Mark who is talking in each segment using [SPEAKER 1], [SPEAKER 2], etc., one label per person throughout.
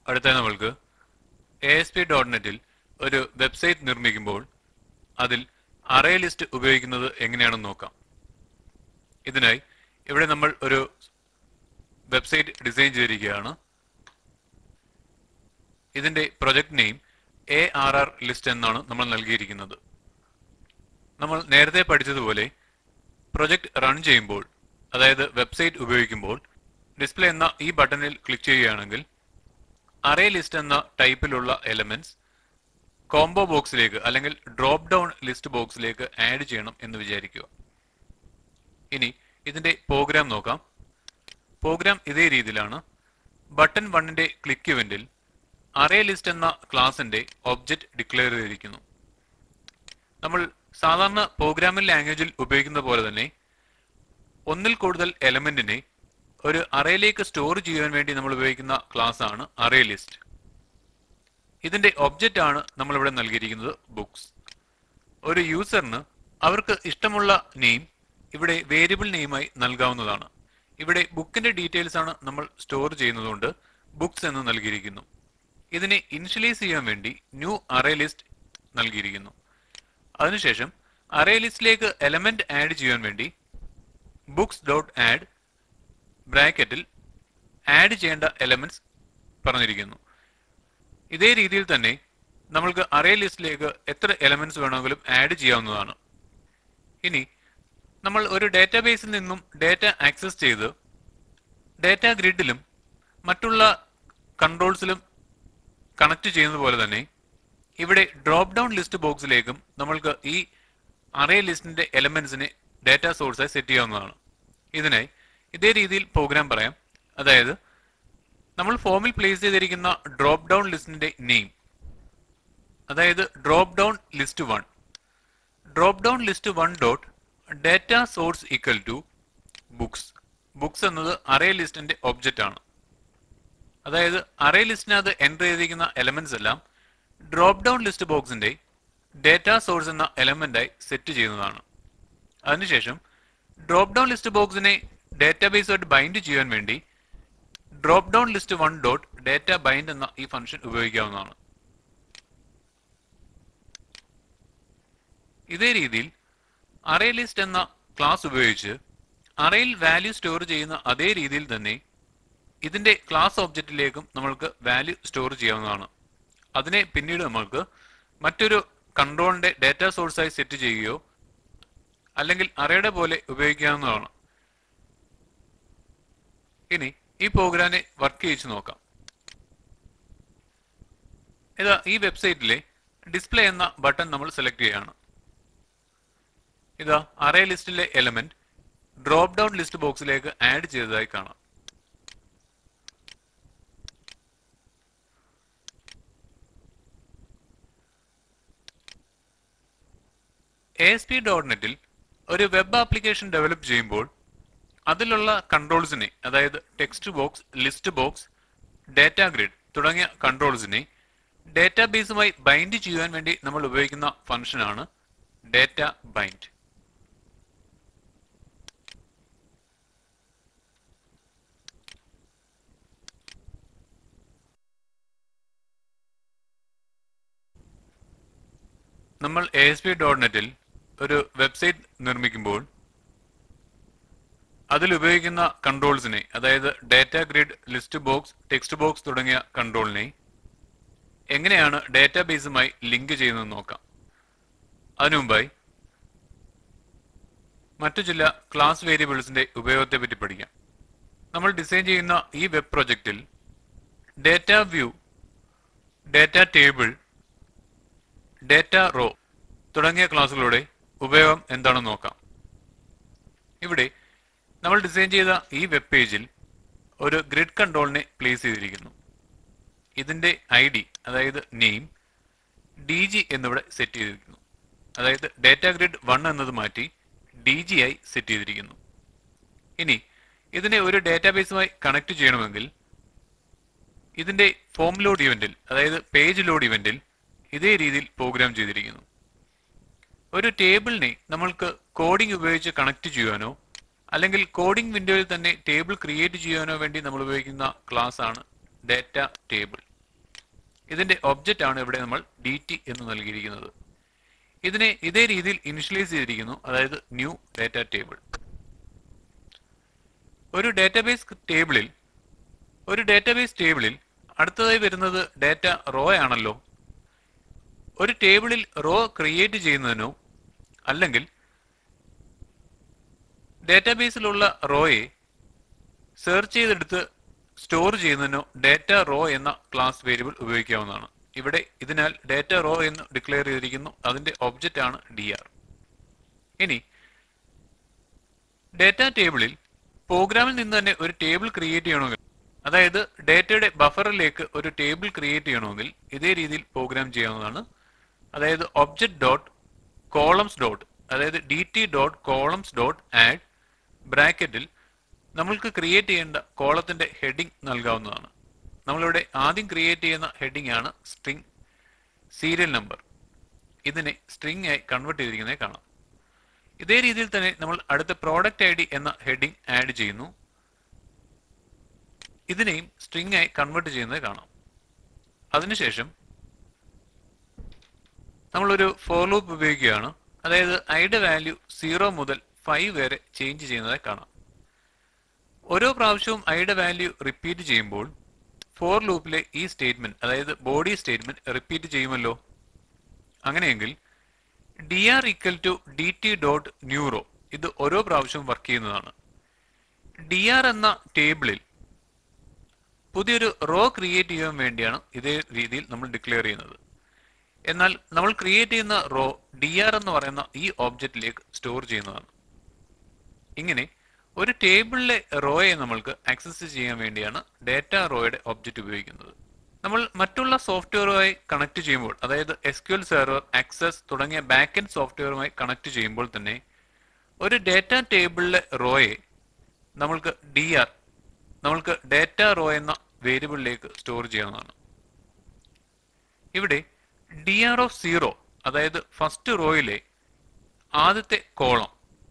[SPEAKER 1] അടുത്തായി നമ്മൾക്ക് A S P dot നെറ്റിൽ ഒരു വെബ്സൈറ്റ് നിർമ്മിക്കുമ്പോൾ അതിൽ അറേ ലിസ്റ്റ് ഉപയോഗിക്കുന്നത് എങ്ങനെയാണെന്ന് നോക്കാം ഇതിനായി ഇവിടെ നമ്മൾ ഒരു വെബ്സൈറ്റ് ഡിസൈൻ ചെയ്തിരിക്കുകയാണ് ഇതിന്റെ project name A R R list എന്നാണ് നമ്മൾ നൽകിയിരിക്കുന്നത് നമ്മൾ നേരത്തെ പഠിച്ചതുപോലെ പ്രൊജക്ട് റൺ ചെയ്യുമ്പോൾ അതായത് വെബ്സൈറ്റ് ഉപയോഗിക്കുമ്പോൾ ഡിസ്പ്ലേ എന്ന ഈ ബട്ടണിൽ ക്ലിക്ക് ചെയ്യുകയാണെങ്കിൽ അറേ ലിസ്റ്റ് എന്ന ടൈപ്പിലുള്ള എലമെന്റ്സ് കോംബോ ബോക്സിലേക്ക് അല്ലെങ്കിൽ ഡ്രോപ്പ് ഡൗൺ ലിസ്റ്റ് ബോക്സിലേക്ക് ആഡ് ചെയ്യണം എന്ന് വിചാരിക്കുക ഇനി ഇതിന്റെ പ്രോഗ്രാം നോക്കാം പ്രോഗ്രാം ഇതേ രീതിയിലാണ് ബട്ടൺ വണ്ണിന്റെ ക്ലിക്ക് ഇവന്റിൽ അറേ ലിസ്റ്റ് എന്ന ക്ലാസിന്റെ ഒബ്ജക്റ്റ് ഡിക്ലെയർ ചെയ്തിരിക്കുന്നു നമ്മൾ സാധാരണ പ്രോഗ്രാമിംഗ് ലാംഗ്വേജിൽ ഉപയോഗിക്കുന്ന പോലെ തന്നെ ഒന്നിൽ കൂടുതൽ എലമെന്റിനെ ഒരു അറേയിലേക്ക് സ്റ്റോർ ചെയ്യാൻ വേണ്ടി നമ്മൾ ഉപയോഗിക്കുന്ന ക്ലാസ് ആണ് അറേ ലിസ്റ്റ് ഇതിന്റെ ഒബ്ജക്റ്റ് ആണ് നമ്മൾ ഇവിടെ നൽകിയിരിക്കുന്നത് ബുക്സ് ഒരു യൂസറിന് അവർക്ക് ഇഷ്ടമുള്ള നെയിം ഇവിടെ വേരിയബിൾ നെയിമായി നൽകാവുന്നതാണ് ഇവിടെ ബുക്കിന്റെ ഡീറ്റെയിൽസ് ആണ് നമ്മൾ സ്റ്റോർ ചെയ്യുന്നതുകൊണ്ട് ബുക്സ് എന്ന് നൽകിയിരിക്കുന്നു ഇതിനെ ഇനിഷ്യലൈസ് ചെയ്യാൻ വേണ്ടി ന്യൂ അറേ ലിസ്റ്റ് നൽകിയിരിക്കുന്നു അതിനുശേഷം അറേ ലിസ്റ്റിലേക്ക് എലമെന്റ് ആഡ് ചെയ്യാൻ വേണ്ടി ബുക്സ് ഡോട്ട് ആഡ് ബ്രാക്കറ്റിൽ ആഡ് ചെയ്യേണ്ട എലമെന്റ്സ് പറഞ്ഞിരിക്കുന്നു ഇതേ രീതിയിൽ തന്നെ നമ്മൾക്ക് അറേ ലിസ്റ്റിലേക്ക് എത്ര എലമെന്റ്സ് വേണമെങ്കിലും ആഡ് ചെയ്യാവുന്നതാണ് ഇനി നമ്മൾ ഒരു ഡാറ്റാബേസിൽ നിന്നും ഡാറ്റ ആക്സസ് ചെയ്ത് ഡാറ്റ ഗ്രിഡിലും മറ്റുള്ള കൺട്രോൾസിലും കണക്ട് ചെയ്യുന്നത് പോലെ തന്നെ ഇവിടെ ഡ്രോപ്പ് ഡൗൺ ലിസ്റ്റ് ബോക്സിലേക്കും നമ്മൾക്ക് ഈ അറേ ലിസ്റ്റിന്റെ എലമെന്റ്സിനെ ഡാറ്റ സോഴ്സായി സെറ്റ് ചെയ്യാവുന്നതാണ് ഇതിനായി ഇതേ രീതിയിൽ പ്രോഗ്രാം പറയാം അതായത് നമ്മൾ ഫോമിൽ പ്ലേസ് ചെയ്തിരിക്കുന്ന ഡ്രോപ്പ് ഡൗൺ ലിസ്റ്റിന്റെ നെയിം അതായത് drop down list one drop down list one dot data source equal to books books എന്നത് അറേ ലിസ്റ്റിന്റെ ഒബ്ജക്റ്റ് ആണ് അതായത് അറേ ലിസ്റ്റിനകത്ത് എൻ്റർ ചെയ്തിരിക്കുന്ന എലമെന്റ്സ് എല്ലാം ഡ്രോപ്പ് ഡൗൺ ലിസ്റ്റ് ബോക്സിന്റെ ഡാറ്റ സോഴ്സ് എന്ന എലമെന്റായി സെറ്റ് ചെയ്യുന്നതാണ് അതിനുശേഷം ഡ്രോപ്പ് ഡൗൺ ലിസ്റ്റ് ബോക്സിനെ ഡാറ്റാബേസുമായിട്ട് ബൈൻഡ് ചെയ്യാൻ വേണ്ടി drop down list one dot data bind എന്ന ഈ ഫംഗ്ഷൻ ഉപയോഗിക്കാവുന്നതാണ് ഇതേ രീതിയിൽ അറേ ലിസ്റ്റ് എന്ന ക്ലാസ് ഉപയോഗിച്ച് അറേയിൽ വാല്യൂ സ്റ്റോർ ചെയ്യുന്ന അതേ രീതിയിൽ തന്നെ ഇതിന്റെ ക്ലാസ് ഒബ്ജക്റ്റിലേക്കും നമ്മൾക്ക് വാല്യൂ സ്റ്റോർ ചെയ്യാവുന്നതാണ് അതിനെ പിന്നീട് നമ്മൾക്ക് മറ്റൊരു കൺട്രോളിന്റെ ഡാറ്റ സോഴ്സായി സെറ്റ് ചെയ്യുകയോ അല്ലെങ്കിൽ അറേയുടെ പോലെ ഉപയോഗിക്കാവുന്നതാണ് ഇനി ഈ പ്രോഗ്രാമിനെ വർക്ക് ചെയ്യിച്ച് നോക്കാം ഇതാ ഈ വെബ്സൈറ്റിലെ ഡിസ്പ്ലേ എന്ന ബട്ടൺ നമ്മൾ സെലക്ട് ചെയ്യുകയാണ് ഇതാ അറേ ലിസ്റ്റിലെ എലമെന്റ് ഡ്രോപ്പ് ഡൗൺ ലിസ്റ്റ് ബോക്സിലേക്ക് ആഡ് ചെയ്തതായി കാണാം എ എസ് പി ഡോട്ട് നെറ്റിൽ ഒരു വെബ് ആപ്ലിക്കേഷൻ ഡെവലപ്പ് ചെയ്യുമ്പോൾ അതിലുള്ള കൺട്രോൾസിനെ അതായത് text box list box data grid തുടങ്ങിയ കൺട്രോൾസിനെ ഡാറ്റാബേസുമായി ബൈൻഡ് ചെയ്യാൻ വേണ്ടി നമ്മൾ ഉപയോഗിക്കുന്ന ഫംഗ്ഷനാണ് ഡാറ്റ ബൈൻഡ് നമ്മൾ എ എസ് പി ഡോട്ട് നെറ്റിൽ ഒരു വെബ്സൈറ്റ് നിർമ്മിക്കുമ്പോൾ അതിൽ ഉപയോഗിക്കുന്ന കൺട്രോൾസിനെ അതായത് data grid list box text box തുടങ്ങിയ കൺട്രോളിനെ എങ്ങനെയാണ് ഡാറ്റാബേസുമായി ലിങ്ക് ചെയ്യുന്നത് നോക്കാം അതിനു മുമ്പായി മറ്റു ചില ക്ലാസ് വേരിയബിൾസിന്റെ ഉപയോഗത്തെ പറ്റി പഠിക്കാം നമ്മൾ ഡിസൈൻ ചെയ്യുന്ന ഈ വെബ് പ്രൊജക്റ്റിൽ data view data table data row തുടങ്ങിയ ക്ലാസ്സുകളുടെ ഉപയോഗം എന്താണെന്ന് നോക്കാം ഇവിടെ നമ്മൾ ഡിസൈൻ ചെയ്ത ഈ വെബ് പേജിൽ ഒരു ഗ്രിഡ് കൺട്രോളിനെ പ്ലേസ് ചെയ്തിരിക്കുന്നു ഇതിന്റെ ഐ ഡി അതായത് നെയിം ഡി ജി എന്നിവിടെ സെറ്റ് ചെയ്തിരിക്കുന്നു അതായത് ഡാറ്റ ഗ്രിഡ് വൺ എന്നത് മാറ്റി ഡി ജി ആയി സെറ്റ് ചെയ്തിരിക്കുന്നു ഇനി ഇതിനെ ഒരു ഡാറ്റാബേസുമായി കണക്ട് ചെയ്യണമെങ്കിൽ ഇതിന്റെ ഫോം ലോഡ് ഇവന്റിൽ അതായത് പേജ് ലോഡ് ഇവന്റിൽ ഇതേ രീതിയിൽ പ്രോഗ്രാം ചെയ്തിരിക്കുന്നു ഒരു ടേബിളിനെ നമ്മൾക്ക് കോഡിംഗ് ഉപയോഗിച്ച് കണക്ട് ചെയ്യാനോ അല്ലെങ്കിൽ കോഡിംഗ് വിൻഡോയിൽ തന്നെ ടേബിൾ ക്രിയേറ്റ് ചെയ്യാനോ വേണ്ടി നമ്മൾ ഉപയോഗിക്കുന്ന ക്ലാസ് ആണ് ഡാറ്റ ടേബിൾ ഇതിന്റെ ഒബ്ജക്റ്റ് ആണ് ഇവിടെ നമ്മൾ ഡി ടി എന്ന് നൽകിയിരിക്കുന്നത് ഇതിനെ ഇതേ രീതിയിൽ ഇനിഷ്യലൈസ് ചെയ്തിരിക്കുന്നു അതായത് ന്യൂ ഡാറ്റ ടേബിൾ ഒരു ഡാറ്റാബേസ് ടേബിളിൽ ഒരു ഡാറ്റാബേസ് ടേബിളിൽ അടുത്തതായി വരുന്നത് ഡാറ്റ റോ ആണല്ലോ ഒരു ടേബിളിൽ റോ ക്രിയേറ്റ് ചെയ്യുന്നതിനോ അല്ലെങ്കിൽ ഡാറ്റാബേസിലുള്ള റോയെ സെർച്ച് ചെയ്തെടുത്ത് സ്റ്റോർ ചെയ്യുന്നതിനോ ഡാറ്റ റോ എന്ന ക്ലാസ് വേരിയബിൾ ഉപയോഗിക്കാവുന്നതാണ് ഇവിടെ ഇതിനാൽ ഡാറ്റ റോ എന്ന് ഡിക്ലെയർ ചെയ്തിരിക്കുന്നു അതിന്റെ ഒബ്ജക്റ്റ് ആണ് ഡി ആർ ഇനി ഡാറ്റ ടേബിളിൽ പ്രോഗ്രാമിൽ നിന്ന് തന്നെ ഒരു ടേബിൾ ക്രിയേറ്റ് ചെയ്യണമെങ്കിൽ അതായത് ഡാറ്റയുടെ ബഫറിലേക്ക് ഒരു ടേബിൾ ക്രിയേറ്റ് ചെയ്യണമെങ്കിൽ ഇതേ രീതിയിൽ പ്രോഗ്രാം ചെയ്യാവുന്നതാണ് അതായത് ഒബ്ജക്റ്റ് ഡോട്ട് കോളംസ് ഡോട്ട് അതായത് D T dot columns dot add ബ്രാക്കറ്റിൽ നമ്മൾക്ക് ക്രിയേറ്റ് ചെയ്യേണ്ട കോളത്തിന്റെ ഹെഡിംഗ് നൽകാവുന്നതാണ് നമ്മളിവിടെ ആദ്യം ക്രിയേറ്റ് ചെയ്യുന്ന ഹെഡിംഗ് ആണ് സ്ട്രിംഗ് സീരിയൽ നമ്പർ ഇതിനെ സ്ട്രിംഗ് ആയി കൺവേർട്ട് ചെയ്തിരിക്കുന്നത് കാണാം ഇതേ രീതിയിൽ തന്നെ നമ്മൾ അടുത്ത പ്രോഡക്റ്റ് ഐ ഡി എന്ന ഹെഡിംഗ് ആഡ് ചെയ്യുന്നു ഇതിനെയും സ്ട്രിംഗ് ആയി കൺവേർട്ട് ചെയ്യുന്നത് കാണാം അതിനുശേഷം നമ്മളൊരു ഫോർ ലൂപ്പ് ഉപയോഗിക്കുകയാണ് അതായത് ഐയുടെ വാല്യൂ സീറോ മുതൽ ഫൈവ് വരെ ചേഞ്ച് ചെയ്യുന്നതായി കാണാം ഓരോ പ്രാവശ്യവും ഐയുടെ വാല്യൂ റിപ്പീറ്റ് ചെയ്യുമ്പോൾ ഫോർ ലൂപ്പിലെ ഈ സ്റ്റേറ്റ്മെന്റ് അതായത് ബോഡി സ്റ്റേറ്റ്മെന്റ് റിപ്പീറ്റ് ചെയ്യുമല്ലോ അങ്ങനെയെങ്കിൽ D R equal to D T dot new row ഇത് ഓരോ പ്രാവശ്യവും വർക്ക് ചെയ്യുന്നതാണ് ഡി ആർ എന്ന ടേബിളിൽ പുതിയൊരു റോ ക്രിയേറ്റ് ചെയ്യാൻ വേണ്ടിയാണ് ഇതേ രീതിയിൽ നമ്മൾ ഡിക്ലെയർ ചെയ്യുന്നത് എന്നാൽ നമ്മൾ ക്രിയേറ്റ് ചെയ്യുന്ന റോ ഡി ആർ എന്ന് പറയുന്ന ഈ ഓബ്ജക്റ്റിലേക്ക് സ്റ്റോർ ചെയ്യുന്നതാണ് ഇങ്ങനെ ഒരു ടേബിളിലെ റോയെ നമ്മൾക്ക് ആക്സസ് ചെയ്യാൻ വേണ്ടിയാണ് ഡാറ്റ റോയുടെ ഒബ്ജക്റ്റ് ഉപയോഗിക്കുന്നത് നമ്മൾ മറ്റുള്ള സോഫ്റ്റ്വെയറുമായി കണക്ട് ചെയ്യുമ്പോൾ അതായത് S Q L server access തുടങ്ങിയ ബാക്ക് എൻഡ് സോഫ്റ്റ്വെയറുമായി കണക്ട് ചെയ്യുമ്പോൾ തന്നെ ഒരു ഡാറ്റ ടേബിളിലെ റോയെ നമ്മൾക്ക് ഡി ആർ നമ്മൾക്ക് ഡാറ്റ റോ എന്ന വേരിയബിളിലേക്ക് സ്റ്റോർ ചെയ്യാവുന്നതാണ് ഇവിടെ ഡി ആർ ഓഫ് സീറോ അതായത് ഫസ്റ്റ് റോയിലെ ആദ്യത്തെ കോളം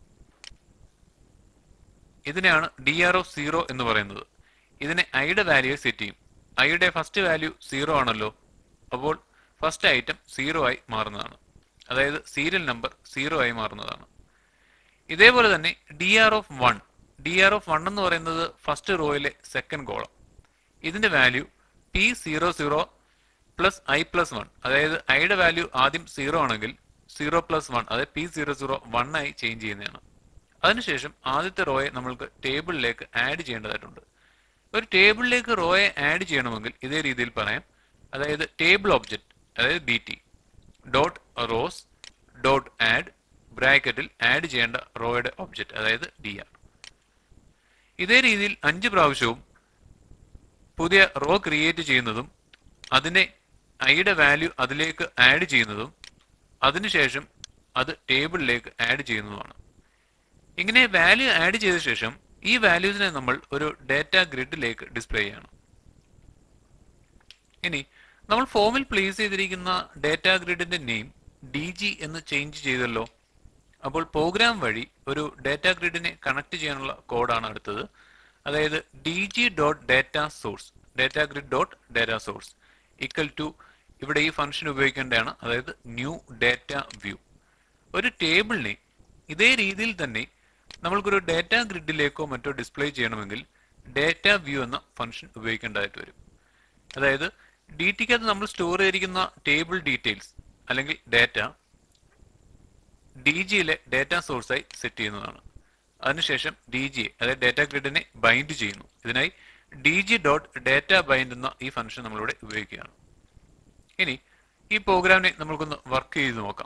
[SPEAKER 1] ഇതിനെയാണ് ഡി ആർ ഓഫ് സീറോ എന്ന് പറയുന്നത് ഇതിനെ ഐയുടെ വാല്യൂ സെറ്റ് ചെയ്യും ഐയുടെ ഫസ്റ്റ് വാല്യൂ സീറോ ആണല്ലോ അപ്പോൾ ഫസ്റ്റ് ഐറ്റം സീറോ ആയി മാറുന്നതാണ് അതായത് സീരിയൽ നമ്പർ സീറോ ആയി മാറുന്നതാണ് ഇതേപോലെ തന്നെ D R of one D R of one എന്ന് പറയുന്നത് ഫസ്റ്റ് റോയിലെ സെക്കൻഡ് കോളം ഇതിന്റെ value P zero zero plus I plus one അതായത് ഐയുടെ വാല്യൂ ആദ്യം സീറോ ആണെങ്കിൽ സീറോ പ്ലസ് വൺ അതായത് പി സീറോ സീറോ വൺ ആയി ചേഞ്ച് ചെയ്യുന്നതാണ് അതിനുശേഷം ആദ്യത്തെ റോയെ നമ്മൾക്ക് ടേബിളിലേക്ക് ആഡ് ചെയ്യേണ്ടതായിട്ടുണ്ട് ഒരു ടേബിളിലേക്ക് റോയെ ആഡ് ചെയ്യണമെങ്കിൽ ഇതേ രീതിയിൽ പറയാം അതായത് ടേബിൾ ഒബ്ജക്റ്റ് അതായത് D T dot rows dot add ബ്രാക്കറ്റിൽ ആഡ് ചെയ്യേണ്ട റോയുടെ ഒബ്ജക്റ്റ് അതായത് ഡി ആർ ഇതേ രീതിയിൽ അഞ്ച് പ്രാവശ്യവും പുതിയ റോ ക്രിയേറ്റ് ചെയ്യുന്നതും അതിനെ ഐയുടെ വാല്യൂ അതിലേക്ക് ആഡ് ചെയ്യുന്നതും അതിനുശേഷം അത് ടേബിളിലേക്ക് ആഡ് ചെയ്യുന്നതുമാണ് ഇങ്ങനെ വാല്യൂ ആഡ് ചെയ്ത ശേഷം ഈ വാല്യൂസിനെ നമ്മൾ ഒരു ഡാറ്റ ഗ്രിഡിലേക്ക് ഡിസ്പ്ലേ ചെയ്യണം ഇനി നമ്മൾ ഫോമിൽ പ്ലേസ് ചെയ്തിരിക്കുന്ന ഡാറ്റ ഗ്രിഡിന്റെ നെയിം ഡി ജി എന്ന് ചേഞ്ച് ചെയ്തല്ലോ അപ്പോൾ പ്രോഗ്രാം വഴി ഒരു ഡാറ്റ ഗ്രിഡിനെ കണക്ട് ചെയ്യാനുള്ള കോഡാണ് അടുത്തത് അതായത് D G dot data source data grid dot data source equal to ഇവിടെ ഈ ഫംഗ്ഷൻ ഉപയോഗിക്കേണ്ടതാണ് അതായത് ന്യൂ ഡാറ്റ വ്യൂ ഒരു ടേബിളിനെ ഇതേ രീതിയിൽ തന്നെ നമ്മൾക്കൊരു ഡാറ്റ ഗ്രിഡിലേക്കോ മറ്റോ ഡിസ്പ്ലേ ചെയ്യണമെങ്കിൽ ഡാറ്റ വ്യൂ എന്ന ഫംഗ്ഷൻ ഉപയോഗിക്കേണ്ടതായിട്ട് വരും അതായത് ഡി ടിക്കകത്ത് നമ്മൾ സ്റ്റോർ ചെയ്തിരിക്കുന്ന ടേബിൾ ഡീറ്റെയിൽസ് അല്ലെങ്കിൽ ഡാറ്റ ഡി ജിയിലെ ഡാറ്റ സോഴ്സായി സെറ്റ് ചെയ്യുന്നതാണ് അതിനുശേഷം ഡി ജി അതായത് ഡാറ്റ ഗ്രിഡിനെ ബൈൻഡ് ചെയ്യുന്നു ഇതിനായി D G dot data bind എന്ന ഈ ഫംഗ്ഷൻ നമ്മളിവിടെ ഉപയോഗിക്കുകയാണ് ഇനി ഈ പ്രോഗ്രാമിനെ നമ്മൾക്കൊന്ന് വർക്ക് ചെയ്ത് നോക്കാം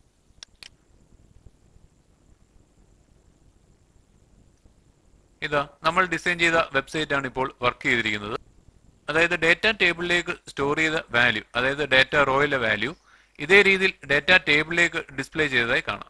[SPEAKER 1] ഇതാ നമ്മൾ ഡിസൈൻ ചെയ്ത വെബ്സൈറ്റ് ആണ് ഇപ്പോൾ വർക്ക് ചെയ്തിരിക്കുന്നത് അതായത് ഡാറ്റ ടേബിളിലേക്ക് സ്റ്റോർ ചെയ്ത വാല്യൂ അതായത് ഡാറ്റ റോയിലെ വാല്യൂ ഇതേ രീതിയിൽ ഡാറ്റ ടേബിളിലേക്ക് ഡിസ്പ്ലേ ചെയ്തതായി കാണാം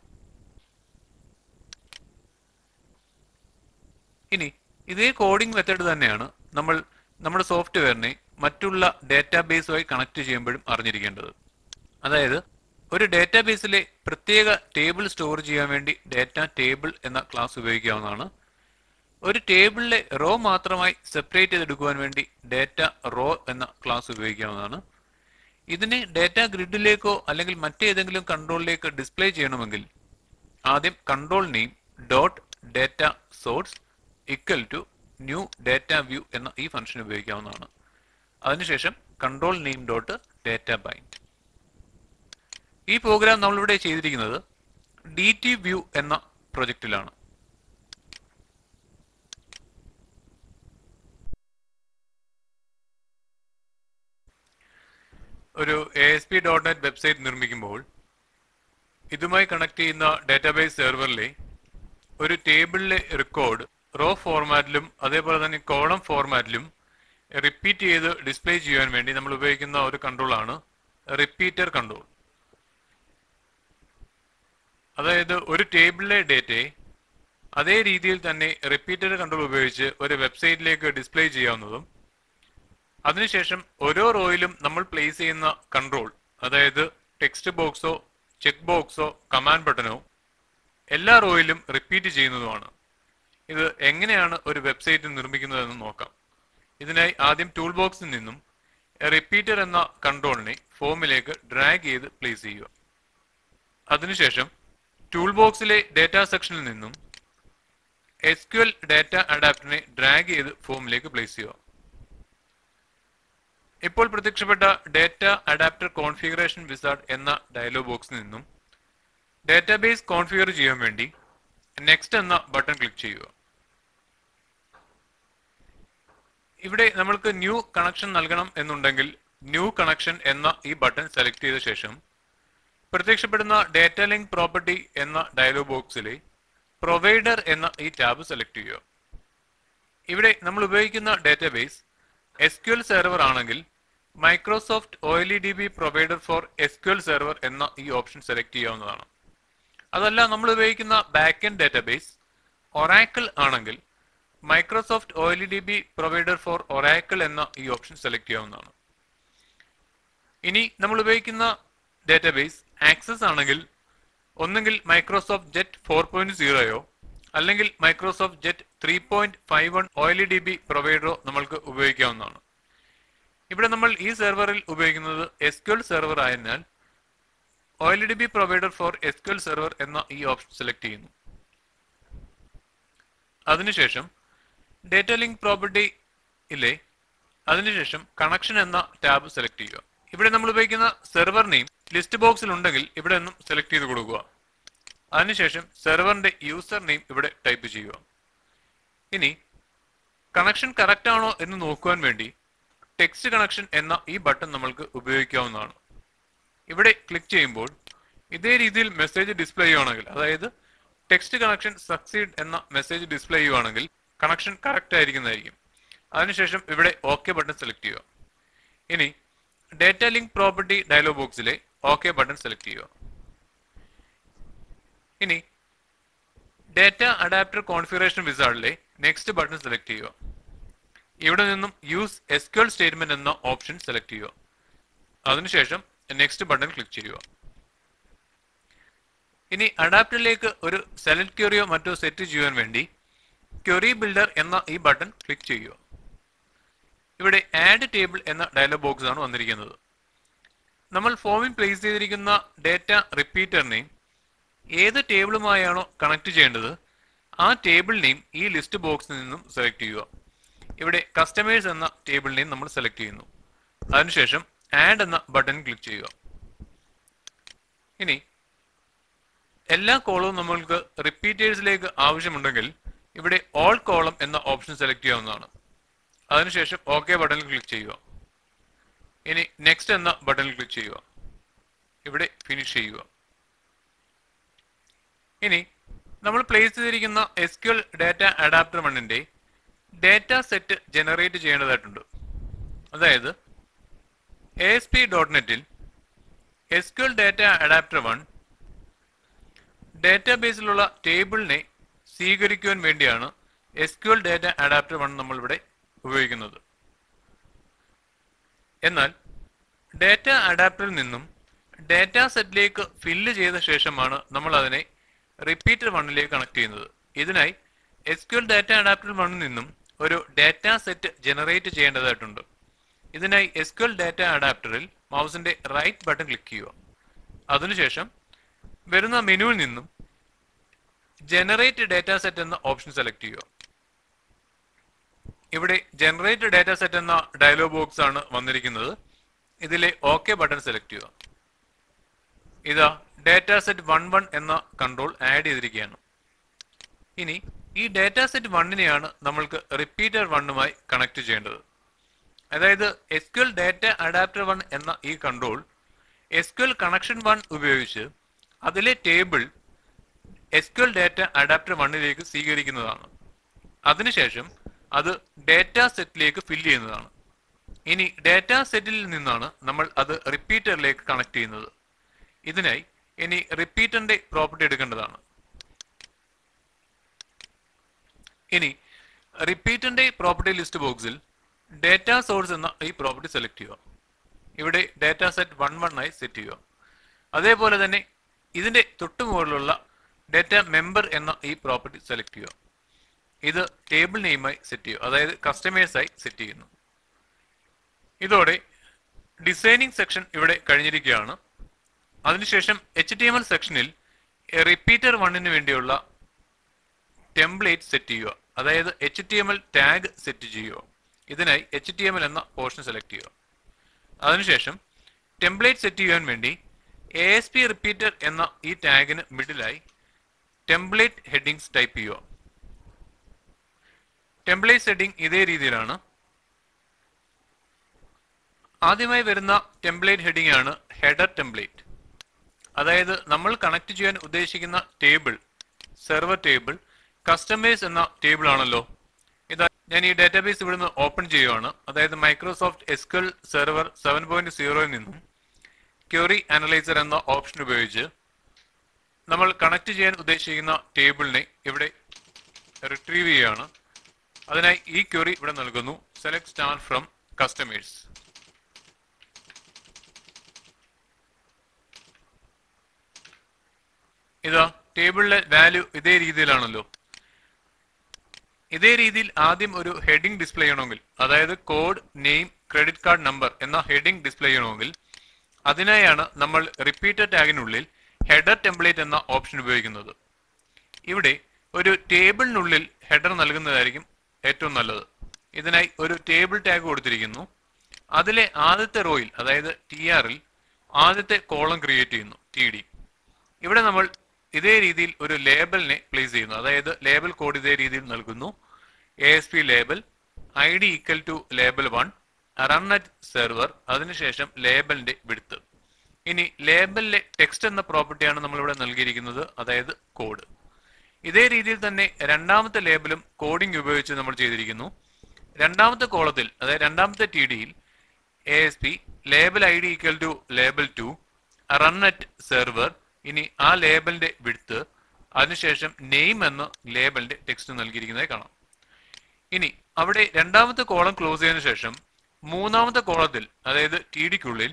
[SPEAKER 1] ഇനി ഇതേ കോഡിംഗ് മെത്തേഡ് തന്നെയാണ് നമ്മൾ നമ്മുടെ സോഫ്റ്റ്വെയറിനെ മറ്റുള്ള ഡാറ്റാബേസുമായി കണക്ട് ചെയ്യുമ്പോഴും അറിഞ്ഞിരിക്കേണ്ടത് അതായത് ഒരു ഡാറ്റാബേസിലെ പ്രത്യേക ടേബിൾ സ്റ്റോർ ചെയ്യാൻ വേണ്ടി ഡാറ്റ ടേബിൾ എന്ന ക്ലാസ് ഉപയോഗിക്കാവുന്നതാണ് ഒരു ടേബിളിലെ റോ മാത്രമായി സെപ്പറേറ്റ് ചെയ്തെടുക്കുവാൻ വേണ്ടി ഡാറ്റ റോ എന്ന ക്ലാസ് ഉപയോഗിക്കാവുന്നതാണ് ഇതിനെ ഡാറ്റ ഗ്രിഡിലേക്കോ അല്ലെങ്കിൽ മറ്റേതെങ്കിലും കൺട്രോളിലേക്ക് ഡിസ്പ്ലേ ചെയ്യണമെങ്കിൽ ആദ്യം control name dot data source equal to new data view എന്ന ഈ ഫംഗ്ഷൻ ഉപയോഗിക്കാവുന്നതാണ് അതിനുശേഷം control name dot data bind ഈ പ്രോഗ്രാം നമ്മളിവിടെ ചെയ്തിരിക്കുന്നത് ഡി ടി വ്യൂ എന്ന പ്രൊജക്റ്റിലാണ് ഒരു A S P dot net website നിർമ്മിക്കുമ്പോൾ ഇതുമായി കണക്ട് ചെയ്യുന്ന ഡാറ്റാബേസ് സെർവറിലെ ഒരു ടേബിളിലെ റെക്കോർഡ് റോ ഫോർമാറ്റിലും അതേപോലെ തന്നെ കോളം ഫോർമാറ്റിലും റിപ്പീറ്റ് ചെയ്ത് ഡിസ്പ്ലേ ചെയ്യാൻ വേണ്ടി നമ്മൾ ഉപയോഗിക്കുന്ന ഒരു കൺട്രോൾ ആണ് റിപ്പീറ്റർ കൺട്രോൾ അതായത് ഒരു ടേബിളിലെ ഡേറ്റയെ അതേ രീതിയിൽ തന്നെ റിപ്പീറ്റർ കൺട്രോൾ ഉപയോഗിച്ച് ഒരു വെബ്സൈറ്റിലേക്ക് ഡിസ്പ്ലേ ചെയ്യാവുന്നതും അതിനുശേഷം ഓരോ റോയിലും നമ്മൾ പ്ലേസ് ചെയ്യുന്ന കൺട്രോൾ അതായത് ടെക്സ്റ്റ് ബോക്സോ ചെക്ക് ബോക്സോ കമാൻഡ് ബട്ടണോ എല്ലാ റോയിലും റിപ്പീറ്റ് ചെയ്യുന്നതുമാണ് ഇത് എങ്ങനെയാണ് ഒരു വെബ്സൈറ്റ് നിർമ്മിക്കുന്നതെന്ന് നോക്കാം ഇതിനായി ആദ്യം ടൂൾ ബോക്സിൽ നിന്നും റിപ്പീറ്റർ എന്ന കൺട്രോളിനെ ഫോമിലേക്ക് ഡ്രാഗ് ചെയ്ത് പ്ലേസ് ചെയ്യുക അതിനുശേഷം ടൂൾ ബോക്സിലെ ഡാറ്റ സെക്ഷനിൽ നിന്നും എസ് ക്യു എൽ ഡാറ്റ അഡാപ്റ്ററിനെ ഡ്രാഗ് ചെയ്ത് ഫോമിലേക്ക് പ്ലേസ് ചെയ്യുക ഇപ്പോൾ പ്രത്യക്ഷപ്പെട്ട ഡാറ്റ അഡാപ്റ്റർ കോൺഫിഗറേഷൻ വിസാർഡ് എന്ന ഡയലോഗ് ബോക്സിൽ നിന്നും ഡാറ്റാബേസ് കോൺഫിഗർ ചെയ്യാൻ വേണ്ടി നെക്സ്റ്റ് എന്ന ബട്ടൺ ക്ലിക്ക് ചെയ്യുക ഇവിടെ നമ്മൾക്ക് ന്യൂ കണക്ഷൻ നൽകണം എന്നുണ്ടെങ്കിൽ ന്യൂ കണക്ഷൻ എന്ന ഈ ബട്ടൺ സെലക്ട് ചെയ്ത ശേഷം പ്രത്യക്ഷപ്പെടുന്ന ഡാറ്റ ലിങ്ക് പ്രോപ്പർട്ടി എന്ന ഡയലോഗ് ബോക്സിലെ പ്രൊവൈഡർ എന്ന ഈ ടാബ് സെലക്ട് ചെയ്യുക ഇവിടെ നമ്മൾ ഉപയോഗിക്കുന്ന database S Q L server ആണെങ്കിൽ Microsoft O L E D B provider for S Q L server എന്ന ഈ ഓപ്ഷൻ സെലക്ട് ചെയ്യാവുന്നതാണ് അതല്ല നമ്മൾ ഉപയോഗിക്കുന്ന ബാക്ക് എൻഡ് ഡാറ്റാബേസ് ഒറാക്കിൾ ആണെങ്കിൽ Microsoft O L E D B provider for Oracle എന്ന ഈ ഓപ്ഷൻ സെലക്ട് ചെയ്യാവുന്നതാണ് ഇനി നമ്മൾ ഉപയോഗിക്കുന്ന ഡാറ്റാബേസ് ആക്സസ് ആണെങ്കിൽ ഒന്നെങ്കിൽ മൈക്രോസോഫ്റ്റ് ജെറ്റ് ഫോർ പോയിന്റ് സീറോയോ അല്ലെങ്കിൽ Microsoft Jet three point five one O L E D B പ്രൊവൈഡറോ നമ്മൾക്ക് ഉപയോഗിക്കാവുന്നതാണ് ഇവിടെ നമ്മൾ ഈ സെർവറിൽ ഉപയോഗിക്കുന്നത് എസ് ക്യു എൽ സെർവർ ആയതിനാൽ O L D B provider for S Q L server എന്ന ഈ ഓപ്ഷൻ സെലക്ട് ചെയ്യുന്നു അതിനുശേഷം ഡേറ്റ ലിങ്ക് പ്രോപ്പർട്ടി ഇല്ലേ അതിനുശേഷം കണക്ഷൻ എന്ന ടാബ് സെലക്ട് ചെയ്യുക ഇവിടെ നമ്മൾ ഉപയോഗിക്കുന്ന സെർവർ നെയിം ലിസ്റ്റ് ബോക്സിൽ ഉണ്ടെങ്കിൽ ഇവിടെ നിന്നും സെലക്ട് ചെയ്ത് കൊടുക്കുക അതിനുശേഷം സെർവറിന്റെ യൂസർ നെയിം ഇവിടെ ടൈപ്പ് ചെയ്യുക ഇനി കണക്ഷൻ കറക്റ്റ് ആണോ എന്ന് നോക്കുവാൻ വേണ്ടി ടെക്സ്റ്റ് കണക്ഷൻ എന്ന ഈ ബട്ടൺ നമ്മൾക്ക് ഉപയോഗിക്കാവുന്നതാണ് ഇവിടെ ക്ലിക്ക് ചെയ്യുമ്പോൾ ഇതേ രീതിയിൽ മെസ്സേജ് ഡിസ്പ്ലേ ചെയ്യുവാണെങ്കിൽ അതായത് ടെക്സ്റ്റ് കണക്ഷൻ സക്സീഡ് എന്ന മെസ്സേജ് ഡിസ്പ്ലേ ചെയ്യുവാണെങ്കിൽ കണക്ഷൻ കറക്റ്റ് ആയിരിക്കുന്നതായിരിക്കും അതിനുശേഷം ഇവിടെ ഓക്കെ ബട്ടൺ സെലക്ട് ചെയ്യുക ഇനി ഡേറ്റ ലിങ്ക് പ്രോപ്പർട്ടി ഡയലോഗ് ബോക്സിലെ ഓക്കെ ബട്ടൺ സെലക്ട് ചെയ്യുക ഇനി ഡേറ്റ അഡാപ്റ്റർ കോൺഫിഗറേഷൻ വിസാർഡിലെ നെക്സ്റ്റ് ബട്ടൺ സെലക്ട് ചെയ്യുക ഇവിടെ നിന്നും use S Q L statement എന്ന ഓപ്ഷൻ സെലക്ട് ചെയ്യുക അതിനുശേഷം നെക്സ്റ്റ് ബട്ടൺ ക്ലിക്ക് ചെയ്യുക ഇനി അഡാപ്റ്ററിലേക്ക് ഒരു സെലക്ട് ക്യൂറിയോ മറ്റോ സെറ്റ് ചെയ്യുവാൻ വേണ്ടി ക്വറി ബിൽഡർ എന്ന ഈ ബട്ടൺ ക്ലിക്ക് ചെയ്യുക ഇവിടെ ആഡ് ടേബിൾ എന്ന ഡയലോഗ് ബോക്സ് ആണ് വന്നിരിക്കുന്നത് നമ്മൾ ഫോമിൽ പ്ലേസ് ചെയ്തിരിക്കുന്ന ഡേറ്റ റിപ്പീറ്ററിനെയും ഏത് ടേബിളുമായാണോ കണക്ട് ചെയ്യേണ്ടത് ആ ടേബിൾ നെയിം ഈ ലിസ്റ്റ് ബോക്സിൽ നിന്നും സെലക്ട് ചെയ്യുക ഇവിടെ കസ്റ്റമേഴ്സ് എന്ന ടേബിൾ നെയിം നമ്മൾ സെലക്ട് ചെയ്യുന്നു അതിനുശേഷം ആഡ് എന്ന ബട്ടൺ ക്ലിക്ക് ചെയ്യുക ഇനി എല്ലാ കോളവും നമ്മൾക്ക് റിപ്പീറ്റേഴ്സിലേക്ക് ആവശ്യമുണ്ടെങ്കിൽ ഇവിടെ ഓൾ കോളം എന്ന ഓപ്ഷൻ സെലക്ട് ചെയ്യാവുന്നതാണ് അതിനുശേഷം ഓക്കെ ബട്ടണിൽ ക്ലിക്ക് ചെയ്യുക ഇനി നെക്സ്റ്റ് എന്ന ബട്ടണിൽ ക്ലിക്ക് ചെയ്യുക ഇവിടെ ഫിനിഷ് ചെയ്യുക ഇനി നമ്മൾ പ്ലേസ് ചെയ്തിരിക്കുന്ന S Q L data adapter വണ്ണിന്റെ ഡാറ്റ സെറ്റ് ജനറേറ്റ് ചെയ്യേണ്ടതായിട്ടുണ്ട് അതായത് എ എസ് പി ഡോട്ട് നെറ്റിൽ S Q L data adapter one ഡാറ്റാബേസിലുള്ള ടേബിളിനെ സ്വീകരിക്കുവാൻ വേണ്ടിയാണ് S Q L data adapter one നമ്മളിവിടെ ഉപയോഗിക്കുന്നത് എന്നാൽ ഡാറ്റ അഡാപ്റ്ററിൽ നിന്നും ഡാറ്റ സെറ്റിലേക്ക് ഫില്ല് ചെയ്ത ശേഷമാണ് നമ്മൾ അതിനെ റിപ്പീറ്റർ വണ്ണിലേക്ക് കണക്ട് ചെയ്യുന്നത് ഇതിനായി S Q L data adapter വണ്ണിൽ നിന്നും ഒരു ഡാറ്റ സെറ്റ് ജനറേറ്റ് ചെയ്യേണ്ടതായിട്ടുണ്ട് ഇതിനായി എസ് ക്യു എൽ ഡാറ്റ അഡാപ്റ്ററിൽ മൗസിന്റെ റൈറ്റ് ബട്ടൺ ക്ലിക്ക് ചെയ്യുക അതിനുശേഷം വരുന്ന മെനുവിൽ നിന്നും ജനറേറ്റ് ഡാറ്റ സെറ്റ് എന്ന ഓപ്ഷൻ സെലക്ട് ചെയ്യുക ഇവിടെ ജനറേറ്റ് ഡാറ്റ സെറ്റ് എന്ന ഡയലോഗ് ബോക്സ് ആണ് വന്നിരിക്കുന്നത് ഇതിലെ ഓക്കെ ബട്ടൺ സെലക്ട് ചെയ്യുക ഇതാ ഡാറ്റ സെറ്റ് വൺ വൺ എന്ന കൺട്രോൾ ആഡ് ചെയ്തിരിക്കുകയാണ് ഇനി ഈ ഡാറ്റ സെറ്റ് വണ്ണിനെയാണ് നമ്മൾക്ക് റിപ്പീറ്റർ വണ്ണുമായി കണക്ട് ചെയ്യേണ്ടത് അതായത് എസ്ക്യുഎൽ ഡാറ്റ അഡാപ്റ്റർ വൺ എന്ന ഈ കൺട്രോൾ എസ്ക്യുഎൽ കണക്ഷൻ വൺ ഉപയോഗിച്ച് അതിലെ ടേബിൾ എസ്ക്യുഎൽ ഡാറ്റ അഡാപ്റ്റർ വണ്ണിലേക്ക് സ്വീകരിക്കുന്നതാണ് അതിനുശേഷം അത് ഡാറ്റ സെറ്റിലേക്ക് ഫില്ല് ചെയ്യുന്നതാണ് ഇനി ഡാറ്റ സെറ്റിൽ നിന്നാണ് നമ്മൾ അത് റിപ്പീറ്ററിലേക്ക് കണക്ട് ചെയ്യുന്നത് ഇതിനായി ഇനി റിപ്പീറ്ററിന്റെ പ്രോപ്പർട്ടി എടുക്കേണ്ടതാണ് ഇനി റിപ്പീറ്ററിന്റെ പ്രോപ്പർട്ടി ലിസ്റ്റ് ബോക്സിൽ ഡാറ്റ സോഴ്സ് എന്ന ഈ പ്രോപ്പർട്ടി സെലക്ട് ചെയ്യുക ഇവിടെ ഡാറ്റ സെറ്റ് വൺ വൺ ആയി സെറ്റ് ചെയ്യുക അതേപോലെ തന്നെ ഇതിന്റെ തൊട്ടു മുകളിലുള്ള ഡാറ്റ മെമ്പർ എന്ന ഈ പ്രോപ്പർട്ടി സെലക്ട് ചെയ്യുക ഇത് ടേബിൾ നെയിമായി സെറ്റ് ചെയ്യുക അതായത് കസ്റ്റമേഴ്സ് ആയി സെറ്റ് ചെയ്യുന്നു ഇതോടെ ഡിസൈനിങ് സെക്ഷൻ ഇവിടെ കഴിഞ്ഞിരിക്കുകയാണ് അതിനുശേഷം എച്ച് ടി എം എൽ സെക്ഷനിൽ റിപ്പീറ്റർ വണ്ണിന് വേണ്ടിയുള്ള ടെംപ്ലേറ്റ് സെറ്റ് ചെയ്യുക അതായത് H T M L tag set ചെയ്യുക ഇതിനായി എച്ച് ടി എം എൽ എന്ന പോർഷൻ സെലക്ട് ചെയ്യുക അതിനുശേഷം ടെംപ്ലേറ്റ് സെറ്റ് ചെയ്യാൻ വേണ്ടി എ എസ് പി റിപ്പീറ്റർ എന്ന ഈ ടാഗിന് മിഡിലായി ടെംപ്ലേറ്റ് ഹെഡിങ്സ് ടൈപ്പ് ചെയ്യുക ടെംപ്ലേറ്റ് സെറ്റിംഗ് ഇതേ രീതിയിലാണ് ആദ്യമായി വരുന്ന ടെംപ്ലേറ്റ് ഹെഡിംഗ് ആണ് ഹെഡർ ടെംപ്ലേറ്റ് അതായത് നമ്മൾ കണക്ട് ചെയ്യാൻ ഉദ്ദേശിക്കുന്ന ടേബിൾ സെർവർ ടേബിൾ കസ്റ്റമേഴ്സ് എന്ന ടേബിൾ ആണല്ലോ ഇതാ ഞാൻ ഈ ഡാറ്റാബേസ് ഇവിടുന്ന് ഓപ്പൺ ചെയ്യുകയാണ് അതായത് Microsoft SQL server seven point സീറോയിൽ നിന്നും ക്യൂറി അനലൈസർ എന്ന ഓപ്ഷൻ ഉപയോഗിച്ച് നമ്മൾ കണക്ട് ചെയ്യാൻ ഉദ്ദേശിക്കുന്ന ടേബിളിനെ ഇവിടെ റിട്രീവ് ചെയ്യുകയാണ് അതിനായി ഈ ക്യൂറി ഇവിടെ നൽകുന്നു സെലക്ട് സ്റ്റാർ ഫ്രം കസ്റ്റമേഴ്സ് ഇതാ ടേബിളിലെ വാല്യൂ ഇതേ രീതിയിലാണല്ലോ ഇതേ രീതിയിൽ ആദ്യം ഒരു ഹെഡിംഗ് ഡിസ്പ്ലേ ചെയ്യണമെങ്കിൽ അതായത് code name credit card number എന്ന ഹെഡിംഗ് ഡിസ്പ്ലേ ചെയ്യണമെങ്കിൽ അതിനായാണ് നമ്മൾ റിപ്പീറ്റർ ടാഗിനുള്ളിൽ ഹെഡർ ടെംപ്ലേറ്റ് എന്ന ഓപ്ഷൻ ഉപയോഗിക്കുന്നത് ഇവിടെ ഒരു ടേബിളിനുള്ളിൽ ഹെഡർ നൽകുന്നതായിരിക്കും ഏറ്റവും നല്ലത് ഇതിനായി ഒരു ടേബിൾ ടാഗ് കൊടുത്തിരിക്കുന്നു അതിലെ ആദ്യത്തെ റോയിൽ അതായത് ടി ആറിൽ ആദ്യത്തെ കോളം ക്രിയേറ്റ് ചെയ്യുന്നു ടി ഡി ഇവിടെ നമ്മൾ ഇതേ രീതിയിൽ ഒരു ലേബലിനെ പ്ലേസ് ചെയ്യുന്നു അതായത് ലേബൽ കോഡ് ഇതേ രീതിയിൽ നൽകുന്നു A S P label I D equal to label one run at server അതിനുശേഷം ലേബലിന്റെ വിടുത്ത് ഇനി ലേബലിലെ ടെക്സ്റ്റ് എന്ന പ്രോപ്പർട്ടിയാണ് നമ്മളിവിടെ നൽകിയിരിക്കുന്നത് അതായത് കോഡ് ഇതേ രീതിയിൽ തന്നെ രണ്ടാമത്തെ ലേബലും കോഡിംഗ് ഉപയോഗിച്ച് നമ്മൾ ചെയ്തിരിക്കുന്നു രണ്ടാമത്തെ കോളത്തിൽ അതായത് രണ്ടാമത്തെ ടി ഡിയിൽ A S P label I D equal to label two run at server ഇനി ആ ലേബലിന്റെ വിടുത്ത് അതിനുശേഷം നെയിം എന്ന ലേബലിന്റെ ടെക്സ്റ്റ് നൽകിയിരിക്കുന്നതായി കാണാം ഇനി അവിടെ രണ്ടാമത്തെ കോളം ക്ലോസ് ചെയ്തതിനു ശേഷം മൂന്നാമത്തെ കോളത്തിൽ അതായത് ടി ഡിക്കുള്ളിൽ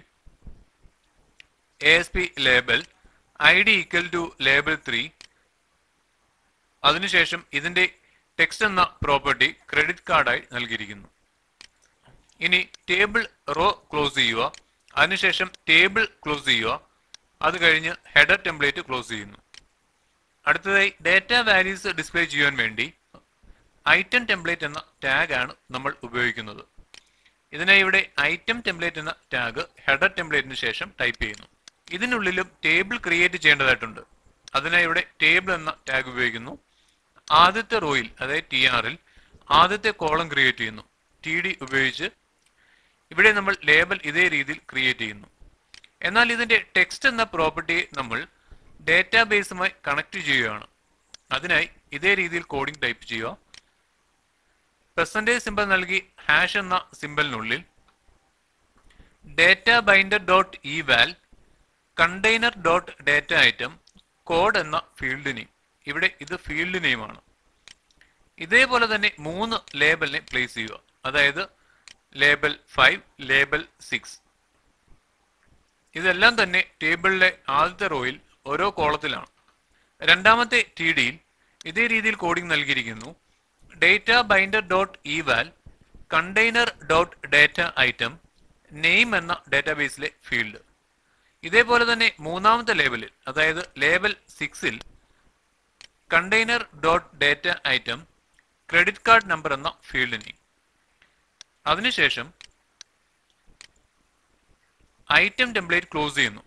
[SPEAKER 1] A S P label I D equal to label three അതിനുശേഷം ഇതിന്റെ ടെക്സ്റ്റ് എന്ന പ്രോപ്പർട്ടി ക്രെഡിറ്റ് കാർഡായി നൽകിയിരിക്കുന്നു ഇനി ടേബിൾ റോ ക്ലോസ് ചെയ്യുക അതിനുശേഷം ടേബിൾ ക്ലോസ് ചെയ്യുക അത് കഴിഞ്ഞ് ഹെഡർ ടെംപ്ലേറ്റ് ക്ലോസ് ചെയ്യുന്നു അടുത്തതായി ഡാറ്റ വാല്യൂസ് ഡിസ്പ്ലേ ചെയ്യാൻ വേണ്ടി ഐറ്റം ടെംപ്ലേറ്റ് എന്ന ടാഗ് ആണ് നമ്മൾ ഉപയോഗിക്കുന്നത് ഇതിനായി ഇവിടെ ഐറ്റം ടെംപ്ലേറ്റ് എന്ന ടാഗ് ഹെഡർ ടെംപ്ലേറ്റിന് ശേഷം ടൈപ്പ് ചെയ്യുന്നു ഇതിനുള്ളിലും ടേബിൾ ക്രിയേറ്റ് ചെയ്യേണ്ടതായിട്ടുണ്ട് അതിനായി ഇവിടെ ടേബിൾ എന്ന ടാഗ് ഉപയോഗിക്കുന്നു ആദ്യത്തെ റോയിൽ അതായത് ടി ആറിൽ ആദ്യത്തെ കോളം ക്രിയേറ്റ് ചെയ്യുന്നു ടി ഡി ഉപയോഗിച്ച് ഇവിടെ നമ്മൾ ലേബൽ ഇതേ രീതിയിൽ ക്രിയേറ്റ് ചെയ്യുന്നു എന്നാൽ ഇതിന്റെ ടെക്സ്റ്റ് എന്ന പ്രോപ്പർട്ടിയെ നമ്മൾ ഡാറ്റാബേസുമായി കണക്ട് ചെയ്യുകയാണ് അതിനായി ഇതേ രീതിയിൽ കോഡിംഗ് ടൈപ്പ് ചെയ്യുക പെർസെൻറ്റേജ് സിമ്പൽ നൽകി ഹാഷ് എന്ന സിമ്പലിനുള്ളിൽ ഡാറ്റ ബൈൻഡർ ഡോട്ട് ഇ വാൽ container dot data item code എന്ന ഫീൽഡ് നെയിം ഇവിടെ ഇത് ഫീൽഡ് നെയിമാണ് ഇതേപോലെ തന്നെ മൂന്ന് ലേബലിനെ പ്ലേസ് ചെയ്യുക അതായത് ലേബൽ ഫൈവ് ലേബൽ സിക്സ് ഇതെല്ലാം തന്നെ ടേബിളിലെ ആദ്യത്തെ റോയിൽ ഓരോ കോളത്തിലാണ് രണ്ടാമത്തെ ടി ഡിയിൽ ഇതേ രീതിയിൽ കോഡിംഗ് നൽകിയിരിക്കുന്നു ഡേറ്റ ബൈൻഡർ ഡോട്ട് ഇ വാൽ container dot data item name എന്ന ഡാറ്റാബേസിലെ ഫീൽഡ് ഇതേപോലെ തന്നെ മൂന്നാമത്തെ ലേബലിൽ അതായത് ലേബൽ സിക്സിൽ container dot data item credit card number എന്ന ഫീൽഡ് നെയിം അതിനുശേഷം ഐറ്റം ടെംപ്ലേറ്റ് ക്ലോസ് ചെയ്യുന്നു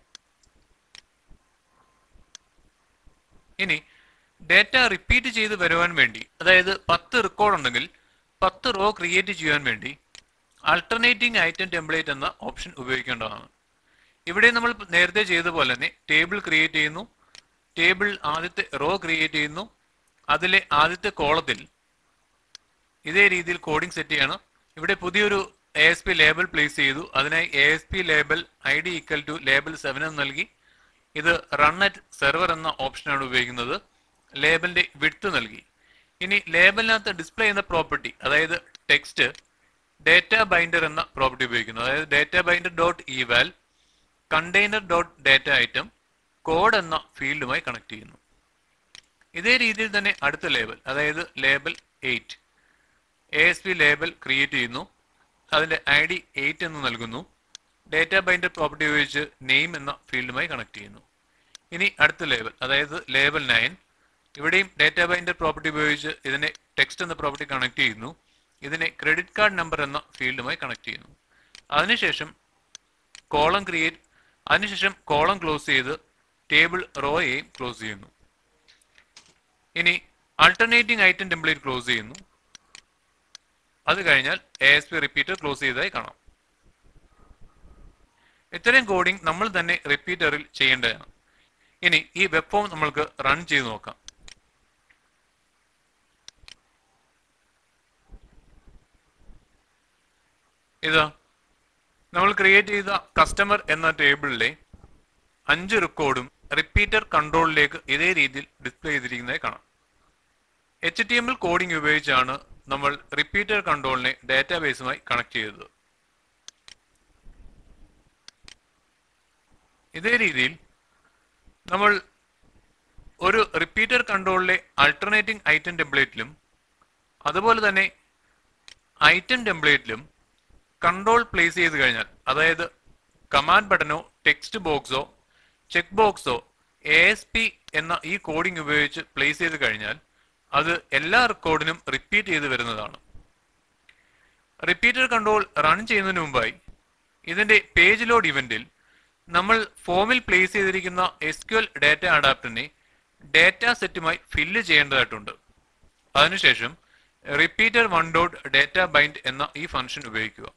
[SPEAKER 1] ഇനി ഡേറ്റ റിപ്പീറ്റ് ചെയ്ത് വരുവാൻ വേണ്ടി അതായത് പത്ത് റെക്കോർഡ് ഉണ്ടെങ്കിൽ പത്ത് റോ ക്രിയേറ്റ് ചെയ്യാൻ വേണ്ടി ആൾട്ടർനേറ്റിംഗ് ഐറ്റം ടെംപ്ലേറ്റ് എന്ന ഓപ്ഷൻ ഉപയോഗിക്കേണ്ടതാണ് ഇവിടെ നമ്മൾ നേരത്തെ ചെയ്ത പോലെ തന്നെ ടേബിൾ ക്രിയേറ്റ് ചെയ്യുന്നു ടേബിൾ ആദ്യത്തെ റോ ക്രിയേറ്റ് ചെയ്യുന്നു അതിലെ ആദ്യത്തെ കോളത്തിൽ ഇതേ രീതിയിൽ കോഡിംഗ് സെറ്റ് ചെയ്യണം ഇവിടെ പുതിയൊരു A S P label place ചെയ്തു അതിനായി A S P label I D equal to label seven എന്ന് നൽകി ഇത് റൺ അറ്റ് സെർവർ എന്ന ഓപ്ഷനാണ് ഉപയോഗിക്കുന്നത് ലേബലിന്റെ വിഡ്ത്ത് നൽകി ഇനി ലേബലിനകത്ത് ഡിസ്പ്ലേ ചെയ്യുന്ന പ്രോപ്പർട്ടി അതായത് ടെക്സ്റ്റ് ഡേറ്റ ബൈൻഡർ എന്ന പ്രോപ്പർട്ടി ഉപയോഗിക്കുന്നു അതായത് data binder dot Eval container dot data item code എന്ന ഫീൽഡുമായി കണക്ട് ചെയ്യുന്നു ഇതേ രീതിയിൽ തന്നെ അടുത്ത ലേബൽ അതായത് label eight A S P label create ചെയ്യുന്നു അതിന്റെ ഐ ഡി എയ്റ്റ് എന്ന് നൽകുന്നു ഡേറ്റ ബൈൻഡർ പ്രോപ്പർട്ടി ഉപയോഗിച്ച് നെയിം എന്ന ഫീൽഡുമായി കണക്ട് ചെയ്യുന്നു ഇനി അടുത്ത ലേബൽ അതായത് ലേബൽ നയൻ ഇവിടെയും ഡേറ്റ ബൈൻഡർ പ്രോപ്പർട്ടി ഉപയോഗിച്ച് ഇതിനെ ടെക്സ്റ്റ് എന്ന പ്രോപ്പർട്ടി കണക്ട് ചെയ്യുന്നു ഇതിനെ ക്രെഡിറ്റ് കാർഡ് നമ്പർ എന്ന ഫീൽഡുമായി കണക്ട് ചെയ്യുന്നു അതിനുശേഷം കോളം ക്രിയേറ്റ് അതിനുശേഷം കോളം ക്ലോസ് ചെയ്ത് ടേബിൾ റോയെയും ക്ലോസ് ചെയ്യുന്നു ഇനി ആൾട്ടർനേറ്റിംഗ് ഐറ്റം ടെംപ്ലേറ്റ് ക്ലോസ് ചെയ്യുന്നു അത് കഴിഞ്ഞാൽ A S P repeater close ചെയ്തതായി കാണാം ഇത്രയും കോഡിംഗ് നമ്മൾ തന്നെ റിപ്പീറ്ററിൽ ചെയ്യേണ്ടതാണ് ഇനി ഈ വെബ് ഫോം നമ്മൾക്ക് റൺ ചെയ്ത് നോക്കാം ഇതാ നമ്മൾ ക്രിയേറ്റ് ചെയ്ത കസ്റ്റമർ എന്ന ടേബിളിലെ അഞ്ച് റെക്കോർഡും റിപ്പീറ്റർ കൺട്രോളിലേക്ക് ഇതേ രീതിയിൽ ഡിസ്പ്ലേ ചെയ്തിരിക്കുന്നതായി കാണാം H T M L coding ഉപയോഗിച്ചാണ് നമ്മൾ റിപ്പീറ്റർ കൺട്രോളിനെ ഡാറ്റാബേസുമായി കണക്ട് ചെയ്തത് ഇതേ രീതിയിൽ നമ്മൾ ഒരു റിപ്പീറ്റർ കൺട്രോളിലെ ആൾട്ടർനേറ്റിംഗ് ഐറ്റം ടെംപ്ലേറ്റിലും അതുപോലെ തന്നെ ഐറ്റം ടെംപ്ലേറ്റിലും കൺട്രോൾ പ്ലേസ് ചെയ്ത് കഴിഞ്ഞാൽ അതായത് കമാൻഡ് ബട്ടനോ ടെക്സ്റ്റ് ബോക്സോ ചെക്ക് ബോക്സോ എ എസ് പി എന്ന ഈ കോഡിംഗ് ഉപയോഗിച്ച് പ്ലേസ് ചെയ്ത് കഴിഞ്ഞാൽ അത് എല്ലാ റെക്കോർഡിനും റിപ്പീറ്റ് ചെയ്ത് വരുന്നതാണ് റിപ്പീറ്റർ കൺട്രോൾ റൺ ചെയ്യുന്നതിന് മുമ്പായി ഇതിന്റെ പേജ് ലോഡ് ഇവന്റിൽ നമ്മൾ ഫോമിൽ പ്ലേസ് ചെയ്തിരിക്കുന്ന എസ് ക്യു എൽ ഡാറ്റ അഡാപ്റ്ററിനെ ഡാറ്റ സെറ്റുമായി ഫില്ല് ചെയ്യേണ്ടതായിട്ടുണ്ട് അതിനുശേഷം repeater one dot data bind എന്ന ഈ ഫംഗ്ഷൻ ഉപയോഗിക്കുക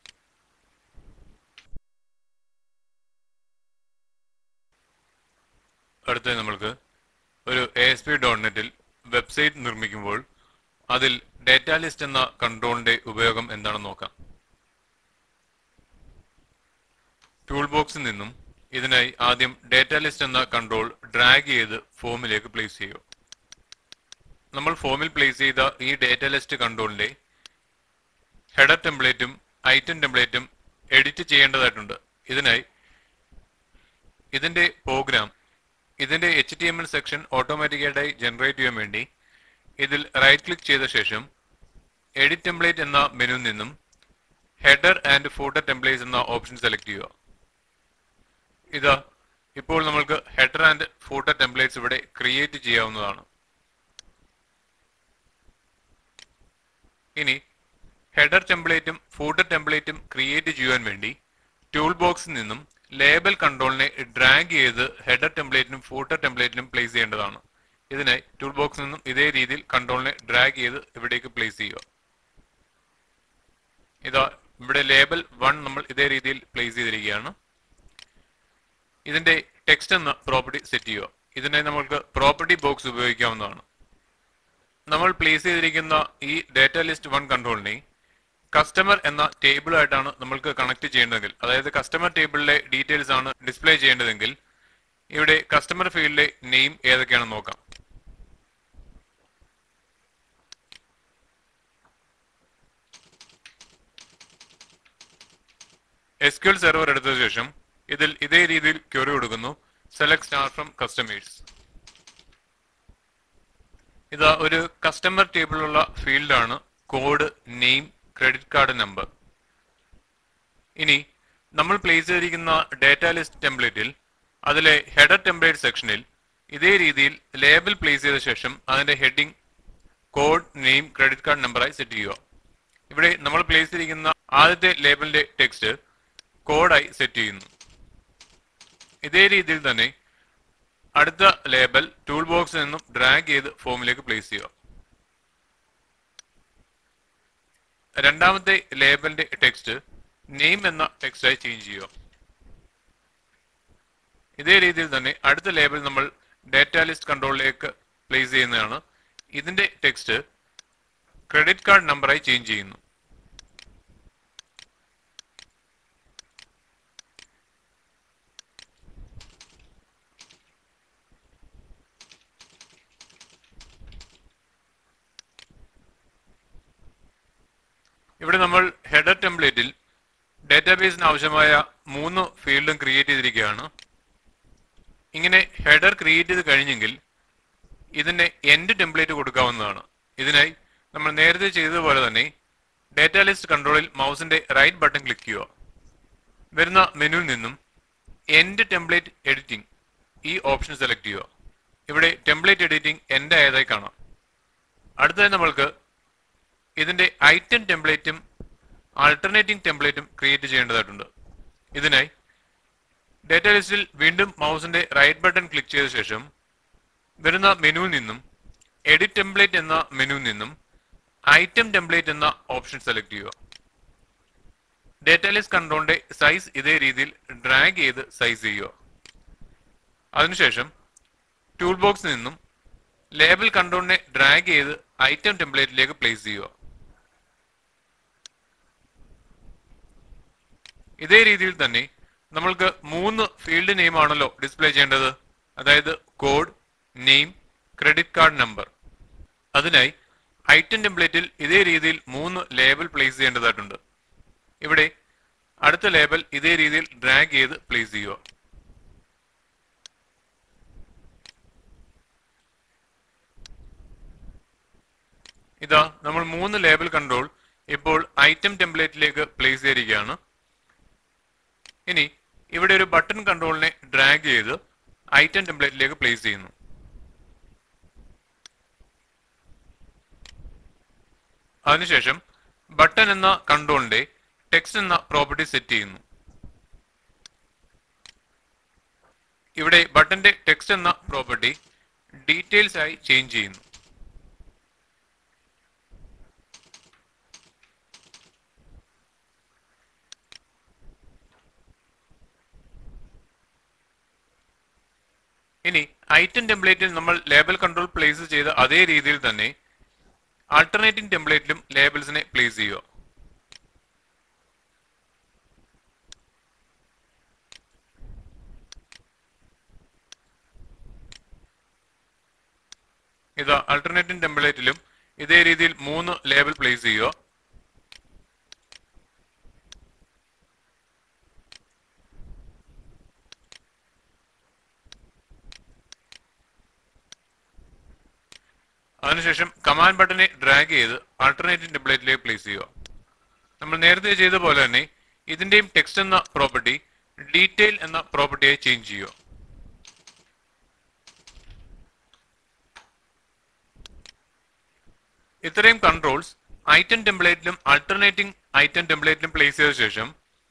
[SPEAKER 1] അടുത്ത നമ്മൾക്ക് ഒരു എ എസ് പി ഡോട്ട് നെറ്റിൽ വെബ്സൈറ്റ് നിർമ്മിക്കുമ്പോൾ അതിൽ ഡാറ്റ ലിസ്റ്റ് എന്ന കൺട്രോളിന്റെ ഉപയോഗം എന്താണെന്ന് നോക്കാം ടൂൾ ബോക്സിൽ നിന്നും ഇതിനായി ആദ്യം ഡാറ്റ ലിസ്റ്റ് എന്ന കൺട്രോൾ ഡ്രാഗ് ചെയ്ത് ഫോമിലേക്ക് പ്ലേസ് ചെയ്യുക നമ്മൾ ഫോമിൽ പ്ലേസ് ചെയ്ത ഈ ഡാറ്റ ലിസ്റ്റ് കൺട്രോളിന്റെ ഹെഡർ ടെംപ്ലേറ്റും ഐറ്റം ടെംപ്ലേറ്റും എഡിറ്റ് ചെയ്യേണ്ടതായിട്ടുണ്ട് ഇതിനായി ഇതിന്റെ പ്രോഗ്രാം ഇതിന്റെ H T M L section ഓട്ടോമാറ്റിക്കായി ജനറേറ്റ് ചെയ്യാൻ വേണ്ടി ഇതിൽ റൈറ്റ് ക്ലിക്ക് ചെയ്ത ശേഷം എഡിറ്റ് ടെംപ്ലേറ്റ് എന്ന മെനുവിൽ നിന്നും ഹെഡർ ആൻഡ് ഫൂട്ടർ ടെംപ്ലേറ്റ്സ് എന്ന ഓപ്ഷൻ സെലക്ട് ചെയ്യുക ഇതാ ഇപ്പോൾ നമ്മൾക്ക് ഹെഡർ ആൻഡ് ഫൂട്ടർ ടെംപ്ലേറ്റ്സ് ഇവിടെ ക്രിയേറ്റ് ചെയ്യാവുന്നതാണ് ഇനി ഹെഡർ ടെംപ്ലേറ്റും ഫൂട്ടർ ടെംപ്ലേറ്റും ക്രിയേറ്റ് ചെയ്യാൻ വേണ്ടി ടൂൾ ബോക്സിൽ നിന്നും ലേബൽ കൺട്രോളിനെ ഡ്രാഗ് ചെയ്ത് ഹെഡർ ടെംപ്ലേറ്റിനും ഫൂട്ടർ ടെംപ്ലേറ്റിനും പ്ലേസ് ചെയ്യേണ്ടതാണ് ഇതിനായി ടൂൾ ബോക്സിൽ നിന്നും ഇതേ രീതിയിൽ കൺട്രോളിനെ ഡ്രാഗ് ചെയ്ത് ഇവിടേക്ക് പ്ലേസ് ചെയ്യുക ഇതാ ഇവിടെ ലേബൽ വൺ നമ്മൾ ഇതേ രീതിയിൽ പ്ലേസ് ചെയ്തിരിക്കുകയാണ് ഇതിന്റെ ടെക്സ്റ്റ് എന്ന പ്രോപ്പർട്ടി സെറ്റ് ചെയ്യുക ഇതിനായി നമുക്ക് പ്രോപ്പർട്ടി ബോക്സ് ഉപയോഗിക്കാവുന്നതാണ് നമ്മൾ പ്ലേസ് ചെയ്തിരിക്കുന്ന ഈ ഡാറ്റ ലിസ്റ്റ് വൺ കൺട്രോളിനെ കസ്റ്റമർ എന്ന ടേബിൾ ആയിട്ടാണ് നമ്മൾക്ക് കണക്ട് ചെയ്യേണ്ടതെങ്കിൽ അതായത് കസ്റ്റമർ ടേബിളിലെ ഡീറ്റെയിൽസ് ആണ് ഡിസ്പ്ലേ ചെയ്യേണ്ടതെങ്കിൽ ഇവിടെ കസ്റ്റമർ ഫീൽഡിലെ നെയിം ഏതൊക്കെയാണെന്ന് നോക്കാം എസ് ക്യു എൽ സെർവർ എടുത്ത ശേഷം ഇതിൽ ഇതേ രീതിയിൽ ക്വറി കൊടുക്കുന്നു സെലക്ട് സ്റ്റാർ ഫ്രം കസ്റ്റമേഴ്സ് ഇതാ ഒരു കസ്റ്റമർ ടേബിളിലുള്ള ഫീൽഡാണ് code name credit card number ഇനി നമ്മൾ പ്ലേസ് ചെയ്തിരിക്കുന്ന ഡാറ്റ ലിസ്റ്റ് ടെംപ്ലേറ്റിൽ അതിലെ ഹെഡർ ടെംപ്ലേറ്റ് സെക്ഷനിൽ ഇതേ രീതിയിൽ ലേബൽ പ്ലേസ് ചെയ്ത ശേഷം അതിന്റെ heading code name credit card നമ്പറായി സെറ്റ് ചെയ്യുക ഇവിടെ നമ്മൾ പ്ലേസ് ചെയ്തിരിക്കുന്ന ആദ്യത്തെ ലേബലിന്റെ ടെക്സ്റ്റ് കോഡായി സെറ്റ് ചെയ്യുന്നു ഇതേ രീതിയിൽ തന്നെ അടുത്ത ലേബൽ ടൂൾ ബോക്സിൽ നിന്നും ഡ്രാഗ് ചെയ്ത് ഫോമിലേക്ക് പ്ലേസ് ചെയ്യുക രണ്ടാമത്തെ ലേബലിന്റെ ടെക്സ്റ്റ് നെയിം എന്ന ടെക്സ്റ്റായി ചേഞ്ച് ചെയ്യുക ഇതേ രീതിയിൽ തന്നെ അടുത്ത ലേബൽ നമ്മൾ ഡാറ്റ ലിസ്റ്റ് കൺട്രോളിലേക്ക് പ്ലേസ് ചെയ്യുന്നതാണ് ഇതിന്റെ ടെക്സ്റ്റ് ക്രെഡിറ്റ് കാർഡ് നമ്പറായി ചേഞ്ച് ചെയ്യുന്നു ഇവിടെ നമ്മൾ ഹെഡർ ടെംപ്ലേറ്റിൽ ഡാറ്റാബേസിന് ആവശ്യമായ മൂന്ന് ഫീൽഡും ക്രിയേറ്റ് ചെയ്തിരിക്കുകയാണ് ഇങ്ങനെ ഹെഡർ ക്രിയേറ്റ് ചെയ്ത് കഴിഞ്ഞെങ്കിൽ ഇതിന്റെ എൻഡ് ടെംപ്ലേറ്റ് കൊടുക്കാവുന്നതാണ് ഇതിനായി നമ്മൾ നേരത്തെ ചെയ്തതുപോലെ തന്നെ ഡാറ്റ ലിസ്റ്റ് കൺട്രോളിൽ മൗസിന്റെ റൈറ്റ് ബട്ടൺ ക്ലിക്ക് ചെയ്യുക വരുന്ന മെനുവിൽ നിന്നും എൻഡ് ടെംപ്ലേറ്റ് എഡിറ്റിംഗ് ഈ ഓപ്ഷൻ സെലക്ട് ചെയ്യുക ഇവിടെ ടെംപ്ലേറ്റ് എഡിറ്റിംഗ് എൻഡ് ആയതായി കാണാം അടുത്തതായി നമ്മൾക്ക് ഇതിന്റെ ഐറ്റം ടെംപ്ലേറ്റും ആൾട്ടർനേറ്റിംഗ് ടെംപ്ലേറ്റും ക്രിയേറ്റ് ചെയ്യേണ്ടതായിട്ടുണ്ട് ഇതിനായി ഡാറ്റ ലിസ്റ്റിൽ വീണ്ടും മൗസിന്റെ റൈറ്റ് ബട്ടൺ ക്ലിക്ക് ചെയ്ത ശേഷം വരുന്ന മെനുവിൽ നിന്നും എഡിറ്റ് ടെംപ്ലേറ്റ് എന്ന മെനുവിൽ നിന്നും ഐറ്റം ടെംപ്ലേറ്റ് എന്ന ഓപ്ഷൻ സെലക്ട് ചെയ്യുക ഡാറ്റ ലിസ്റ്റ് കൺട്രോളിന്റെ സൈസ് ഇതേ രീതിയിൽ ഡ്രാഗ് ചെയ്ത് സൈസ് ചെയ്യുക അതിനുശേഷം ടൂൾ ബോക്സിൽ നിന്നും ലേബൽ കൺട്രോളിനെ ഡ്രാഗ് ചെയ്ത് ഐറ്റം ടെംപ്ലേറ്റിലേക്ക് പ്ലേസ് ചെയ്യുക ഇതേ രീതിയിൽ തന്നെ നമ്മൾക്ക് മൂന്ന് ഫീൽഡ് നെയിം ആണല്ലോ ഡിസ്പ്ലേ ചെയ്യേണ്ടത് അതായത് code name credit card number അതിനായി ഐറ്റം ടെംപ്ലേറ്റിൽ ഇതേ രീതിയിൽ മൂന്ന് ലേബൽ പ്ലേസ് ചെയ്യേണ്ടതായിട്ടുണ്ട് ഇവിടെ അടുത്ത ലേബൽ ഇതേ രീതിയിൽ ഡ്രാഗ് ചെയ്ത് പ്ലേസ് ചെയ്യുക ഇതാ നമ്മൾ മൂന്ന് ലേബൽ കൺട്രോൾ ഇപ്പോൾ ഐറ്റം ടെംപ്ലേറ്റിലേക്ക് പ്ലേസ് ചെയ്തിരിക്കുകയാണ് ഇനി ഇവിടെ ഒരു ബട്ടൺ കൺട്രോളിനെ ഡ്രാഗ് ചെയ്ത് ഐറ്റം ടെംപ്ലേറ്റിലേക്ക് പ്ലേസ് ചെയ്യുന്നു അതിനുശേഷം ബട്ടൺ എന്ന കൺട്രോളിന്റെ ടെക്സ്റ്റ് എന്ന പ്രോപ്പർട്ടി സെറ്റ് ചെയ്യുന്നു ഇവിടെ ബട്ടന്റെ ടെക്സ്റ്റ് എന്ന പ്രോപ്പർട്ടി ഡീറ്റെയിൽസ് ആയി ചേഞ്ച് ചെയ്യുന്നു ഇനി ഐറ്റം ടെംപ്ലേറ്റിൽ നമ്മൾ ലേബൽ കൺട്രോൾ പ്ലേസ് ചെയ്ത അതേ രീതിയിൽ തന്നെ ആൾട്ടർനേറ്റിംഗ് ടെംപ്ലേറ്റിലും ലേബൽസിനെ പ്ലേസ് ചെയ്യുക ഇത് ആൾട്ടർനേറ്റിംഗ് ടെംപ്ലേറ്റിലും ഇതേ രീതിയിൽ മൂന്ന് ലേബൽ പ്ലേസ് ചെയ്യുക അതിനുശേഷം കമാൻഡ് ബട്ടനെ ഡ്രാഗ് ചെയ്ത് ആൾട്ടർനേറ്റീവ് ടെംപ്ലേറ്റിലേക്ക് പ്ലേസ് ചെയ്യുക നമ്മൾ നേരത്തെ ചെയ്ത പോലെ തന്നെ ഇതിന്റെയും ടെക്സ്റ്റ് എന്ന പ്രോപ്പർട്ടി ഡീറ്റെയിൽ എന്ന പ്രോപ്പർട്ടിയായി ചേഞ്ച് ചെയ്യുക ഇത്രയും കൺട്രോൾസ് ഐറ്റം ടെംപ്ലേറ്റിലും ആൾട്ടർനേറ്റിംഗ് ഐറ്റം ടെംപ്ലേറ്റിലും പ്ലേസ് ചെയ്ത ശേഷം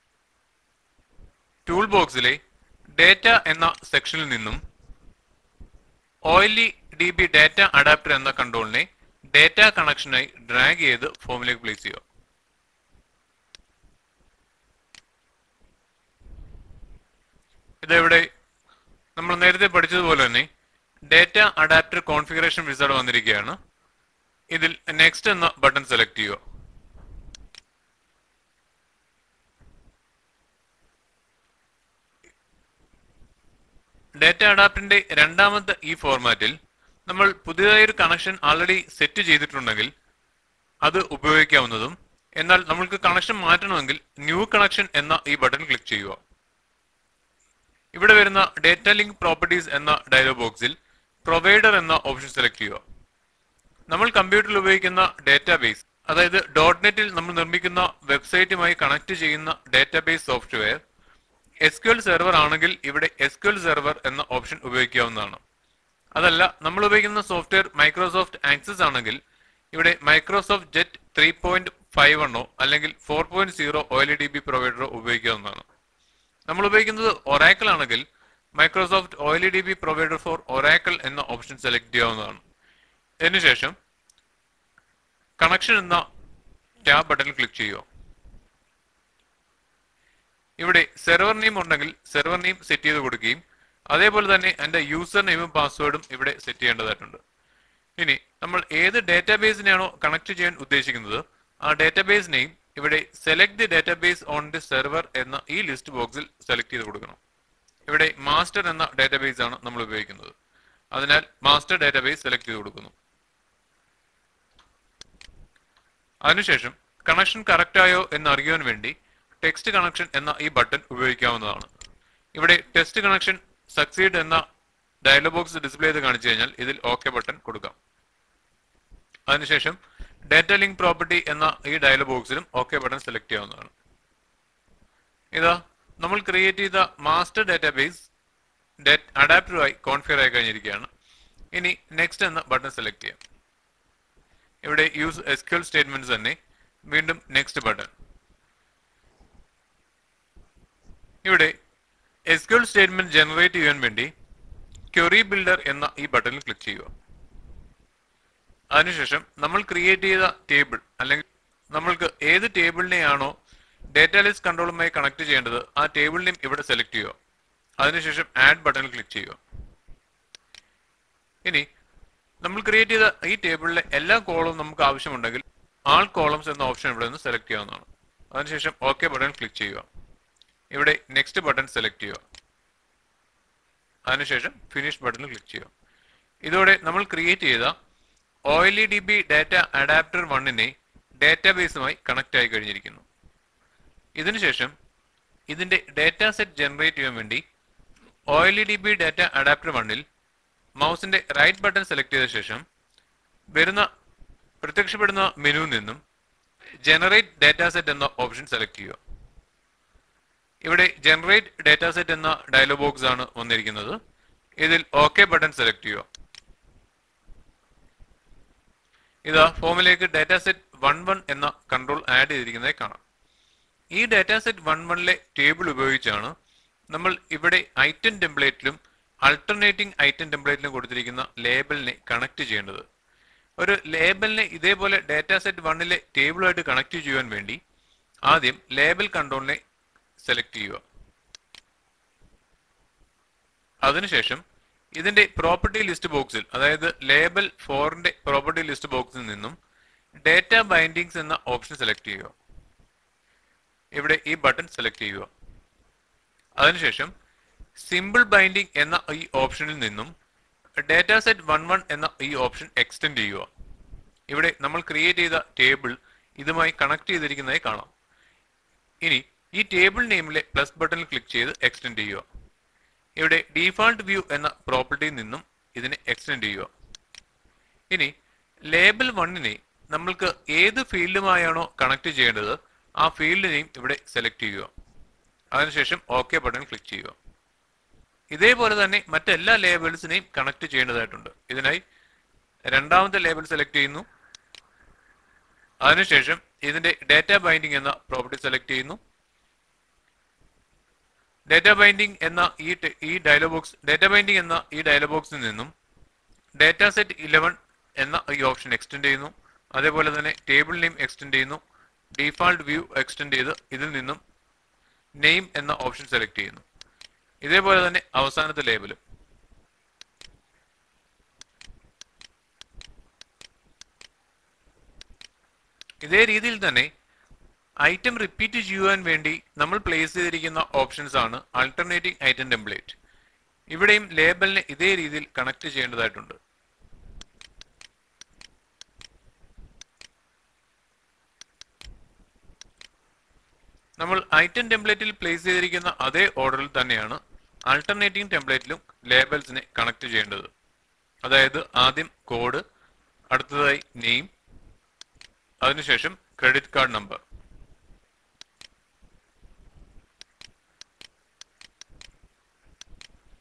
[SPEAKER 1] ടൂൾ ബോക്സിലെ ഡേറ്റ എന്ന സെക്ഷനിൽ നിന്നും OLE D B data adapter എന്ന കൺട്രോളിനെ ഡാറ്റ കണക്ഷനായി ഡ്രാഗ് ചെയ്ത് ഫോമിലേക്ക് പ്ലേസ് ചെയ്യുക ഇതെവിടെ നമ്മൾ നേരത്തെ പഠിച്ചതുപോലെ തന്നെ ഡാറ്റ അഡാപ്റ്റർ കോൺഫിഗറേഷൻ വിസാർഡ് വന്നിരിക്കുകയാണ് ഇതിൽ നെക്സ്റ്റ് എന്ന ബട്ടൺ സെലക്ട് ചെയ്യുക ഡാറ്റ അഡാപ്റ്ററിന്റെ രണ്ടാമത്തെ ഈ ഫോർമാറ്റിൽ നമ്മൾ പുതിയതായി ഒരു കണക്ഷൻ ആൾറെഡി സെറ്റ് ചെയ്തിട്ടുണ്ടെങ്കിൽ അത് ഉപയോഗിക്കാവുന്നതും എന്നാൽ നമ്മൾക്ക് കണക്ഷൻ മാറ്റണമെങ്കിൽ ന്യൂ കണക്ഷൻ എന്ന ഈ ബട്ടൺ ക്ലിക്ക് ചെയ്യുക ഇവിടെ വരുന്ന ഡേറ്റ ലിങ്ക് പ്രോപ്പർട്ടീസ് എന്ന ഡയലോഗ് ബോക്സിൽ പ്രൊവൈഡർ എന്ന ഓപ്ഷൻ സെലക്ട് ചെയ്യുക നമ്മൾ കമ്പ്യൂട്ടറിൽ ഉപയോഗിക്കുന്ന ഡേറ്റാബേസ് അതായത് ഡോട്ട് നെറ്റിൽ നമ്മൾ നിർമ്മിക്കുന്ന വെബ്സൈറ്റുമായി കണക്ട് ചെയ്യുന്ന database software S Q L server ആണെങ്കിൽ ഇവിടെ എസ് ക്യു എൽ സെർവർ എന്ന ഓപ്ഷൻ ഉപയോഗിക്കാവുന്നതാണ് അതല്ല നമ്മൾ ഉപയോഗിക്കുന്ന സോഫ്റ്റ്വെയർ മൈക്രോസോഫ്റ്റ് ആക്സസ് ആണെങ്കിൽ ഇവിടെ Microsoft Jet three point five വണ്ണോ അല്ലെങ്കിൽ four point zero O L D B പ്രൊവൈഡറോ ഉപയോഗിക്കാവുന്നതാണ് നമ്മൾ ഉപയോഗിക്കുന്നത് ഒറാക്കിൾ ആണെങ്കിൽ Microsoft O L D B provider for Oracle എന്ന ഓപ്ഷൻ സെലക്ട് ചെയ്യാവുന്നതാണ് ഇതിനുശേഷം കണക്ഷൻ എന്ന ടാബ് ബട്ടണിൽ ക്ലിക്ക് ചെയ്യുക ഇവിടെ സെർവർ നെയിം ഉണ്ടെങ്കിൽ സെർവർ നെയിം സെറ്റ് ചെയ്ത് കൊടുക്കുകയും അതേപോലെ തന്നെ എൻ്റെ യൂസർ നെയിമും പാസ്വേഡും ഇവിടെ സെറ്റ് ചെയ്യേണ്ടതായിട്ടുണ്ട് ഇനി നമ്മൾ ഏത് ഡേറ്റാബേസിനെയാണോ കണക്ട് ചെയ്യാൻ ഉദ്ദേശിക്കുന്നത് ആ ഡേറ്റാബേസ് നെയിം ഇവിടെ select the database on the server എന്ന ഈ ലിസ്റ്റ് ബോക്സിൽ സെലക്ട് ചെയ്ത് കൊടുക്കണം ഇവിടെ മാസ്റ്റർ എന്ന ഡേറ്റാബേസ് ആണ് നമ്മൾ ഉപയോഗിക്കുന്നത് അതിനാൽ മാസ്റ്റർ ഡേറ്റാബേസ് സെലക്ട് ചെയ്ത് കൊടുക്കുന്നു അതിനുശേഷം കണക്ഷൻ കറക്റ്റ് ആയോ എന്ന് അറിയുവാൻ വേണ്ടി ടെക്സ്റ്റ് കണക്ഷൻ എന്ന ഈ ബട്ടൺ ഉപയോഗിക്കാവുന്നതാണ് ഇവിടെ ടെസ്റ്റ് കണക്ഷൻ സക്സീഡ് എന്ന ഡയലോഗ് ബോക്സ് ഡിസ്പ്ലേ ചെയ്ത് കാണിച്ചു കഴിഞ്ഞാൽ ഇതിൽ ഓക്കെ ബട്ടൺ കൊടുക്കാം അതിനുശേഷം ഡാറ്റ ലിങ്ക് പ്രോപ്പർട്ടി എന്ന ഈ ഡയലോഗ് ബോക്സിലും ഓക്കെ ബട്ടൺ സെലക്ട് ചെയ്യാവുന്നതാണ് ഇതാ നമ്മൾ ക്രിയേറ്റ് ചെയ്ത മാസ്റ്റർ ഡാറ്റാബേസ് അഡാപ്റ്ററുമായി കോൺഫിഗർ ആയി കഴിഞ്ഞിരിക്കുകയാണ് ഇനി നെക്സ്റ്റ് എന്ന ബട്ടൺ സെലക്ട് ചെയ്യാം ഇവിടെ use S Q L statements തന്നെ വീണ്ടും നെക്സ്റ്റ് ബട്ടൺ ഇവിടെ S Q L statement generate ചെയ്യാൻ വേണ്ടി ക്വറി ബിൽഡർ എന്ന ഈ ബട്ടണിൽ ക്ലിക്ക് ചെയ്യുക അതിനുശേഷം നമ്മൾ ക്രിയേറ്റ് ചെയ്ത ടേബിൾ അല്ലെങ്കിൽ നമ്മൾക്ക് ഏത് ടേബിളിനെയാണോ ഡേറ്റ ലിസ്റ്റ് കൺട്രോളുമായി കണക്ട് ചെയ്യേണ്ടത് ആ ടേബിളിനെയും ഇവിടെ സെലക്ട് ചെയ്യുക അതിനുശേഷം ആഡ് ബട്ടണിൽ ക്ലിക്ക് ചെയ്യുക ഇനി നമ്മൾ ക്രിയേറ്റ് ചെയ്ത ഈ ടേബിളിലെ എല്ലാ കോളവും നമുക്ക് ആവശ്യമുണ്ടെങ്കിൽ ആൾ കോളംസ് എന്ന ഓപ്ഷൻ ഇവിടെ നിന്ന് സെലക്ട് ചെയ്യാവുന്നതാണ് അതിനുശേഷം ഓക്കെ ബട്ടൺ ക്ലിക്ക് ചെയ്യുക ഇവിടെ നെക്സ്റ്റ് ബട്ടൺ സെലക്ട് ചെയ്യുക അതിനുശേഷം ഫിനിഷ് ബട്ടണിൽ ക്ലിക്ക് ചെയ്യുക ഇതോടെ നമ്മൾ ക്രിയേറ്റ് ചെയ്ത O L E D B data adapter വണ്ണിനെ ഡാറ്റാബേസുമായി കണക്ട് ആയി കഴിഞ്ഞിരിക്കുന്നു ഇതിനുശേഷം ഇതിന്റെ ഡാറ്റ സെറ്റ് ജനറേറ്റ് ചെയ്യാൻ വേണ്ടി O L E D B data adapter വണ്ണിൽ മൗസിന്റെ റൈറ്റ് ബട്ടൺ സെലക്ട് ചെയ്ത ശേഷം വരുന്ന പ്രത്യക്ഷപ്പെടുന്ന മെനുവിൽ നിന്നും ജനറേറ്റ് ഡാറ്റ സെറ്റ് എന്ന ഓപ്ഷൻ സെലക്ട് ചെയ്യുക ഇവിടെ ജനറേറ്റ് ഡാറ്റ സെറ്റ് എന്ന ഡയലോഗ് ബോക്സ് ആണ് വന്നിരിക്കുന്നത് ഇതിൽ ഓക്കെ ബട്ടൺ സെലക്ട് ചെയ്യുക ഇതാ ഫോമിലേക്ക് ഡാറ്റ സെറ്റ് വൺ വൺ എന്ന കൺട്രോൾ ആഡ് ചെയ്തിരിക്കുന്നതായി കാണാം ഈ ഡാറ്റ സെറ്റ് വൺ വണ്ണിലെ ടേബിൾ ഉപയോഗിച്ചാണ് നമ്മൾ ഇവിടെ ഐറ്റം ടെംപ്ലേറ്റിലും അൾട്ടർനേറ്റിംഗ് ഐറ്റം ടെംപ്ലേറ്റിലും കൊടുത്തിരിക്കുന്ന ലേബലിനെ കണക്ട് ചെയ്യേണ്ടത് ഒരു ലേബലിനെ ഇതേപോലെ ഡാറ്റ സെറ്റ് വണ്ണിലെ ടേബിളുമായിട്ട് കണക്ട് ചെയ്യുവാൻ വേണ്ടി ആദ്യം ലേബൽ കൺട്രോളിനെ സെലക്ട് ചെയ്യുക അതിനുശേഷം ഇതിന്റെ പ്രോപ്പർട്ടി ലിസ്റ്റ് ബോക്സിൽ അതായത് ലേബൽ ഫോറിന്റെ പ്രോപ്പർട്ടി ലിസ്റ്റ് ബോക്സിൽ നിന്നും ഡേറ്റ ബൈൻഡിങ്സ് എന്ന ഓപ്ഷൻ സെലക്ട് ചെയ്യുക ഇവിടെ ഈ ബട്ടൺ സെലക്ട് ചെയ്യുക അതിനുശേഷം സിമ്പിൾ ബൈൻഡിംഗ് എന്ന ഈ ഓപ്ഷനിൽ നിന്നും ഡാറ്റ സെറ്റ് വൺ വൺ എന്ന ഈ ഓപ്ഷൻ എക്സ്റ്റെൻഡ് ചെയ്യുക ഇവിടെ നമ്മൾ ക്രിയേറ്റ് ചെയ്ത ടേബിൾ ഇതുമായി കണക്ട് ചെയ്തിരിക്കുന്നതായി കാണാം ഇനി ഈ ടേബിൾ നെയിമിലെ പ്ലസ് ബട്ടണിൽ ക്ലിക്ക് ചെയ്ത് എക്സ്റ്റെൻഡ് ചെയ്യുക ഇവിടെ ഡീഫാൾട്ട് വ്യൂ എന്ന പ്രോപ്പർട്ടിയിൽ നിന്നും ഇതിനെ എക്സ്റ്റെൻഡ് ചെയ്യുക ഇനി ലേബൽ വണ്ണിനെ നമ്മൾക്ക് ഏത് ഫീൽഡുമായാണോ കണക്ട് ചെയ്യേണ്ടത് ആ ഫീൽഡിനെയും ഇവിടെ സെലക്ട് ചെയ്യുക അതിനുശേഷം ഓക്കെ ബട്ടൺ ക്ലിക്ക് ചെയ്യുക ഇതേപോലെ തന്നെ മറ്റെല്ലാ ലേബൽസിനെയും കണക്ട് ചെയ്യേണ്ടതായിട്ടുണ്ട് ഇതിനായി രണ്ടാമത്തെ ലേബൽ സെലക്ട് ചെയ്യുന്നു അതിനുശേഷം ഇതിന്റെ ഡാറ്റ ബൈൻഡിംഗ് എന്ന പ്രോപ്പർട്ടി സെലക്ട് ചെയ്യുന്നു ഡാറ്റ ബൈൻഡിംഗ് എന്ന ഈ ടെ- ഈ ഡയലോഗ് ബോക്സ് ഡാറ്റ ബൈൻഡിംഗ് എന്ന ഈ ഡയലോഗ് ബോക്സിൽ നിന്നും ഡാറ്റ സെറ്റ് ഇലവൻ എന്ന ഈ ഓപ്ഷൻ എക്സ്റ്റെൻഡ് ചെയ്യുന്നു അതേപോലെ തന്നെ ടേബിൾ നെയിം എക്സ്റ്റെൻഡ് ചെയ്യുന്നു ഡീഫാൾട്ട് വ്യൂ എക്സ്റ്റെൻഡ് ചെയ്ത് ഇതിൽ നിന്നും നെയിം എന്ന ഓപ്ഷൻ സെലക്ട് ചെയ്യുന്നു ഇതേപോലെ തന്നെ അവസാനത്തെ ലേബലും ഇതേ രീതിയിൽ തന്നെ ഐറ്റം റിപ്പീറ്റ് ചെയ്യുവാൻ വേണ്ടി നമ്മൾ പ്ലേസ് ചെയ്തിരിക്കുന്ന ഓപ്ഷൻസ് ആണ് ആൾട്ടർനേറ്റിംഗ് ഐറ്റം ടെംപ്ലേറ്റ് ഇവിടെയും ലേബലിനെ ഇതേ രീതിയിൽ കണക്ട് ചെയ്യേണ്ടതായിട്ടുണ്ട് നമ്മൾ ഐറ്റം ടെംപ്ലേറ്റിൽ പ്ലേസ് ചെയ്തിരിക്കുന്ന അതേ ഓർഡറിൽ തന്നെയാണ് ആൾട്ടർനേറ്റിംഗ് ടെംപ്ലേറ്റിലും ലേബൽസിനെ കണക്ട് ചെയ്യേണ്ടത് അതായത് ആദ്യം കോഡ് അടുത്തതായി നെയിം അതിനുശേഷം ക്രെഡിറ്റ് കാർഡ് നമ്പർ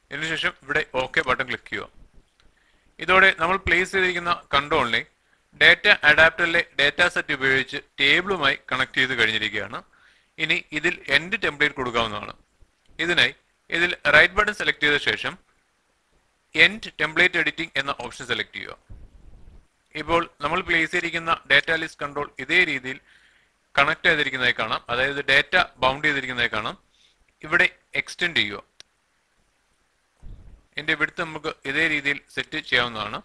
[SPEAKER 1] ഇതിനുശേഷം ഇവിടെ ഓക്കെ ബട്ടൺ ക്ലിക്ക് ചെയ്യുക ഇതോടെ നമ്മൾ പ്ലേസ് ചെയ്തിരിക്കുന്ന കൺട്രോളിനെ ഡാറ്റ അഡാപ്റ്ററിലെ ഡാറ്റ സെറ്റ് ഉപയോഗിച്ച് ടേബിളുമായി കണക്ട് ചെയ്ത് കഴിഞ്ഞിരിക്കുകയാണ് ഇനി ഇതിൽ എൻഡ് ടെംപ്ലേറ്റ് കൊടുക്കാവുന്നതാണ് ഇതിനായി ഇതിൽ റൈറ്റ് ബട്ടൺ സെലക്ട് ചെയ്ത ശേഷം എൻഡ് ടെംപ്ലേറ്റ് എഡിറ്റിംഗ് എന്ന ഓപ്ഷൻ സെലക്ട് ചെയ്യുക ഇപ്പോൾ നമ്മൾ പ്ലേസ് ചെയ്തിരിക്കുന്ന ഡാറ്റ ലിസ്റ്റ് കൺട്രോൾ ഇതേ രീതിയിൽ കണക്ട് ചെയ്തിരിക്കുന്നതായി കാണാം അതായത് ഡാറ്റ ബൗണ്ട് ചെയ്തിരിക്കുന്നതായി കാണാം ഇവിടെ എക്സ്റ്റെൻഡ് ചെയ്യുക ഇതിന്റെ വിടുത്ത് നമുക്ക് ഇതേ രീതിയിൽ സെറ്റ് ചെയ്യാവുന്നതാണ്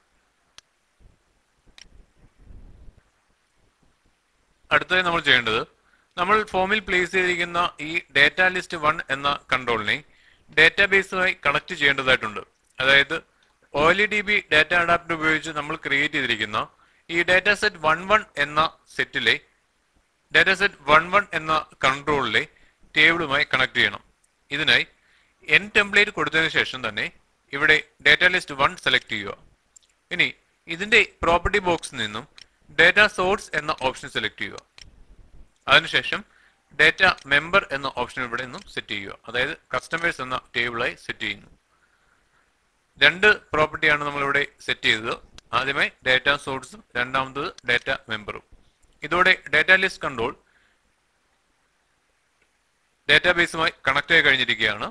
[SPEAKER 1] അടുത്തതായി നമ്മൾ ചെയ്യേണ്ടത് നമ്മൾ ഫോമിൽ പ്ലേസ് ചെയ്തിരിക്കുന്ന ഈ ഡാറ്റ ലിസ്റ്റ് വൺ എന്ന കൺട്രോളിനെ ഡാറ്റാബേസുമായി കണക്ട് ചെയ്യേണ്ടതായിട്ടുണ്ട് അതായത് OLE D B data adapter ഉപയോഗിച്ച് നമ്മൾ ക്രിയേറ്റ് ചെയ്തിരിക്കുന്ന ഈ ഡാറ്റ സെറ്റ് വൺ വൺ എന്ന സെറ്റിലെ ഡാറ്റ സെറ്റ് വൺ വൺ എന്ന കൺട്രോളിലെ ടേബിളുമായി കണക്ട് ചെയ്യണം ഇതിനായി എൻ ടെംപ്ലേറ്റ് കൊടുത്തതിന് ശേഷം തന്നെ ഇവിടെ ഡാറ്റ ലിസ്റ്റ് വൺ സെലക്ട് ചെയ്യുക ഇനി ഇതിന്റെ പ്രോപ്പർട്ടി ബോക്സിൽ നിന്നും ഡാറ്റ സോഴ്സ് എന്ന ഓപ്ഷൻ സെലക്ട് ചെയ്യുക അതിനുശേഷം ഡാറ്റ മെമ്പർ എന്ന ഓപ്ഷൻ ഇവിടെ നിന്നും സെറ്റ് ചെയ്യുക അതായത് കസ്റ്റമേഴ്സ് എന്ന ടേബിളായി സെറ്റ് ചെയ്യുന്നു രണ്ട് പ്രോപ്പർട്ടിയാണ് നമ്മളിവിടെ സെറ്റ് ചെയ്തത് ആദ്യമായി ഡാറ്റ സോഴ്സും രണ്ടാമത്തത് ഡാറ്റ മെമ്പറും ഇതോടെ ഡാറ്റ ലിസ്റ്റ് കൺട്രോൾ ഡാറ്റാബേസുമായി കണക്ട് ആയി കഴിഞ്ഞിരിക്കുകയാണ്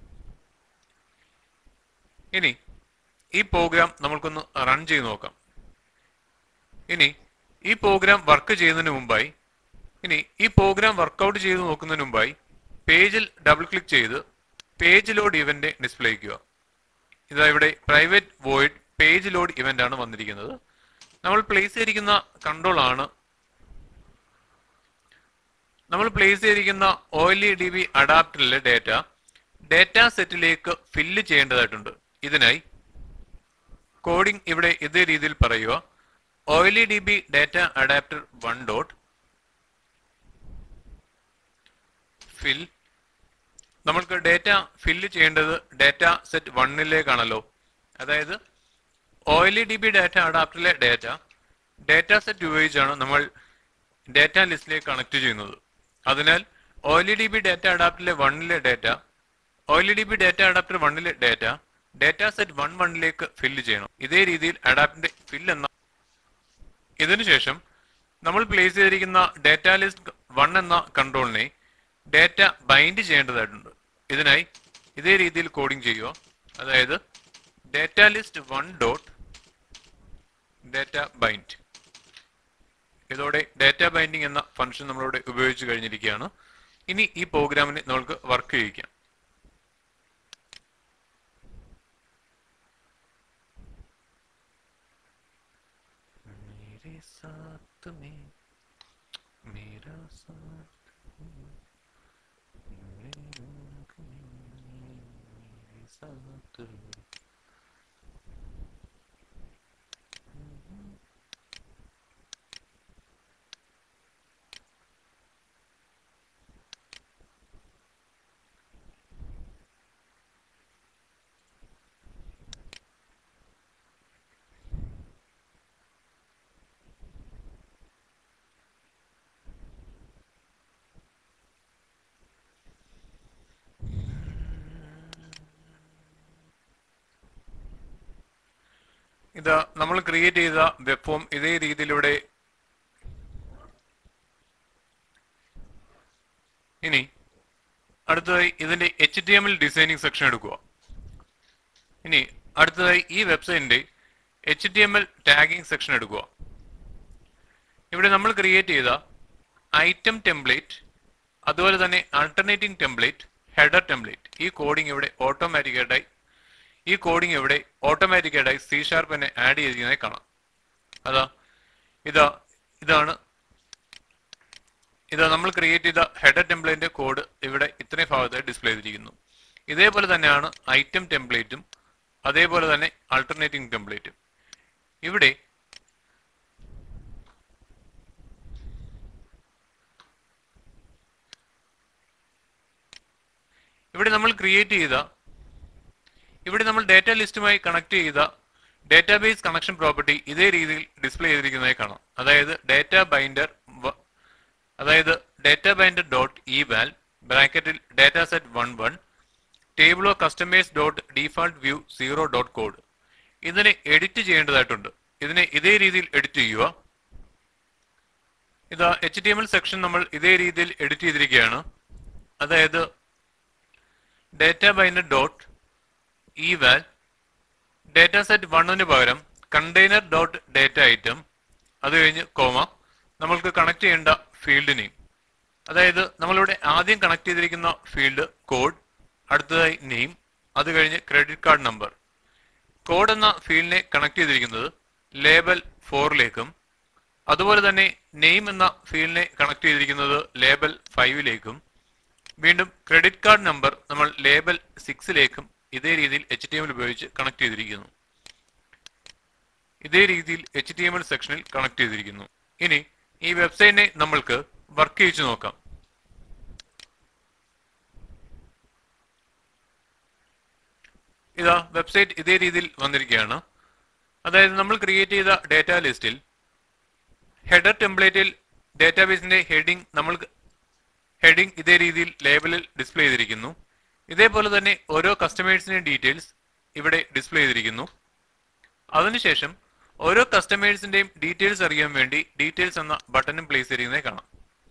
[SPEAKER 1] ഇനി ഈ പ്രോഗ്രാം നമ്മൾക്കൊന്ന് റൺ ചെയ്ത് നോക്കാം ഇനി ഈ പ്രോഗ്രാം വർക്ക് ചെയ്യുന്നതിന് മുമ്പായി ഇനി ഈ പ്രോഗ്രാം വർക്കൗട്ട് ചെയ്ത് നോക്കുന്നതിന് മുമ്പായി പേജിൽ ഡബിൾ ക്ലിക്ക് ചെയ്ത് പേജ് ലോഡ് ഇവന്റ് ഡിസ്പ്ലേ ചെയ്യുക ഇതാ ഇവിടെ private void page load event ആണ് വന്നിരിക്കുന്നത് നമ്മൾ പ്ലേസ് ചെയ്തിരിക്കുന്ന കൺട്രോൾ ആണ് നമ്മൾ പ്ലേസ് ചെയ്തിരിക്കുന്ന ഓയിലി ഡി ബി അഡാപ്റ്ററിലെ ഡാറ്റ ഡാറ്റ സെറ്റിലേക്ക് ഫില്ല് ചെയ്യേണ്ടതായിട്ടുണ്ട് ഇതിനായി കോഡിംഗ് ഇവിടെ ഇതേ രീതിയിൽ പറയുക OLE D B data adapter one dot fill നമ്മൾക്ക് ഡാറ്റ ഫില്ല് ചെയ്യേണ്ടത് ഡാറ്റ സെറ്റ് വണ്ണിലേക്കാണല്ലോ അതായത് ഓയിലി ഡി ബി ഡാറ്റ അഡാപ്റ്ററിലെ ഡാറ്റ ഡാറ്റ സെറ്റ് ഉപയോഗിച്ചാണ് നമ്മൾ ഡാറ്റ ലിസ്റ്റിലേക്ക് കണക്ട് ചെയ്യുന്നത് അതിനാൽ ഓയിലി ഡി ബി ഡാറ്റ അഡാപ്റ്ററിലെ വണ്ണിലെ data OLE D B data adapter വണ്ണിലെ ഡാറ്റ ഡാറ്റ സെറ്റ് വൺ വണ്ണിലേക്ക് ഫില്ല് ചെയ്യണം ഇതേ രീതിയിൽ അഡാപ്റ്ററിന്റെ ഫിൽ എന്ന ഇതിനുശേഷം നമ്മൾ പ്ലേസ് ചെയ്തിരിക്കുന്ന ഡാറ്റ ലിസ്റ്റ് വൺ എന്ന കൺട്രോളിനെ ഡാറ്റ ബൈൻഡ് ചെയ്യേണ്ടതായിട്ടുണ്ട് ഇതിനായി ഇതേ രീതിയിൽ കോഡിംഗ് ചെയ്യുക അതായത് data list one dot data bind ഇതോടെ ഡാറ്റ ബൈൻഡിംഗ് എന്ന ഫംഗ്ഷൻ നമ്മളിവിടെ ഉപയോഗിച്ച് കഴിഞ്ഞിരിക്കുകയാണ് ഇനി ഈ പ്രോഗ്രാമിനെ നമുക്ക് വർക്ക് ചെയ്യിക്കാം मेरे साथ में मेरा साथ मेरे रंग में मेरे साथ ഇത് നമ്മൾ ക്രിയേറ്റ് ചെയ്ത വെബ് ഫോം ഇതേ രീതിയിലൂടെ ഇനി അടുത്തതായി ഇതിന്റെ H T M L designing section എടുക്കുക ഇനി അടുത്തതായി ഈ വെബ്സൈറ്റിന്റെ H T M L tagging section എടുക്കുക ഇവിടെ നമ്മൾ ക്രിയേറ്റ് ചെയ്ത ഐറ്റം ടെംപ്ലേറ്റ് അതുപോലെ തന്നെ ആൾട്ടർനേറ്റിംഗ് ടെംപ്ലേറ്റ് ഹെഡർ ടെംപ്ലേറ്റ് ഈ കോഡിംഗ് ഇവിടെ ഓട്ടോമാറ്റിക്കായിട്ടായി ഈ കോഡിംഗ് ഇവിടെ ഓട്ടോമാറ്റിക്കായിട്ടായി സി ഷാർപ്പിനെ ആഡ് ചെയ്തിരിക്കുന്നതായി കാണാം അതാ ഇതാ ഇതാണ് ഇതാ നമ്മൾ ക്രിയേറ്റ് ചെയ്ത ഹെഡർ ടെംപ്ലേറ്റിന്റെ കോഡ് ഇവിടെ ഇത്രയും ഭാഗത്തായി ഡിസ്പ്ലേ ചെയ്തിരിക്കുന്നു ഇതേപോലെ തന്നെയാണ് ഐറ്റം ടെംപ്ലേറ്റും അതേപോലെ തന്നെ ആൾട്ടർനേറ്റിംഗ് ടെംപ്ലേറ്റും ഇവിടെ ഇവിടെ നമ്മൾ ക്രിയേറ്റ് ചെയ്ത ഇവിടെ നമ്മൾ ഡാറ്റ ലിസ്റ്റുമായി കണക്ട് ചെയ്ത ഡാറ്റാബേസ് കണക്ഷൻ പ്രോപ്പർട്ടി ഇതേ രീതിയിൽ ഡിസ്പ്ലേ ചെയ്തിരിക്കുന്നതായി കാണാം അതായത് ഡാറ്റ ബൈൻഡർ അതായത് data binder dot eval ബ്രാക്കറ്റിൽ data set one one table of customers dot default view zero dot code ഇതിനെ എഡിറ്റ് ചെയ്യേണ്ടതായിട്ടുണ്ട് ഇതിനെ ഇതേ രീതിയിൽ എഡിറ്റ് ചെയ്യുക ഇതാ H T M L section നമ്മൾ ഇതേ രീതിയിൽ എഡിറ്റ് ചെയ്തിരിക്കുകയാണ് അതായത് data binder dot eval data set വണ്ണിന് പകരം കണ്ടെയ്നർ ഡോട്ട് ഡേറ്റ ഐറ്റം അത് കഴിഞ്ഞ് കോമ നമ്മൾക്ക് കണക്ട് ചെയ്യേണ്ട ഫീൽഡ് നെയിം അതായത് നമ്മളിവിടെ ആദ്യം കണക്ട് ചെയ്തിരിക്കുന്ന ഫീൽഡ് കോഡ് അടുത്തതായി നെയിം അത് കഴിഞ്ഞ് ക്രെഡിറ്റ് കാർഡ് നമ്പർ കോഡ് എന്ന ഫീൽഡിനെ കണക്ട് ചെയ്തിരിക്കുന്നത് ലേബൽ ഫോറിലേക്കും അതുപോലെ തന്നെ നെയിം എന്ന ഫീൽഡിനെ കണക്ട് ചെയ്തിരിക്കുന്നത് ലേബൽ ഫൈവിലേക്കും വീണ്ടും ക്രെഡിറ്റ് കാർഡ് നമ്പർ നമ്മൾ ലേബൽ സിക്സിലേക്കും ഇതേ രീതിയിൽ എച്ച് ടി എം എൽ ഉപയോഗിച്ച് കണക്ട് ചെയ്തിരിക്കുന്നു ഇതേ രീതിയിൽ എച്ച് ടി എം എൽ സെക്ഷനിൽ കണക്ട് ചെയ്തിരിക്കുന്നു ഇനി ഈ വെബ്സൈറ്റിനെ നമ്മൾക്ക് വർക്ക് ചെയ്യിച്ചു നോക്കാം ഇതാ വെബ്സൈറ്റ് ഇതേ രീതിയിൽ വന്നിരിക്കുകയാണ് അതായത് നമ്മൾ ക്രിയേറ്റ് ചെയ്ത ഡേറ്റ ലിസ്റ്റിൽ ഹെഡർ ടെംപ്ലേറ്റിൽ ഡേറ്റാബേസിന്റെ ഹെഡിംഗ് നമ്മൾ ഹെഡിംഗ് ഇതേ രീതിയിൽ ലേബലിൽ ഡിസ്പ്ലേ ചെയ്തിരിക്കുന്നു ഇതേപോലെ തന്നെ ഓരോ കസ്റ്റമേഴ്സിന്റെ ഡീറ്റെയിൽസ് ഇവിടെ ഡിസ്പ്ലേ ചെയ്തിരിക്കുന്നു അതിനുശേഷം ഓരോ കസ്റ്റമേഴ്സിന്റെയും ഡീറ്റെയിൽസ് അറിയാൻ വേണ്ടി ഡീറ്റെയിൽസ് എന്ന ബട്ടണും പ്ലേസ് ചെയ്തിരിക്കുന്നത് കാണാം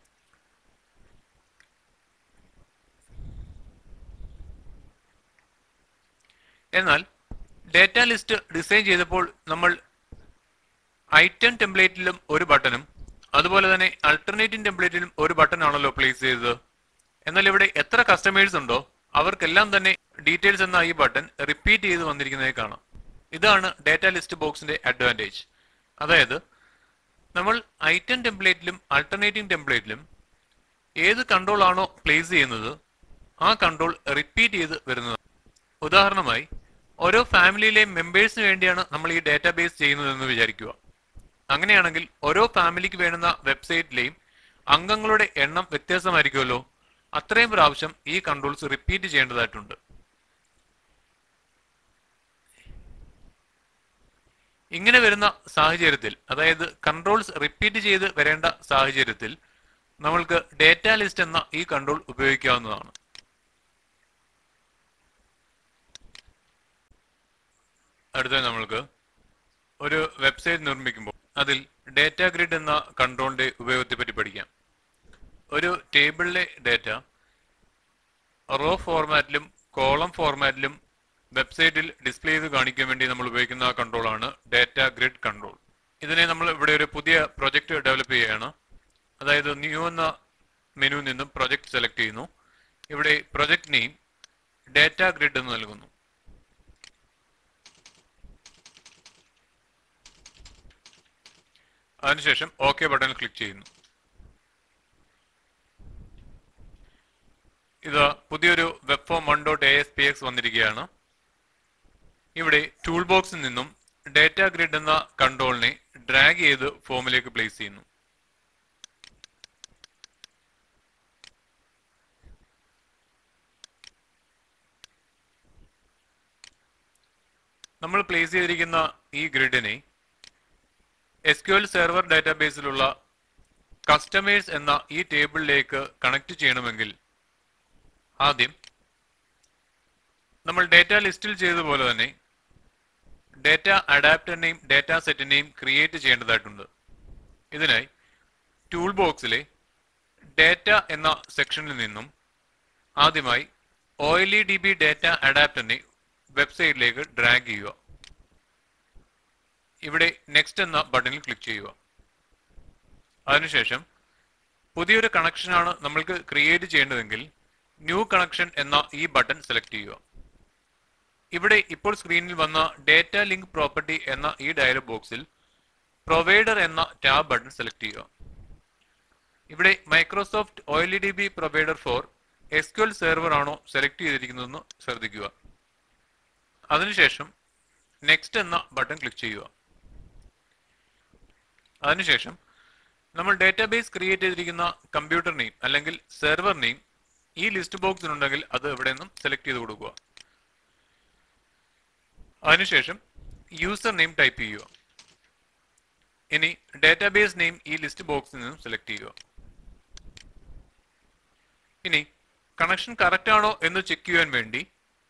[SPEAKER 1] എന്നാൽ ഡേറ്റ ലിസ്റ്റ് ഡിസൈൻ ചെയ്തപ്പോൾ നമ്മൾ ഐറ്റം ടെംപ്ലേറ്റിലും ഒരു ബട്ടണും അതുപോലെ തന്നെ അൾട്ടർനേറ്റീവ് ടെംപ്ലേറ്റിലും ഒരു ബട്ടൺ ആണല്ലോ പ്ലേസ് ചെയ്തത് എന്നാൽ ഇവിടെ എത്ര കസ്റ്റമേഴ്സ് ഉണ്ടോ അവർക്കെല്ലാം തന്നെ ഡീറ്റെയിൽസ് എന്ന ഈ ബട്ടൺ റിപ്പീറ്റ് ചെയ്ത് വന്നിരിക്കുന്നത് കാണാം ഇതാണ് ഡേറ്റ ലിസ്റ്റ് ബോക്സിന്റെ അഡ്വാൻറ്റേജ് അതായത് നമ്മൾ ഐറ്റം ടെംപ്ലേറ്റിലും അൾട്ടർനേറ്റീവ് ടെംപ്ലേറ്റിലും ഏത് കൺട്രോൾ ആണോ പ്ലേസ് ചെയ്യുന്നത് ആ കൺട്രോൾ റിപ്പീറ്റ് ചെയ്ത് വരുന്നത് ഉദാഹരണമായി ഓരോ ഫാമിലിയിലെ മെമ്പേഴ്സിന് വേണ്ടിയാണ് നമ്മൾ ഈ ഡാറ്റാബേസ് ചെയ്യുന്നതെന്ന് വിചാരിക്കുക അങ്ങനെയാണെങ്കിൽ ഓരോ ഫാമിലിക്ക് വേണ്ടുന്ന വെബ്സൈറ്റിലെയും അംഗങ്ങളുടെ എണ്ണം വ്യത്യാസമായിരിക്കുമല്ലോ അത്രയും പ്രാവശ്യം ഈ കൺട്രോൾസ് റിപ്പീറ്റ് ചെയ്യേണ്ടതായിട്ടുണ്ട് ഇങ്ങനെ വരുന്ന സാഹചര്യത്തിൽ അതായത് കൺട്രോൾസ് റിപ്പീറ്റ് ചെയ്ത് വരേണ്ട സാഹചര്യത്തിൽ നമ്മൾക്ക് ഡേറ്റ ലിസ്റ്റ് എന്ന ഈ കൺട്രോൾ ഉപയോഗിക്കാവുന്നതാണ് അടുത്തത് നമ്മൾക്ക് ഒരു വെബ്സൈറ്റ് നിർമ്മിക്കുമ്പോൾ അതിൽ ഡേറ്റ ഗ്രിഡ് എന്ന കൺട്രോളിന്റെ ഉപയോഗത്തെ പറ്റി പഠിക്കാം ഒരു ടേബിളിലെ ഡേറ്റ റോ ഫോർമാറ്റിലും കോളം ഫോർമാറ്റിലും വെബ്സൈറ്റിൽ ഡിസ്പ്ലേ ചെയ്ത് കാണിക്കാൻ വേണ്ടി നമ്മൾ ഉപയോഗിക്കുന്ന കൺട്രോൾ ആണ് ഡേറ്റ ഗ്രിഡ് കൺട്രോൾ ഇതിനെ നമ്മൾ ഇവിടെ ഒരു പുതിയ പ്രൊജക്ട് ഡെവലപ്പ് ചെയ്യുകയാണ് അതായത് ന്യൂ എന്ന മെനുവിൽ നിന്നും പ്രൊജക്ട് സെലക്ട് ചെയ്യുന്നു ഇവിടെ പ്രൊജക്ട് നെയിം ഡേറ്റ ഗ്രിഡ് എന്ന് നൽകുന്നു അതിനുശേഷം ഓക്കെ ബട്ടണിൽ ക്ലിക്ക് ചെയ്യുന്നു ഇത് പുതിയൊരു web form one dot A S P X വന്നിരിക്കുകയാണ് ഇവിടെ ടൂൾ ബോക്സിൽ നിന്നും ഡേറ്റ ഗ്രിഡ് എന്ന കൺട്രോളിനെ ഡ്രാഗ് ചെയ്ത് ഫോമിലേക്ക് പ്ലേസ് ചെയ്യുന്നു നമ്മൾ പ്ലേസ് ചെയ്തിരിക്കുന്ന ഈ ഗ്രിഡിനെ എസ് ക്യു എൽ സെർവർ ഡാറ്റാബേസിലുള്ള കസ്റ്റമേഴ്സ് എന്ന ഈ ടേബിളിലേക്ക് കണക്ട് ചെയ്യണമെങ്കിൽ ആദ്യം നമ്മൾ ഡേറ്റ ലിസ്റ്റിൽ ചെയ്തതുപോലെ തന്നെ ഡേറ്റ അഡാപ്റ്ററിനെയും ഡേറ്റ സെറ്റിനെയും ക്രിയേറ്റ് ചെയ്യേണ്ടതായിട്ടുണ്ട് ഇതിനായി ടൂൾ ബോക്സിലെ ഡേറ്റ എന്ന സെക്ഷനിൽ നിന്നും ആദ്യമായി O L E D B data അഡാപ്റ്ററിനെ വെബ്സൈറ്റിലേക്ക് ഡ്രാഗ് ചെയ്യുക ഇവിടെ നെക്സ്റ്റ് എന്ന ബട്ടണിൽ ക്ലിക്ക് ചെയ്യുക അതിനുശേഷം പുതിയൊരു കണക്ഷനാണ് നമ്മൾക്ക് ക്രിയേറ്റ് ചെയ്യേണ്ടതെങ്കിൽ ന്യൂ കണക്ഷൻ എന്ന ഈ ബട്ടൺ സെലക്ട് ചെയ്യുക ഇവിടെ ഇപ്പോൾ സ്ക്രീനിൽ വന്ന ഡേറ്റ ലിങ്ക് പ്രോപ്പർട്ടി എന്ന ഈ ഡയലോഗ് ബോക്സിൽ പ്രൊവൈഡർ എന്ന ടാബ് ബട്ടൺ സെലക്ട് ചെയ്യുക ഇവിടെ Microsoft O L E D B provider for SQL server ആണോ സെലക്ട് ചെയ്തിരിക്കുന്നതെന്ന് ശ്രദ്ധിക്കുക അതിനുശേഷം നെക്സ്റ്റ് എന്ന ബട്ടൺ ക്ലിക്ക് ചെയ്യുക അതിനുശേഷം നമ്മൾ ഡേറ്റാബേസ് ക്രിയേറ്റ് ചെയ്തിരിക്കുന്ന കമ്പ്യൂട്ടർ നെയിം അല്ലെങ്കിൽ സെർവർ നെയിം ഈ ലിസ്റ്റ് ബോക്സിലുണ്ടെങ്കിൽ അത് ഇവിടെ നിന്നും സെലക്ട് ചെയ്ത് കൊടുക്കുക അതിനുശേഷം യൂസർ നെയിം ടൈപ്പ് ചെയ്യുക ഇനി ഡേറ്റാബേസ് നെയിം ഈ ലിസ്റ്റ് ബോക്സിൽ നിന്നും സെലക്ട് ചെയ്യുക ഇനി കണക്ഷൻ കറക്റ്റ് ആണോ എന്ന് ചെക്ക് ചെയ്യാൻ വേണ്ടി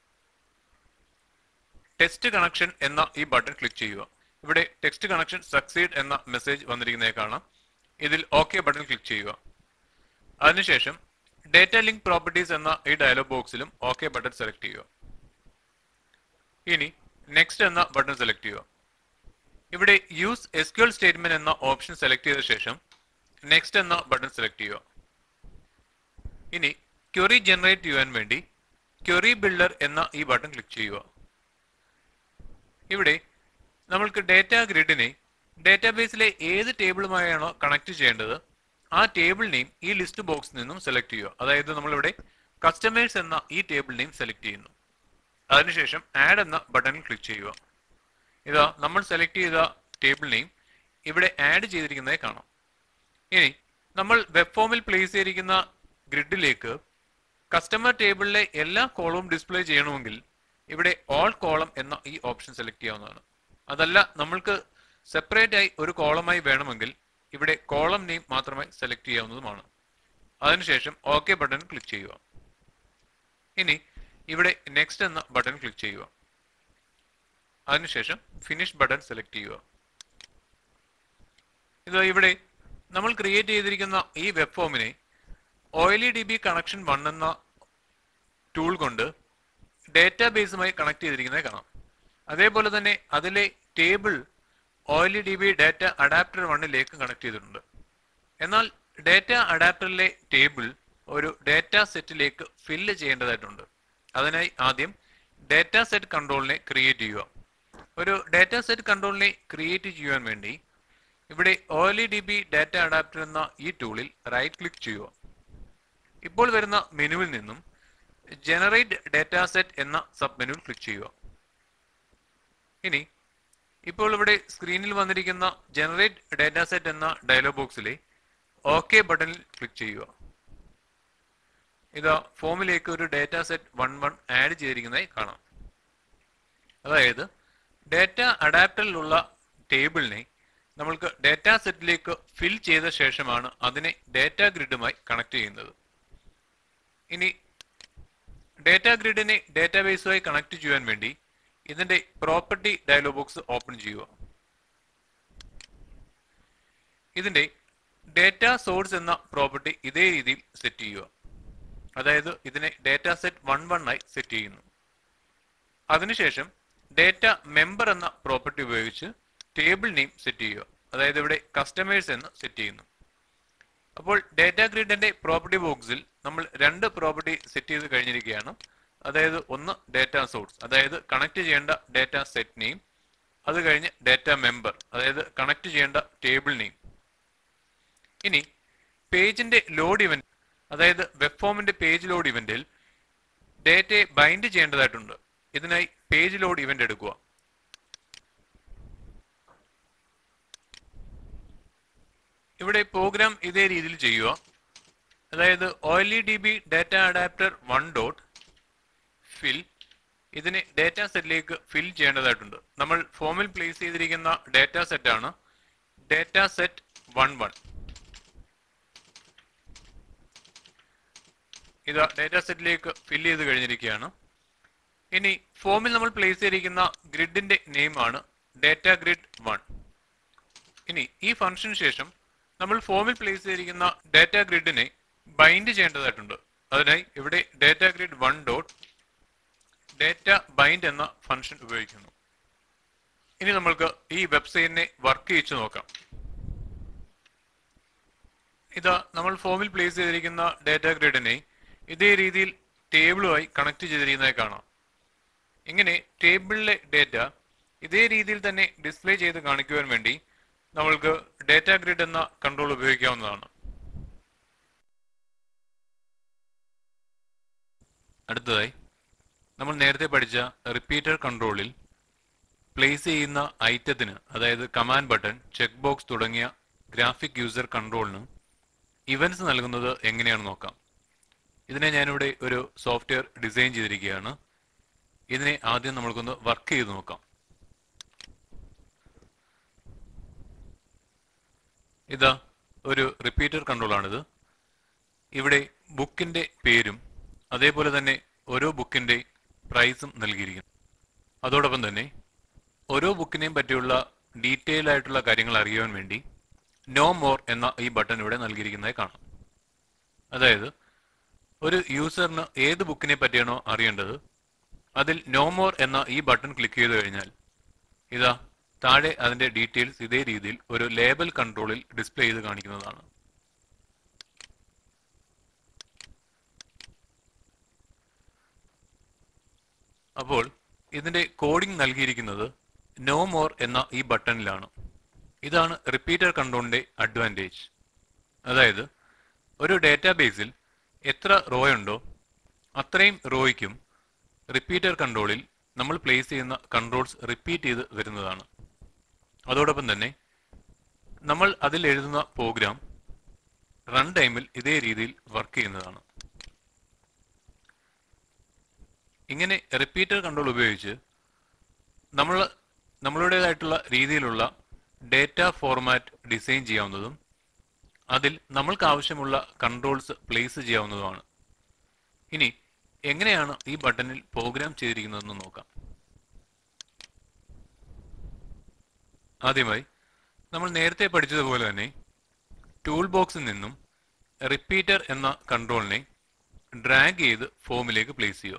[SPEAKER 1] ടെക്സ്റ്റ് കണക്ഷൻ എന്ന ഈ ബട്ടൺ ക്ലിക്ക് ചെയ്യുക ഇവിടെ ടെക്സ്റ്റ് കണക്ഷൻ സക്സീഡ് എന്ന മെസ്സേജ് വന്നിരിക്കുന്നത് കാണാം ഇതിൽ ഓക്കെ ബട്ടൺ ക്ലിക്ക് ചെയ്യുക അതിനുശേഷം ഡേറ്റ ലിങ്ക് പ്രോപ്പർട്ടീസ് എന്ന ഈ ഡയലോഗ് ബോക്സിലും ഓക്കെ ബട്ടൺ സെലക്ട് ചെയ്യുക ഇനി നെക്സ്റ്റ് എന്ന ബട്ടൺ സെലക്ട് ചെയ്യുക ഇവിടെ യൂസ് എസ്ക്യൂഎൽ സ്റ്റേറ്റ്മെന്റ് എന്ന ഓപ്ഷൻ സെലക്ട് ചെയ്ത ശേഷം നെക്സ്റ്റ് എന്ന ബട്ടൺ സെലക്ട് ചെയ്യുക ഇനി ക്വറി ജനറേറ്റ് ചെയ്യാൻ വേണ്ടി ക്വറി ബിൽഡർ എന്ന ഈ ബട്ടൺ ക്ലിക്ക് ചെയ്യുക ഇവിടെ നമ്മൾക്ക് ഡേറ്റ ഗ്രിഡിനെ ഡേറ്റാബേസിലെ ഏത് ടേബിളുമായാണോ കണക്ട് ചെയ്യേണ്ടത് ആ ടേബിൾ നെയിം ഈ ലിസ്റ്റ് ബോക്സിൽ നിന്നും സെലക്ട് ചെയ്യുക അതായത് നമ്മളിവിടെ കസ്റ്റമേഴ്സ് എന്ന ഈ ടേബിൾ നെയിം സെലക്ട് ചെയ്യുന്നു അതിനുശേഷം ആഡ് എന്ന ബട്ടണിൽ ക്ലിക്ക് ചെയ്യുക ഇതാ നമ്മൾ സെലക്ട് ചെയ്ത ടേബിൾ നെയിം ഇവിടെ ആഡ് ചെയ്തിരിക്കുന്നത് കാണാം ഇനി നമ്മൾ വെബ് ഫോമിൽ പ്ലേസ് ചെയ്തിരിക്കുന്ന ഗ്രിഡിലേക്ക് കസ്റ്റമർ ടേബിളിലെ എല്ലാ കോളവും ഡിസ്പ്ലേ ചെയ്യണമെങ്കിൽ ഇവിടെ ഓൾ കോളം എന്ന ഈ ഓപ്ഷൻ സെലക്ട് ചെയ്യാവുന്നതാണ് അതല്ല നമ്മൾക്ക് സെപ്പറേറ്റ് ആയി ഒരു കോളമായി വേണമെങ്കിൽ ഇവിടെ കോളം നെയിം മാത്രമായി സെലക്ട് ചെയ്യാവുന്നതുമാണ് അതിനുശേഷം ഓക്കെ ബട്ടൺ ക്ലിക്ക് ചെയ്യുക ഇനി ഇവിടെ നെക്സ്റ്റ് എന്ന ബട്ടൺ ക്ലിക്ക് ചെയ്യുക അതിനുശേഷം ഫിനിഷ് ബട്ടൺ സെലക്ട് ചെയ്യുക ഇത് ഇവിടെ നമ്മൾ ക്രിയേറ്റ് ചെയ്തിരിക്കുന്ന ഈ വെബ് ഫോമിനെ OLE D B connection one എന്ന ടൂൾ കൊണ്ട് ഡേറ്റാബേസുമായി കണക്ട് ചെയ്തിരിക്കുന്നത് കാണാം അതേപോലെ തന്നെ അതിലെ table OLE D B data adapter വണ്ണിലേക്ക് കണക്ട് ചെയ്തിട്ടുണ്ട് എന്നാൽ ഡാറ്റ അഡാപ്റ്ററിലെ ടേബിൾ ഒരു ഡാറ്റ സെറ്റിലേക്ക് ഫില്ല് ചെയ്യേണ്ടതായിട്ടുണ്ട് അതിനായി ആദ്യം ഡാറ്റ സെറ്റ് കൺട്രോളിനെ ക്രിയേറ്റ് ചെയ്യുക ഒരു ഡാറ്റ സെറ്റ് കൺട്രോളിനെ ക്രിയേറ്റ് ചെയ്യുവാൻ വേണ്ടി ഇവിടെ OLE D B data adapter എന്ന ഈ ടൂളിൽ റൈറ്റ് ക്ലിക്ക് ചെയ്യുക ഇപ്പോൾ വരുന്ന മെനുവിൽ നിന്നും ജനറേറ്റ് ഡാറ്റ സെറ്റ് എന്ന സബ് മെനുവിൽ ക്ലിക്ക് ചെയ്യുക ഇനി ഇപ്പോൾ ഇവിടെ സ്ക്രീനിൽ വന്നിരിക്കുന്ന ജനറേറ്റ് ഡാറ്റ സെറ്റ് എന്ന ഡയലോഗ് ബോക്സിലെ ഓക്കെ ബട്ടണിൽ ക്ലിക്ക് ചെയ്യുക ഇതാ ഫോമിലേക്ക് ഒരു data set one one add ചെയ്തിരിക്കുന്നതായി കാണാം അതായത് ഡാറ്റ അഡാപ്റ്ററിലുള്ള ടേബിളിനെ നമ്മൾക്ക് ഡാറ്റ സെറ്റിലേക്ക് ഫിൽ ചെയ്ത ശേഷമാണ് അതിനെ ഡാറ്റ ഗ്രിഡുമായി കണക്ട് ചെയ്യുന്നത് ഇനി ഡാറ്റ ഗ്രിഡിനെ ഡാറ്റാബേസുമായി കണക്ട് ചെയ്യാൻ വേണ്ടി ഇതിന്റെ പ്രോപ്പർട്ടി ഡയലോഗ് ബോക്സ് ഓപ്പൺ ചെയ്യുക ഇതിന്റെ ഡാറ്റ സോഴ്സ് എന്ന പ്രോപ്പർട്ടി ഇതേ രീതിയിൽ സെറ്റ് ചെയ്യുക അതായത് ഇതിനെ ഡാറ്റ സെറ്റ് വൺ വൺ ആയി സെറ്റ് ചെയ്യുന്നു അതിനുശേഷം ഡാറ്റ മെമ്പർ എന്ന പ്രോപ്പർട്ടി ഉപയോഗിച്ച് ടേബിൾ നെയിം സെറ്റ് ചെയ്യുക അതായത് ഇവിടെ കസ്റ്റമേഴ്സ് എന്ന് സെറ്റ് ചെയ്യുന്നു അപ്പോൾ ഡാറ്റ ഗ്രിഡിന്റെ പ്രോപ്പർട്ടി ബോക്സിൽ നമ്മൾ രണ്ട് പ്രോപ്പർട്ടി സെറ്റ് ചെയ്ത് കഴിഞ്ഞിരിക്കുകയാണ് അതായത് ഒന്ന് ഡാറ്റ സോഴ്സ് അതായത് കണക്ട് ചെയ്യേണ്ട ഡാറ്റ സെറ്റ് നെയിം അത് കഴിഞ്ഞ് ഡാറ്റ മെമ്പർ അതായത് കണക്ട് ചെയ്യേണ്ട ടേബിൾ നെയിം ഇനി പേജിന്റെ ലോഡ് ഇവന്റ് അതായത് വെബ് ഫോമിന്റെ പേജ് ലോഡ് ഇവന്റിൽ ഡേറ്റയെ ബൈൻഡ് ചെയ്യേണ്ടതായിട്ടുണ്ട് ഇതിനായി പേജ് ലോഡ് ഇവന്റ് എടുക്കുക ഇവിടെ പ്രോഗ്രാം ഇതേ രീതിയിൽ ചെയ്യുക അതായത് OLE D B data adapter one dot fill ഇതിനെ ഡാറ്റ സെറ്റിലേക്ക് ഫിൽ ചെയ്യേണ്ടതായിട്ടുണ്ട് നമ്മൾ ഫോമിൽ പ്ലേസ് ചെയ്തിരിക്കുന്ന ഡാറ്റ സെറ്റ് ആണ് ഡാറ്റ സെറ്റ് വൺ വൺ ഇത് ഡാറ്റ സെറ്റിലേക്ക് ഫിൽ ചെയ്ത് കഴിഞ്ഞിരിക്കുകയാണ് ഇനി ഫോമിൽ നമ്മൾ പ്ലേസ് ചെയ്തിരിക്കുന്ന ഗ്രിഡിന്റെ നെയിം ആണ് ഡാറ്റ ഗ്രിഡ് വൺ ഇനി ഈ ഫംഗ്ഷന് ശേഷം നമ്മൾ ഫോമിൽ പ്ലേസ് ചെയ്തിരിക്കുന്ന ഡാറ്റ ഗ്രിഡിനെ ബൈൻഡ് ചെയ്യേണ്ടതായിട്ടുണ്ട് അതിനായി ഇവിടെ data grid one dot data bind എന്ന ഫംഗ്ഷൻ ഉപയോഗിക്കുന്നു ഇനി നമ്മൾക്ക് ഈ വെബ്സൈറ്റിനെ വർക്ക് ചെയ്യിച്ചു നോക്കാം ഇതാ നമ്മൾ ഫോമിൽ പ്ലേസ് ചെയ്തിരിക്കുന്ന ഡാറ്റ ഗ്രിഡിനെ ഇതേ രീതിയിൽ ടേബിളുമായി കണക്ട് ചെയ്തിരിക്കുന്നതായി കാണാം ഇങ്ങനെ ടേബിളിലെ ഡേറ്റ ഇതേ രീതിയിൽ തന്നെ ഡിസ്പ്ലേ ചെയ്ത് കാണിക്കുവാൻ വേണ്ടി നമ്മൾക്ക് ഡാറ്റ ഗ്രിഡ് എന്ന കൺട്രോൾ ഉപയോഗിക്കാവുന്നതാണ് അടുത്തതായി നമ്മൾ നേരത്തെ പഠിച്ച റിപ്പീറ്റർ കൺട്രോളിൽ പ്ലേസ് ചെയ്യുന്ന ഐറ്റത്തിന് അതായത് കമാൻഡ് ബട്ടൺ ചെക്ക് ബോക്സ് തുടങ്ങിയ ഗ്രാഫിക് യൂസർ കൺട്രോളിന് ഇവന്റ്സ് നൽകുന്നത് എങ്ങനെയാണെന്ന് നോക്കാം ഇതിനെ ഞാനിവിടെ ഒരു സോഫ്റ്റ്വെയർ ഡിസൈൻ ചെയ്തിരിക്കുകയാണ് ഇതിനെ ആദ്യം നമ്മൾക്കൊന്ന് വർക്ക് ചെയ്ത് നോക്കാം ഇതാ ഒരു റിപ്പീറ്റർ കൺട്രോൾ ആണിത് ഇവിടെ ബുക്കിന്റെ പേരും അതേപോലെ തന്നെ ഓരോ ബുക്കിന്റെ പ്രൈസും നൽകിയിരിക്കുന്നു അതോടൊപ്പം തന്നെ ഓരോ ബുക്കിനെയും പറ്റിയുള്ള ഡീറ്റെയിൽ ആയിട്ടുള്ള കാര്യങ്ങൾ അറിയാൻ വേണ്ടി നോ മോർ എന്ന ഈ ബട്ടൺ ഇവിടെ നൽകിയിരിക്കുന്നതായി കാണാം അതായത് ഒരു യൂസറിന് ഏത് ബുക്കിനെ പറ്റിയാണോ അറിയേണ്ടത് അതിൽ നോ മോർ എന്ന ഈ ബട്ടൺ ക്ലിക്ക് ചെയ്ത് കഴിഞ്ഞാൽ ഇതാ താഴെ അതിന്റെ ഡീറ്റെയിൽസ് ഇതേ രീതിയിൽ ഒരു ലേബൽ കൺട്രോളിൽ ഡിസ്പ്ലേ ചെയ്ത് കാണിക്കുന്നതാണ് അപ്പോൾ ഇതിന്റെ കോഡിംഗ് നൽകിയിരിക്കുന്നത് നോ മോർ എന്ന ഈ ബട്ടണിലാണ് ഇതാണ് റിപ്പീറ്റർ കൺട്രോളിന്റെ അഡ്വാൻറ്റേജ് അതായത് ഒരു ഡാറ്റാബേസിൽ എത്ര റോ ഉണ്ടോ അത്രയും റോയ്ക്കും റിപ്പീറ്റർ കൺട്രോളിൽ നമ്മൾ പ്ലേസ് ചെയ്യുന്ന കൺട്രോൾസ് റിപ്പീറ്റ് ചെയ്ത് വരുന്നതാണ് അതോടൊപ്പം തന്നെ നമ്മൾ അതിൽ എഴുതുന്ന പ്രോഗ്രാം റൺ ടൈമിൽ ഇതേ രീതിയിൽ വർക്ക് ചെയ്യുന്നതാണ് ഇങ്ങനെ റിപ്പീറ്റർ കൺട്രോൾ ഉപയോഗിച്ച് നമ്മൾ നമ്മളുടേതായിട്ടുള്ള രീതിയിലുള്ള ഡേറ്റ ഫോർമാറ്റ് ഡിസൈൻ ചെയ്യാവുന്നതും അതിൽ നമ്മൾക്ക് ആവശ്യമുള്ള കൺട്രോൾസ് പ്ലേസ് ചെയ്യാവുന്നതുമാണ് ഇനി എങ്ങനെയാണ് ഈ ബട്ടണിൽ പ്രോഗ്രാം ചെയ്തിരിക്കുന്നതെന്ന് നോക്കാം ആദ്യമായി നമ്മൾ നേരത്തെ പഠിച്ചതുപോലെ തന്നെ ടൂൾ ബോക്സിൽ നിന്നും റിപ്പീറ്റർ എന്ന കൺട്രോളിനെ ഡ്രാഗ് ചെയ്ത് ഫോമിലേക്ക് പ്ലേസ് ചെയ്യുക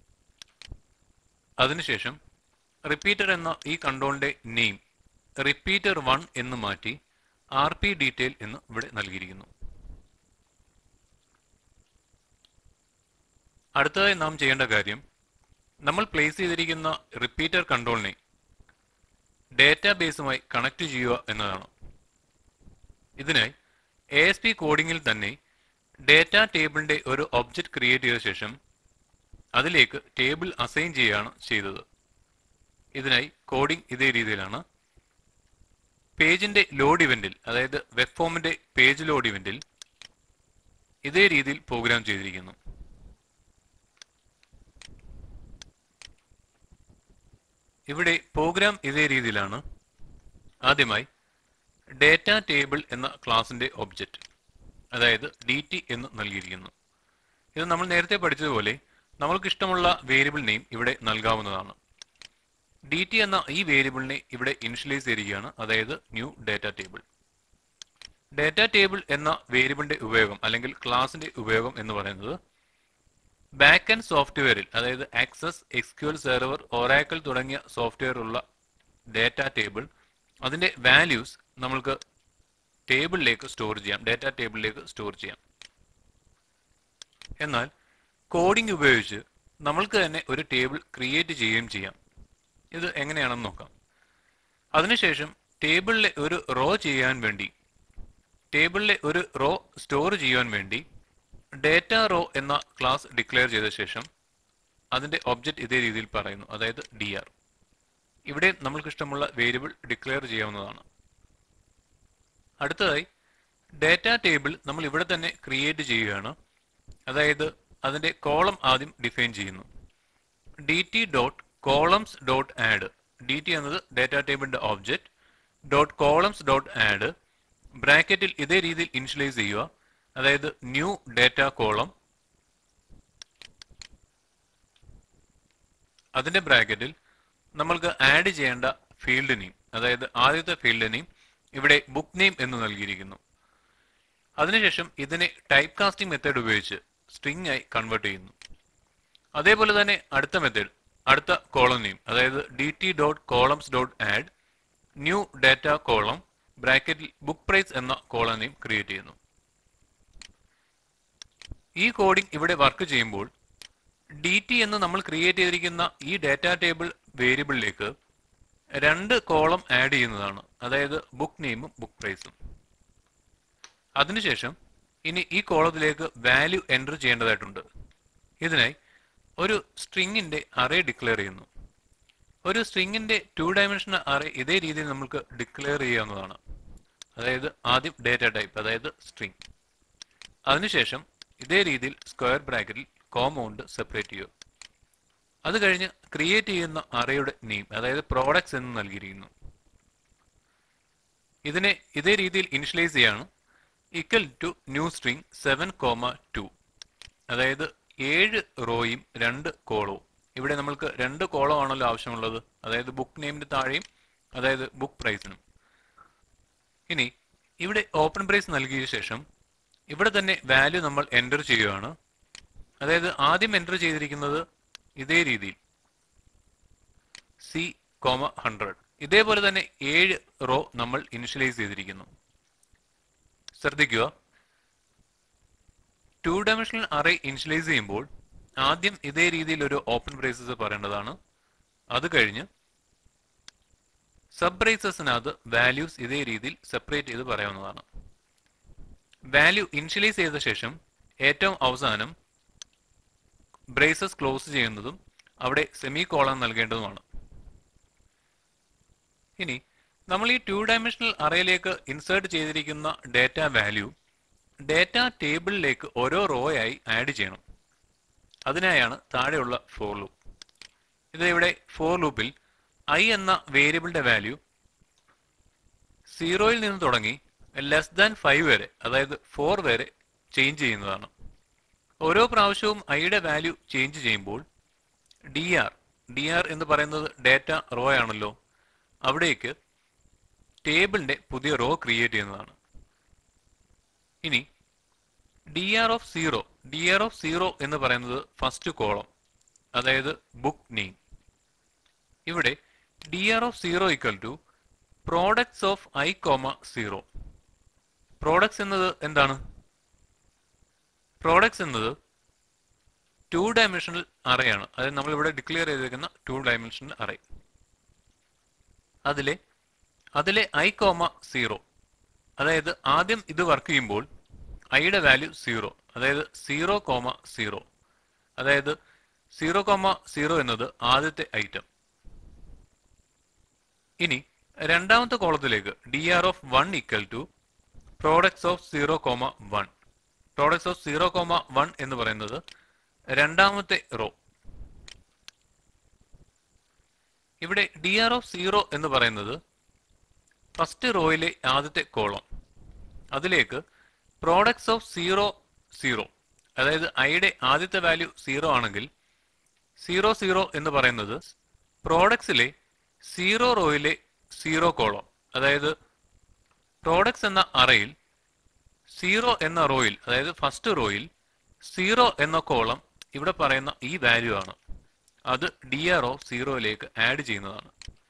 [SPEAKER 1] അതിനുശേഷം റിപ്പീറ്റർ എന്ന ഈ കൺട്രോളിന്റെ നെയിം റിപ്പീറ്റർ വൺ എന്ന് മാറ്റി ആർ പി ഡീറ്റെയിൽ എന്ന് ഇവിടെ നൽകിയിരിക്കുന്നു അടുത്തതായി നാം ചെയ്യേണ്ട കാര്യം നമ്മൾ പ്ലേസ് ചെയ്തിരിക്കുന്ന റിപ്പീറ്റർ കൺട്രോളിനെ ഡേറ്റാബേസുമായി കണക്ട് ചെയ്യുക എന്നതാണ് ഇതിനായി എ എസ് പി കോഡിങ്ങിൽ തന്നെ ഡേറ്റ ടേബിളിന്റെ ഒരു ഒബ്ജക്റ്റ് ക്രിയേറ്റ് ചെയ്ത ശേഷം അതിലേക്ക് ടേബിൾ അസൈൻ ചെയ്യുകയാണ് ചെയ്തത് ഇതിനായി കോഡിംഗ് ഇതേ രീതിയിലാണ് പേജിന്റെ ലോഡ് ഇവന്റിൽ അതായത് വെബ് ഫോമിന്റെ പേജ് ലോഡ് ഇവന്റിൽ ഇതേ രീതിയിൽ പ്രോഗ്രാം ചെയ്തിരിക്കുന്നു ഇവിടെ പ്രോഗ്രാം ഇതേ രീതിയിലാണ് ആദ്യമായി ഡേറ്റ ടേബിൾ എന്ന ക്ലാസിന്റെ ഒബ്ജക്റ്റ് അതായത് ഡി ടി എന്ന് നൽകിയിരിക്കുന്നു ഇത് നമ്മൾ നേരത്തെ പഠിച്ചതുപോലെ നമ്മൾക്ക് ഇഷ്ടമുള്ള വേരിയബിൾ നെയിം ഇവിടെ നൽകാവുന്നതാണ് ഡി ടി എന്ന ഈ വേരിയബിളിനെ ഇവിടെ ഇനിഷ്യലൈസ് ചെയ്തിരിക്കുകയാണ് അതായത് new data table data table എന്ന വേരിയബിളിന്റെ ഉപയോഗം അല്ലെങ്കിൽ ക്ലാസിന്റെ ഉപയോഗം എന്ന് പറയുന്നത് ബാക്ക് ആൻഡ് സോഫ്റ്റ്വെയറിൽ അതായത് ആക്സസ് എക്സ്ക്യൂൽ സെർവർ ഒറാക്കിൾ തുടങ്ങിയ സോഫ്റ്റ്വെയർ ഉള്ള ഡേറ്റ ടേബിൾ അതിന്റെ വാല്യൂസ് നമ്മൾക്ക് ടേബിളിലേക്ക് സ്റ്റോർ ചെയ്യാം ഡേറ്റ ടേബിളിലേക്ക് സ്റ്റോർ ചെയ്യാം എന്നാൽ കോഡിംഗ് ഉപയോഗിച്ച് നമ്മൾക്ക് തന്നെ ഒരു ടേബിൾ ക്രിയേറ്റ് ചെയ്യുകയും ചെയ്യാം ഇത് എങ്ങനെയാണെന്ന് നോക്കാം അതിനുശേഷം ടേബിളിലെ ഒരു റോ ചെയ്യാൻ വേണ്ടി ടേബിളിലെ ഒരു റോ സ്റ്റോർ ചെയ്യാൻ വേണ്ടി ഡേറ്റ റോ എന്ന ക്ലാസ് ഡിക്ലെയർ ചെയ്ത ശേഷം അതിന്റെ ഒബ്ജക്റ്റ് ഇതേ രീതിയിൽ പറയുന്നു അതായത് ഡി ആർ ഇവിടെ നമ്മൾക്ക് ഇഷ്ടമുള്ള വേരിയബിൾ ഡിക്ലെയർ ചെയ്യാവുന്നതാണ് അടുത്തതായി ഡേറ്റ ടേബിൾ നമ്മൾ ഇവിടെ തന്നെ ക്രിയേറ്റ് ചെയ്യുകയാണ് അതായത് അതിന്റെ കോളം ആദ്യം ഡിഫൈൻ ചെയ്യുന്നു D T dot columns dot add D T എന്നത് ഡേറ്റ ടേബിളിന്റെ object dot columns dot add ബ്രാക്കറ്റിൽ ഇതേ രീതിയിൽ ഇനിഷ്യലൈസ് ചെയ്യുക അതായത് ന്യൂ ഡേറ്റ കോളം അതിന്റെ ബ്രാക്കറ്റിൽ നമ്മൾക്ക് ആഡ് ചെയ്യേണ്ട ഫീൽഡ് നെയിം അതായത് ആദ്യത്തെ ഫീൽഡ് നെയിം ഇവിടെ ബുക്ക് നെയിം എന്ന് നൽകിയിരിക്കുന്നു അതിനുശേഷം ഇതിനെ ടൈപ്പ് കാസ്റ്റിംഗ് മെത്തേഡ് ഉപയോഗിച്ച് സ്ട്രിംഗ് ആയി കൺവേർട്ട് ചെയ്യുന്നു അതേപോലെ തന്നെ അടുത്ത മെത്തേഡ് അടുത്ത കോളം നെയിം അതായത് D T dot columns dot add new data column ബ്രാക്കറ്റിൽ ബുക്ക് പ്രൈസ് എന്ന കോളം നെയിം ക്രിയേറ്റ് ചെയ്യുന്നു ഈ കോഡിംഗ് ഇവിടെ വർക്ക് ചെയ്യുമ്പോൾ ഡി ടി എന്ന് നമ്മൾ ക്രിയേറ്റ് ചെയ്തിരിക്കുന്ന ഈ ഡാറ്റ ടേബിൾ വേരിയബിളിലേക്ക് രണ്ട് കോളം ആഡ് ചെയ്യുന്നതാണ് അതായത് ബുക്ക് നെയിമും ബുക്ക് പ്രൈസും അതിനുശേഷം ഇനി ഈ കോളത്തിലേക്ക് വാല്യൂ എൻ്റർ ചെയ്യേണ്ടതായിട്ടുണ്ട് ഇതിനായി ഒരു സ്ട്രിങ്ങിന്റെ അറേ ഡിക്ലെയർ ചെയ്യുന്നു ഒരു സ്ട്രിങ്ങിന്റെ ടു ഡയമെൻഷണൽ അറേ ഇതേ രീതിയിൽ നമുക്ക് ഡിക്ലെയർ ചെയ്യാവുന്നതാണ് അതായത് ആദ്യം ഡേറ്റ ടൈപ്പ് അതായത് സ്ട്രിങ് അതിനുശേഷം ഇതേ രീതിയിൽ സ്ക്വയർ ബ്രാക്കറ്റിൽ കോമൗണ്ട് സെപ്പറേറ്റ് ചെയ്യുക അത് കഴിഞ്ഞ് ക്രിയേറ്റ് ചെയ്യുന്ന അറയുടെ നെയിം അതായത് പ്രോഡക്ട്സ് എന്ന് നൽകിയിരിക്കുന്നു ഇതിനെ ഇതേ രീതിയിൽ ഇനിഷ്യലൈസ് ചെയ്യാണ് equal to new string seven comma two അതായത് ഏഴ് റോയും രണ്ട് കോളവും ഇവിടെ നമ്മൾക്ക് രണ്ട് കോളം ആണല്ലോ ആവശ്യമുള്ളത് അതായത് ബുക്ക് നെയിമിന് താഴെയും അതായത് ബുക്ക് പ്രൈസിനും ഇനി ഇവിടെ ഓപ്പൺ പ്രൈസ് നൽകിയ ശേഷം ഇവിടെ തന്നെ വാല്യൂ നമ്മൾ എൻ്റർ ചെയ്യുകയാണ് അതായത് ആദ്യം എൻ്റർ ചെയ്തിരിക്കുന്നത് ഇതേ രീതിയിൽ സി കോമ ഹൺഡ്രഡ് ഇതേപോലെ തന്നെ ഏഴ് റോ നമ്മൾ ഇനിഷ്യലൈസ് ചെയ്തിരിക്കുന്നു ശ്രദ്ധിക്കുക ടു ഡയമെൻഷണൽ അറേ ഇനിഷ്യലൈസ് ചെയ്യുമ്പോൾ ആദ്യം ഇതേ രീതിയിൽ ഒരു ഓപ്പൺ ബ്രേസസ് പറയേണ്ടതാണ് അത് കഴിഞ്ഞ് സബ് ബ്രേസസിനകത്ത് വാല്യൂസ് ഇതേ രീതിയിൽ സെപ്പറേറ്റ് ചെയ്ത് പറയാവുന്നതാണ് വാല്യൂ ഇനിഷ്യലൈസ് ചെയ്ത ശേഷം ഏറ്റവും അവസാനം ബ്രേസസ് ക്ലോസ് ചെയ്യുന്നതും അവിടെ സെമി കോളം നൽകേണ്ടതുമാണ് ഇനി നമ്മൾ ഈ ടു ഡയമെൻഷണൽ അറയിലേക്ക് ഇൻസേർട്ട് ചെയ്തിരിക്കുന്ന ഡേറ്റ വാല്യൂ ഡേറ്റ ടേബിളിലേക്ക് ഓരോ റോ ആയി ആഡ് ചെയ്യണം അതിനായാണ് താഴെയുള്ള ഫോർ ലൂപ്പ് ഇത് ഇവിടെ ഫോർ ലൂപ്പിൽ ഐ എന്ന വേരിയബിളിന്റെ വാല്യൂ സീറോയിൽ നിന്ന് തുടങ്ങി ലെസ് ദാൻ ഫൈവ് വരെ അതായത് ഫോർ വരെ ചേഞ്ച് ചെയ്യുന്നതാണ് ഓരോ പ്രാവശ്യവും ഐയുടെ വാല്യൂ ചേഞ്ച് ചെയ്യുമ്പോൾ ഡി ആർ ഡി ആർ എന്ന് പറയുന്നത് ഡേറ്റ റോ ആണല്ലോ അവിടേക്ക് ടേബിളിന്റെ പുതിയ റോ ക്രിയേറ്റ് ചെയ്യുന്നതാണ് ഇനി D R of zero D R of zero എന്ന് പറയുന്നത് ഫസ്റ്റ് കോളം അതായത് ബുക്ക് നെയിം ഇവിടെ D R of zero equal to products of I comma zero products എന്നത് എന്താണ് പ്രോഡക്ട്സ് എന്നത് ടു ഡയമെൻഷണൽ അറയാണ് അതായത് നമ്മൾ ഇവിടെ ഡിക്ലെയർ ചെയ്തിരിക്കുന്ന ടു ഡയമെൻഷണൽ അറേ അതിലെ അതിലെ ഐ കോമ സീറോ അതായത് ആദ്യം ഇത് വർക്ക് ചെയ്യുമ്പോൾ ഐയുടെ വാല്യൂ സീറോ അതായത് സീറോ കോമ സീറോ അതായത് സീറോ കോമ സീറോ എന്നത് ആദ്യത്തെ ഐറ്റം ഇനി രണ്ടാമത്തെ കോളത്തിലേക്ക് D R of one equal to products of zero comma one products of zero comma one എന്ന് പറയുന്നത് രണ്ടാമത്തെ റോ ഇവിടെ ഡി ആർ ഓഫ് സീറോ എന്ന് പറയുന്നത് ഫസ്റ്റ് റോയിലെ ആദ്യത്തെ കോളം അതിലേക്ക് പ്രോഡക്ട്സ് ഓഫ് സീറോ സീറോ അതായത് ഐയുടെ ആദ്യത്തെ വാല്യൂ സീറോ ആണെങ്കിൽ സീറോ സീറോ എന്ന് പറയുന്നത് പ്രോഡക്ട്സിലെ സീറോ റോയിലെ സീറോ കോളം അതായത് പ്രോഡക്ട്സ് എന്ന അറയിൽ സീറോ എന്ന റോയിൽ അതായത് ഫസ്റ്റ് റോയിൽ സീറോ എന്ന കോളം ഇവിടെ പറയുന്ന ഈ വാല്യൂ ആണ് അത് ഡി ആർ ഓഫ് സീറോയിലേക്ക് ആഡ് ചെയ്യുന്നതാണ്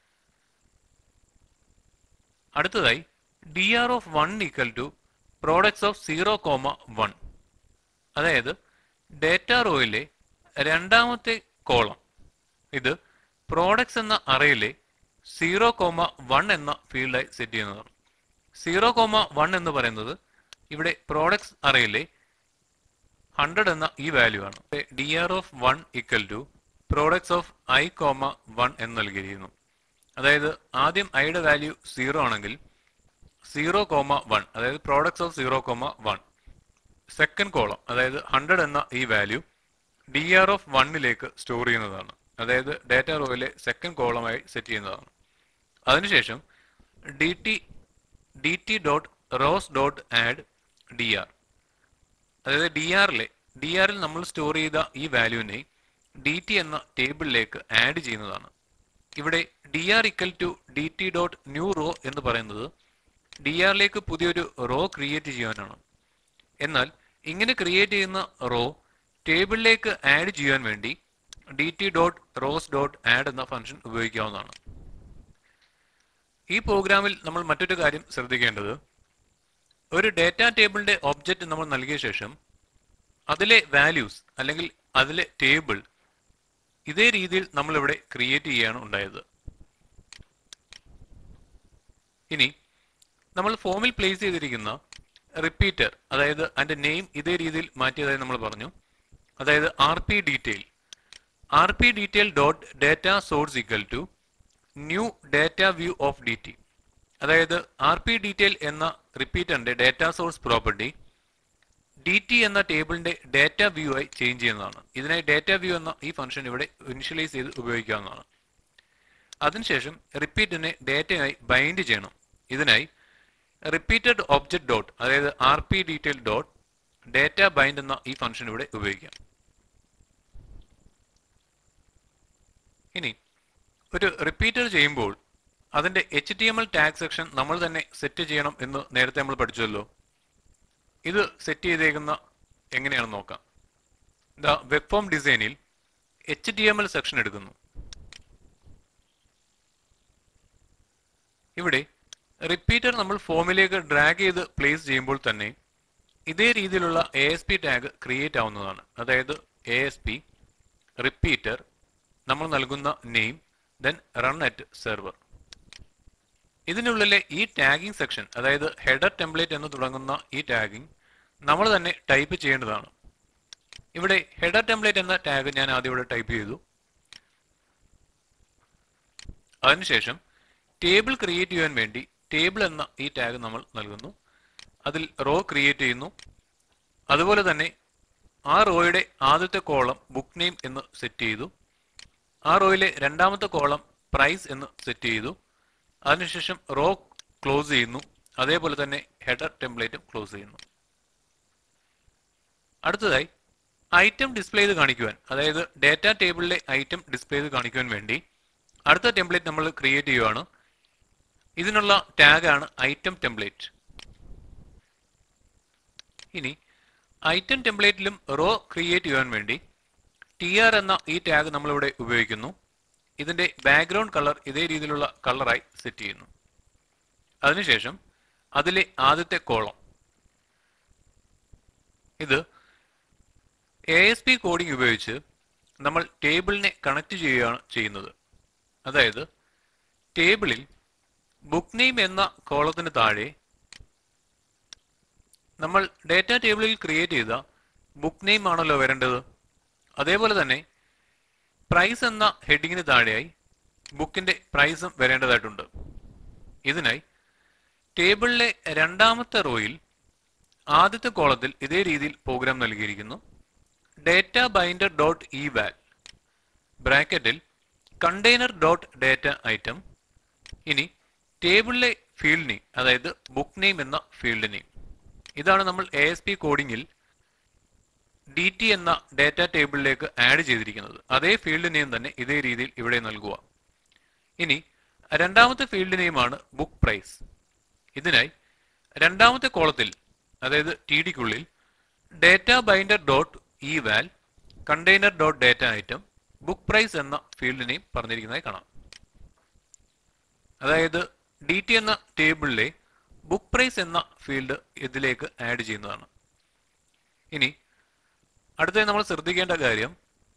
[SPEAKER 1] അടുത്തതായി D R of one equal to products of zero comma one അതായത് ഡേറ്റ റോയിലെ രണ്ടാമത്തെ കോളം ഇത് പ്രോഡക്ട്സ് എന്ന അറയിലെ സീറോ കോമ വൺ എന്ന ഫീൽഡായി സെറ്റ് ചെയ്യുന്നതാണ് സീറോ കോമ വൺ എന്ന് പറയുന്നത് ഇവിടെ പ്രോഡക്ട്സ് അറയിലെ ഹൺഡ്രഡ് എന്ന ഈ വാല്യൂ ആണ് D R of one equal to products of I comma one എന്ന് നൽകിയിരിക്കുന്നു അതായത് ആദ്യം ഐയുടെ വാല്യൂ സീറോ ആണെങ്കിൽ സീറോ കോമ വൺ അതായത് products of zero comma one second column അതായത് ഹൺഡ്രഡ് എന്ന ഈ വാല്യൂ ഡി ആർ ഓഫ് വണ്ണിലേക്ക് സ്റ്റോർ ചെയ്യുന്നതാണ് അതായത് ഡാറ്റ റോയിലെ സെക്കൻഡ് കോളമായി സെറ്റ് ചെയ്യുന്നതാണ് അതിനുശേഷം D T D T dot rows dot add D R അതായത് ഡി ആറിലെ ഡി ആറിൽ നമ്മൾ സ്റ്റോർ ചെയ്ത ഈ വാല്യൂവിനെ ഡി ടി എന്ന ടേബിളിലേക്ക് ആഡ് ചെയ്യുന്നതാണ് ഇവിടെ D R equal to D T dot new row എന്ന് പറയുന്നത് ഡി ആറിലേക്ക് പുതിയൊരു റോ ക്രിയേറ്റ് ചെയ്യാനാണ് എന്നാൽ ഇങ്ങനെ ക്രിയേറ്റ് ചെയ്യുന്ന റോ ടേബിളിലേക്ക് ആഡ് ചെയ്യാൻ വേണ്ടി D T dot rows dot add എന്ന ഫംഗ്ഷൻ ഉപയോഗിക്കാവുന്നതാണ് ഈ പ്രോഗ്രാമിൽ നമ്മൾ മറ്റൊരു കാര്യം ശ്രദ്ധിക്കേണ്ടത് ഒരു ഡേറ്റ ടേബിളിന്റെ ഒബ്ജക്റ്റ് നമ്മൾ നൽകിയ ശേഷം അതിലെ വാല്യൂസ് അല്ലെങ്കിൽ അതിലെ ടേബിൾ ഇതേ രീതിയിൽ നമ്മൾ ഇവിടെ ക്രിയേറ്റ് ചെയ്യുകയാണ് ഉണ്ടായത് ഇനി നമ്മൾ ഫോമിൽ പ്ലേസ് ചെയ്തിരിക്കുന്ന റിപ്പീറ്റർ അതായത് അതിന്റെ നെയിം ഇതേ രീതിയിൽ മാറ്റിയതായി നമ്മൾ പറഞ്ഞു അതായത് R P detail R P detail dot data source equal to new data view of D T അതായത് ആർ പി ഡീറ്റെയിൽ എന്ന റിപ്പീറ്ററിന്റെ data source property D T എന്ന ടേബിളിന്റെ ഡേറ്റ വ്യൂ ആയി ചേഞ്ച് ചെയ്യുന്നതാണ് ഇതിനായി ഡേറ്റ വ്യൂ എന്ന ഈ ഫംഗ്ഷൻ ഇവിടെ ഇനിഷ്യലൈസ് ചെയ്ത് ഉപയോഗിക്കാവുന്നതാണ് അതിനുശേഷം റിപ്പീറ്റിനെ ഡേറ്റയായി ബൈൻഡ് ചെയ്യണം ഇതിനായി റിപ്പീറ്റഡ് ഒബ്ജക്ട് ഡോട്ട് അതായത് R P detail dot data bind എന്ന ഈ ഫംഗ്ഷൻ ഇവിടെ ഉപയോഗിക്കാം ഇനി ഒരു റിപ്പീറ്റർ ചെയ്യുമ്പോൾ അതിന്റെ H T M L tag section നമ്മൾ തന്നെ സെറ്റ് ചെയ്യണം എന്ന് നേരത്തെ നമ്മൾ പഠിച്ചല്ലോ ഇത് സെറ്റ് ചെയ്തേക്കുന്ന എങ്ങനെയാണെന്ന് നോക്കാം ദ വെബ് ഫോം ഡിസൈനിൽ H T M L section എടുക്കുന്നു ഇവിടെ റിപ്പീറ്റർ നമ്മൾ ഫോമിലേക്ക് ഡ്രാഗ് ചെയ്ത് പ്ലേസ് ചെയ്യുമ്പോൾ തന്നെ ഇതേ രീതിയിലുള്ള A S P tag create ആവുന്നതാണ് അതായത് എ എസ് പി റിപ്പീറ്റർ നമ്മൾ നൽകുന്ന name then run at server ഇതിനുള്ളിലെ ഈ ടാഗിംഗ് സെക്ഷൻ അതായത് ഹെഡർ ടെംപ്ലേറ്റ് എന്ന് തുടങ്ങുന്ന ഈ ടാഗിംഗ് നമ്മൾ തന്നെ ടൈപ്പ് ചെയ്യേണ്ടതാണ് ഇവിടെ ഹെഡർ ടെംപ്ലേറ്റ് എന്ന ടാഗ് ഞാൻ ആദ്യം ഇവിടെ ടൈപ്പ് ചെയ്തു അതിനുശേഷം ടേബിൾ ക്രിയേറ്റ് ചെയ്യാൻ വേണ്ടി ടേബിൾ എന്ന ഈ ടാഗ് നമ്മൾ നൽകുന്നു അതിൽ റോ ക്രിയേറ്റ് ചെയ്യുന്നു അതുപോലെ തന്നെ ആ റോയുടെ ആദ്യത്തെ കോളം ബുക്ക് നെയിം എന്ന് സെറ്റ് ചെയ്തു ആ റോയിലെ രണ്ടാമത്തെ കോളം പ്രൈസ് എന്ന് സെറ്റ് ചെയ്തു അതിനുശേഷം റോ ക്ലോസ് ചെയ്യുന്നു അതേപോലെ തന്നെ ഹെഡർ ടെംപ്ലേറ്റും ക്ലോസ് ചെയ്യുന്നു അടുത്തതായി ഐറ്റം ഡിസ്പ്ലേ ചെയ്ത് കാണിക്കുവാൻ അതായത് ഡാറ്റ ടേബിളിലെ ഐറ്റം ഡിസ്പ്ലേ ചെയ്ത് കാണിക്കുവാൻ വേണ്ടി അടുത്ത ടെംപ്ലേറ്റ് നമ്മൾ ക്രിയേറ്റ് ചെയ്യുവാണ് ഇതിനുള്ള ടാഗാണ് ഐറ്റം ടെംപ്ലേറ്റ് ഇനി ഐറ്റം ടെംപ്ലേറ്റിലും റോ ക്രിയേറ്റ് ചെയ്യാൻ വേണ്ടി ടി ആർ എന്ന ഈ ടാഗ് നമ്മളിവിടെ ഉപയോഗിക്കുന്നു ഇതിന്റെ ബാക്ക്ഗ്രൗണ്ട് കളർ ഇതേ രീതിയിലുള്ള കളറായി സെറ്റ് ചെയ്യുന്നു അതിനുശേഷം അതിലെ ആദ്യത്തെ കോളം ഇത് എ എസ് പി കോഡിംഗ് ഉപയോഗിച്ച് നമ്മൾ ടേബിളിനെ കണക്ട് ചെയ്യുകയാണ് ചെയ്യുന്നത് അതായത് ടേബിളിൽ ബുക്ക് നെയിം എന്ന കോളത്തിന് താഴെ നമ്മൾ ഡേറ്റ ടേബിളിൽ ക്രിയേറ്റ് ചെയ്ത ബുക്ക് നെയിം ആണല്ലോ വരേണ്ടത് അതേപോലെ തന്നെ പ്രൈസ് എന്ന ഹെഡിങ്ങിന് താഴെയായി ബുക്കിന്റെ പ്രൈസും വരേണ്ടതായിട്ടുണ്ട് ഇതിനായി ടേബിളിലെ രണ്ടാമത്തെ റോയിൽ ആദ്യത്തെ കോളത്തിൽ ഇതേ രീതിയിൽ പ്രോഗ്രാം നൽകിയിരിക്കുന്നു data binder dot eval ബ്രാക്കറ്റിൽ കണ്ടെയ്നർ ഡോട്ട് ഡേറ്റ ഐറ്റം ഇനി ടേബിളിലെ ഫീൽഡ് നെയിം അതായത് ബുക്ക് നെയിം എന്ന ഫീൽഡ് നെയിം ഇതാണ് നമ്മൾ എ എസ് പി കോഡിങ്ങിൽ ഡി ടി എന്ന ഡേറ്റ ടേബിളിലേക്ക് ആഡ് ചെയ്തിരിക്കുന്നത് അതേ ഫീൽഡ് നെയിം തന്നെ ഇതേ രീതിയിൽ ഇവിടെ നൽകുക ഇനി രണ്ടാമത്തെ ഫീൽഡ് നെയിമാണ് ബുക്ക് പ്രൈസ് ഇതിനായി രണ്ടാമത്തെ കോളത്തിൽ അതായത് ടി ഡിക്കുള്ളിൽ ഡേറ്റ ബൈൻഡർ ഡോട്ട് ഇ വാൽ container dot data item book price എന്ന ഫീൽഡ് നെയിം പറഞ്ഞിരിക്കുന്നതായി കാണാം അതായത് ഡി ടി എന്ന ടേബിളിലെ ബുക്ക് പ്രൈസ് എന്ന ഫീൽഡ് ഇതിലേക്ക് ആഡ് ചെയ്യുന്നതാണ് ഇനി അടുത്തത് നമ്മൾ ശ്രദ്ധിക്കേണ്ട കാര്യം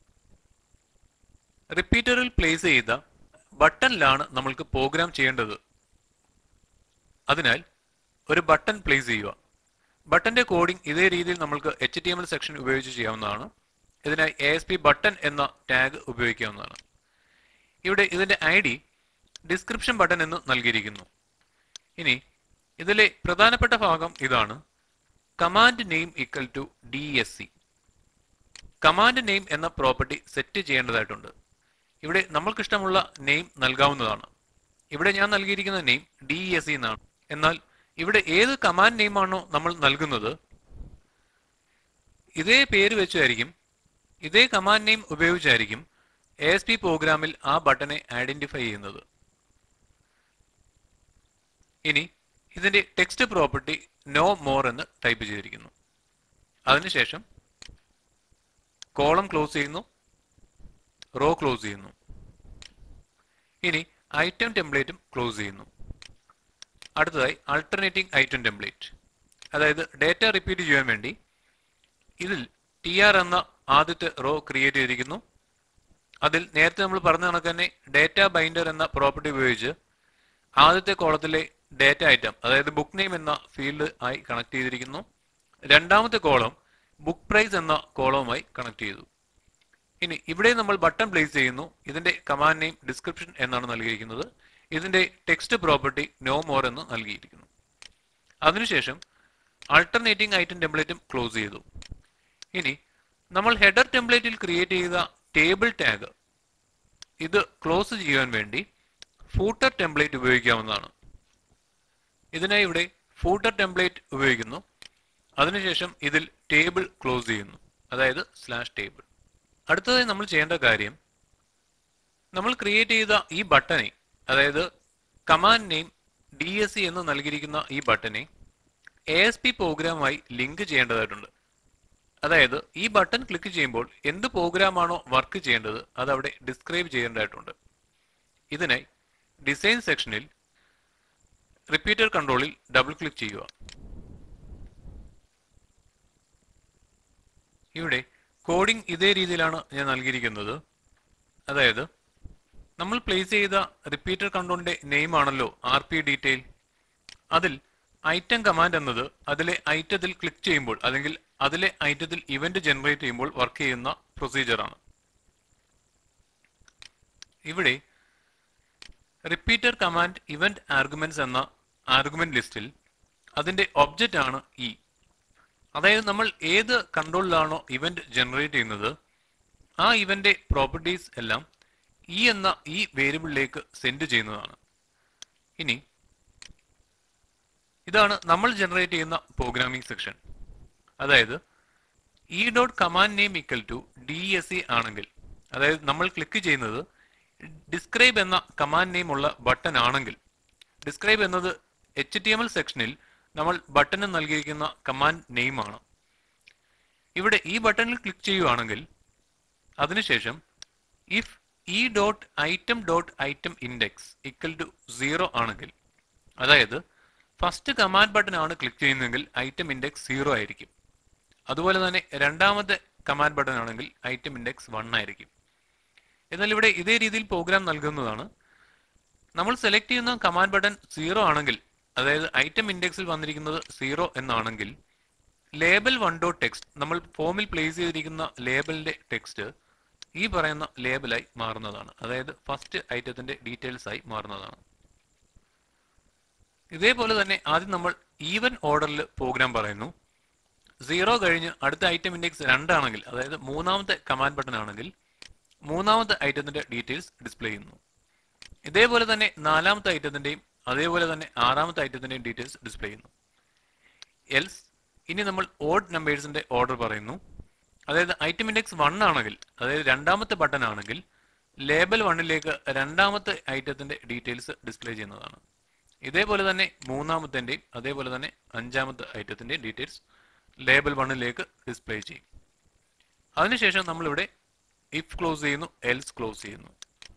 [SPEAKER 1] റിപ്പീറ്ററിൽ പ്ലേസ് ചെയ്ത ബട്ടണിലാണ് നമ്മൾക്ക് പ്രോഗ്രാം ചെയ്യേണ്ടത് അതിനാൽ ഒരു ബട്ടൺ പ്ലേസ് ചെയ്യുക ബട്ടന്റെ കോഡിംഗ് ഇതേ രീതിയിൽ നമ്മൾക്ക് H T M L section ഉപയോഗിച്ച് ചെയ്യാവുന്നതാണ് ഇതിനായി എ എസ് പി ബട്ടൺ എന്ന ടാഗ് ഉപയോഗിക്കാവുന്നതാണ് ഇവിടെ ഇതിന്റെ ഐ ഡി ഡിസ്ക്രിപ്ഷൻ ബട്ടൺ എന്ന് നൽകിയിരിക്കുന്നു ഇനി ഇതിലെ പ്രധാനപ്പെട്ട ഭാഗം ഇതാണ് command name equal to D S C command name എന്ന പ്രോപ്പർട്ടി സെറ്റ് ചെയ്യേണ്ടതായിട്ടുണ്ട് ഇവിടെ നമ്മൾക്ക് ഇഷ്ടമുള്ള നെയിം നൽകാവുന്നതാണ് ഇവിടെ ഞാൻ നൽകിയിരിക്കുന്ന നെയിം ഡി എസ് സി എന്നാണ് എന്നാൽ ഇവിടെ ഏത് കമാൻഡ് നെയിം ആണോ നമ്മൾ നൽകുന്നത് ഇതേ പേര് വെച്ചായിരിക്കും ഇതേ കമാൻഡ് നെയിം ഉപയോഗിച്ചായിരിക്കും എ എസ് പി പ്രോഗ്രാമിൽ ആ ബട്ടനെ ഐഡന്റിഫൈ ചെയ്യുന്നത് ഇനി ഇതിന്റെ ടെക്സ്റ്റ് പ്രോപ്പർട്ടി നോ മോർ എന്ന് ടൈപ്പ് ചെയ്തിരിക്കുന്നു അതിനുശേഷം കോളം ക്ലോസ് ചെയ്യുന്നു റോ ക്ലോസ് ചെയ്യുന്നു ഇനി ഐറ്റം ടെംപ്ലേറ്റും ക്ലോസ് ചെയ്യുന്നു അടുത്തതായി അൾട്ടർനേറ്റിംഗ് ഐറ്റം ടെംപ്ലേറ്റ് അതായത് ഡേറ്റ റിപ്പീറ്റ് ചെയ്യാൻ വേണ്ടി ഇതിൽ ടി ആർ എന്ന ആദ്യത്തെ റോ ക്രിയേറ്റ് ചെയ്തിരിക്കുന്നു അതിൽ നേരത്തെ നമ്മൾ പറഞ്ഞ കണക്ക് തന്നെ ഡേറ്റ ബൈൻഡർ എന്ന പ്രോപ്പർട്ടി ഉപയോഗിച്ച് ആദ്യത്തെ കോളത്തിലെ ഡേറ്റ ഐറ്റം അതായത് ബുക്ക് നെയിം എന്ന ഫീൽഡ് ആയി കണക്ട് ചെയ്തിരിക്കുന്നു രണ്ടാമത്തെ കോളം ബുക്ക് പ്രൈസ് എന്ന കോളവുമായി കണക്ട് ചെയ്തു ഇനി ഇവിടെ നമ്മൾ ബട്ടൺ പ്ലേസ് ചെയ്യുന്നു ഇതിന്റെ കമാൻഡ് നെയിം ഡിസ്ക്രിപ്ഷൻ എന്നാണ് നൽകിയിരിക്കുന്നത് ഇതിന്റെ ടെക്സ്റ്റ് പ്രോപ്പർട്ടി നോ മോർ എന്ന് നൽകിയിരിക്കുന്നു അതിനുശേഷം അൾട്ടർനേറ്റിംഗ് ഐറ്റം ടെംപ്ലേറ്റും ക്ലോസ് ചെയ്തു ഇനി നമ്മൾ ഹെഡർ ടെംപ്ലേറ്റിൽ ക്രിയേറ്റ് ചെയ്ത ടേബിൾ ടാഗ് ഇത് ക്ലോസ് ചെയ്യാൻ വേണ്ടി ഫൂട്ടർ ടെംപ്ലേറ്റ് ഉപയോഗിക്കാവുന്നതാണ് ഇതിനായി ഇവിടെ ഫൂട്ടർ ടെംപ്ലേറ്റ് ഉപയോഗിക്കുന്നു അതിനുശേഷം ഇതിൽ ടേബിൾ ക്ലോസ് ചെയ്യുന്നു അതായത് സ്ലാഷ് ടേബിൾ അടുത്തതായി നമ്മൾ ചെയ്യേണ്ട കാര്യം നമ്മൾ ക്രിയേറ്റ് ചെയ്ത ഈ ബട്ടനെ അതായത് command name D S C എന്ന് നൽകിയിരിക്കുന്ന ഈ ബട്ടനെ എ എസ് പി പ്രോഗ്രാമായി ലിങ്ക് ചെയ്യേണ്ടതായിട്ടുണ്ട് അതായത് ഈ ബട്ടൺ ക്ലിക്ക് ചെയ്യുമ്പോൾ എന്ത് പ്രോഗ്രാമാണോ വർക്ക് ചെയ്യേണ്ടത് അത് അവിടെ ഡിസ്ക്രൈബ് ചെയ്യേണ്ടതായിട്ടുണ്ട് ഇതിനായി ഡിസൈൻ സെക്ഷനിൽ റിപ്പീറ്റർ കൺട്രോളിൽ ഡബിൾ ക്ലിക്ക് ചെയ്യുക ഇവിടെ കോഡിംഗ് ഇതേ രീതിയിലാണ് ഞാൻ നൽകിയിരിക്കുന്നത് അതായത് നമ്മൾ പ്ലേസ് ചെയ്ത റിപ്പീറ്റർ കൺട്രോളിന്റെ നെയിം ആണല്ലോ ആർ പി ഡീറ്റെയിൽ അതിൽ ഐറ്റം കമാൻഡ് എന്നത് അതിലെ ഐറ്റത്തിൽ ക്ലിക്ക് ചെയ്യുമ്പോൾ അല്ലെങ്കിൽ അതിലെ ഐറ്റത്തിൽ ഇവന്റ് ജനറേറ്റ് ചെയ്യുമ്പോൾ വർക്ക് ചെയ്യുന്ന പ്രൊസീജിയർ ആണ് ഇവിടെ റിപ്പീറ്റർ കമാൻഡ് ഇവന്റ് ആർഗ്യുമെന്റ്സ് എന്ന ആർഗ്യുമെന്റ് ലിസ്റ്റിൽ അതിന്റെ ഒബ്ജക്റ്റ് ആണ് ഇ അതായത് നമ്മൾ ഏത് കൺട്രോളിലാണോ ഇവന്റ് ജനറേറ്റ് ചെയ്യുന്നത് ആ ഇവന്റ് പ്രോപ്പർട്ടീസ് എല്ലാം ഇ എന്ന ഈ വേരിയബിളിലേക്ക് സെൻഡ് ചെയ്യുന്നതാണ് ഇനി ഇതാണ് നമ്മൾ ജനറേറ്റ് ചെയ്യുന്ന പ്രോഗ്രാമിംഗ് സെക്ഷൻ അതായത് E dot command name equal to D S C ആണെങ്കിൽ അതായത് നമ്മൾ ക്ലിക്ക് ചെയ്യുന്നത് ഡിസ്ക്രൈബ് എന്ന കമാൻഡ് നെയിം ഉള്ള ബട്ടൺ ആണെങ്കിൽ ഡിസ്ക്രൈബ് എന്നത് എച്ച് ടി എം എൽ സെക്ഷനിൽ നമ്മൾ ബട്ടന് നൽകിയിരിക്കുന്ന കമാൻഡ് നെയിം ആണ് ഇവിടെ ഈ ബട്ടണിൽ ക്ലിക്ക് ചെയ്യുകയാണെങ്കിൽ അതിനുശേഷം if E dot item dot item index equal to zero ആണെങ്കിൽ അതായത് ഫസ്റ്റ് കമാൻഡ് ബട്ടൺ ആണ് ക്ലിക്ക് ചെയ്യുന്നതെങ്കിൽ ഐറ്റം ഇൻഡെക്സ് സീറോ ആയിരിക്കും അതുപോലെ തന്നെ രണ്ടാമത്തെ കമാൻഡ് ബട്ടൺ ആണെങ്കിൽ ഐറ്റം ഇൻഡെക്സ് വൺ ആയിരിക്കും എന്നാൽ ഇവിടെ ഇതേ രീതിയിൽ പ്രോഗ്രാം നൽകുന്നതാണ് നമ്മൾ സെലക്ട് ചെയ്യുന്ന കമാൻഡ് ബട്ടൺ സീറോ ആണെങ്കിൽ അതായത് ഐറ്റം ഇൻഡെക്സിൽ വന്നിരിക്കുന്നത് സീറോ എന്നാണെങ്കിൽ ലേബൽ വൺ ഡോട്ട് ടെക്സ്റ്റ് നമ്മൾ ഫോമിൽ പ്ലേസ് ചെയ്തിരിക്കുന്ന ലേബലിന്റെ ടെക്സ്റ്റ് ഈ പറയുന്ന ലേബലായി മാറുന്നതാണ് അതായത് ഫസ്റ്റ് ഐറ്റത്തിന്റെ ഡീറ്റെയിൽസ് ആയി മാറുന്നതാണ് ഇതേപോലെ തന്നെ ആദ്യം നമ്മൾ ഈവൻ ഓർഡറിൽ പ്രോഗ്രാം പറയുന്നു സീറോ കഴിഞ്ഞ് അടുത്ത ഐറ്റം ഇൻഡെക്സ് രണ്ടാണെങ്കിൽ അതായത് മൂന്നാമത്തെ കമാൻഡ് ബട്ടൺ ആണെങ്കിൽ മൂന്നാമത്തെ ഐറ്റത്തിന്റെ ഡീറ്റെയിൽസ് ഡിസ്പ്ലേ ചെയ്യുന്നു ഇതേപോലെ തന്നെ നാലാമത്തെ ഐറ്റത്തിന്റെയും അതേപോലെ തന്നെ ആറാമത്തെ ഐറ്റത്തിന്റെയും ഡീറ്റെയിൽസ് ഡിസ്പ്ലേ ചെയ്യുന്നു എൽസ് ഇനി നമ്മൾ ഓഡ് നമ്പേഴ്സിന്റെ ഓർഡർ പറയുന്നു അതായത് ഐറ്റം ഇൻഡെക്സ് വൺ ആണെങ്കിൽ അതായത് രണ്ടാമത്തെ ബട്ടൺ ആണെങ്കിൽ ലേബൽ വണ്ണിലേക്ക് രണ്ടാമത്തെ ഐറ്റത്തിന്റെ ഡീറ്റെയിൽസ് ഡിസ്പ്ലേ ചെയ്യുന്നതാണ് ഇതേപോലെ തന്നെ മൂന്നാമത്തിന്റെയും അതേപോലെ തന്നെ അഞ്ചാമത്തെ ഐറ്റത്തിന്റെയും ഡീറ്റെയിൽസ് ലേബൽ വണ്ണിലേക്ക് ഡിസ്പ്ലേ ചെയ്യും അതിനുശേഷം നമ്മളിവിടെ ഇഫ് ക്ലോസ് ചെയ്യുന്നു എൽസ് ക്ലോസ് ചെയ്യുന്നു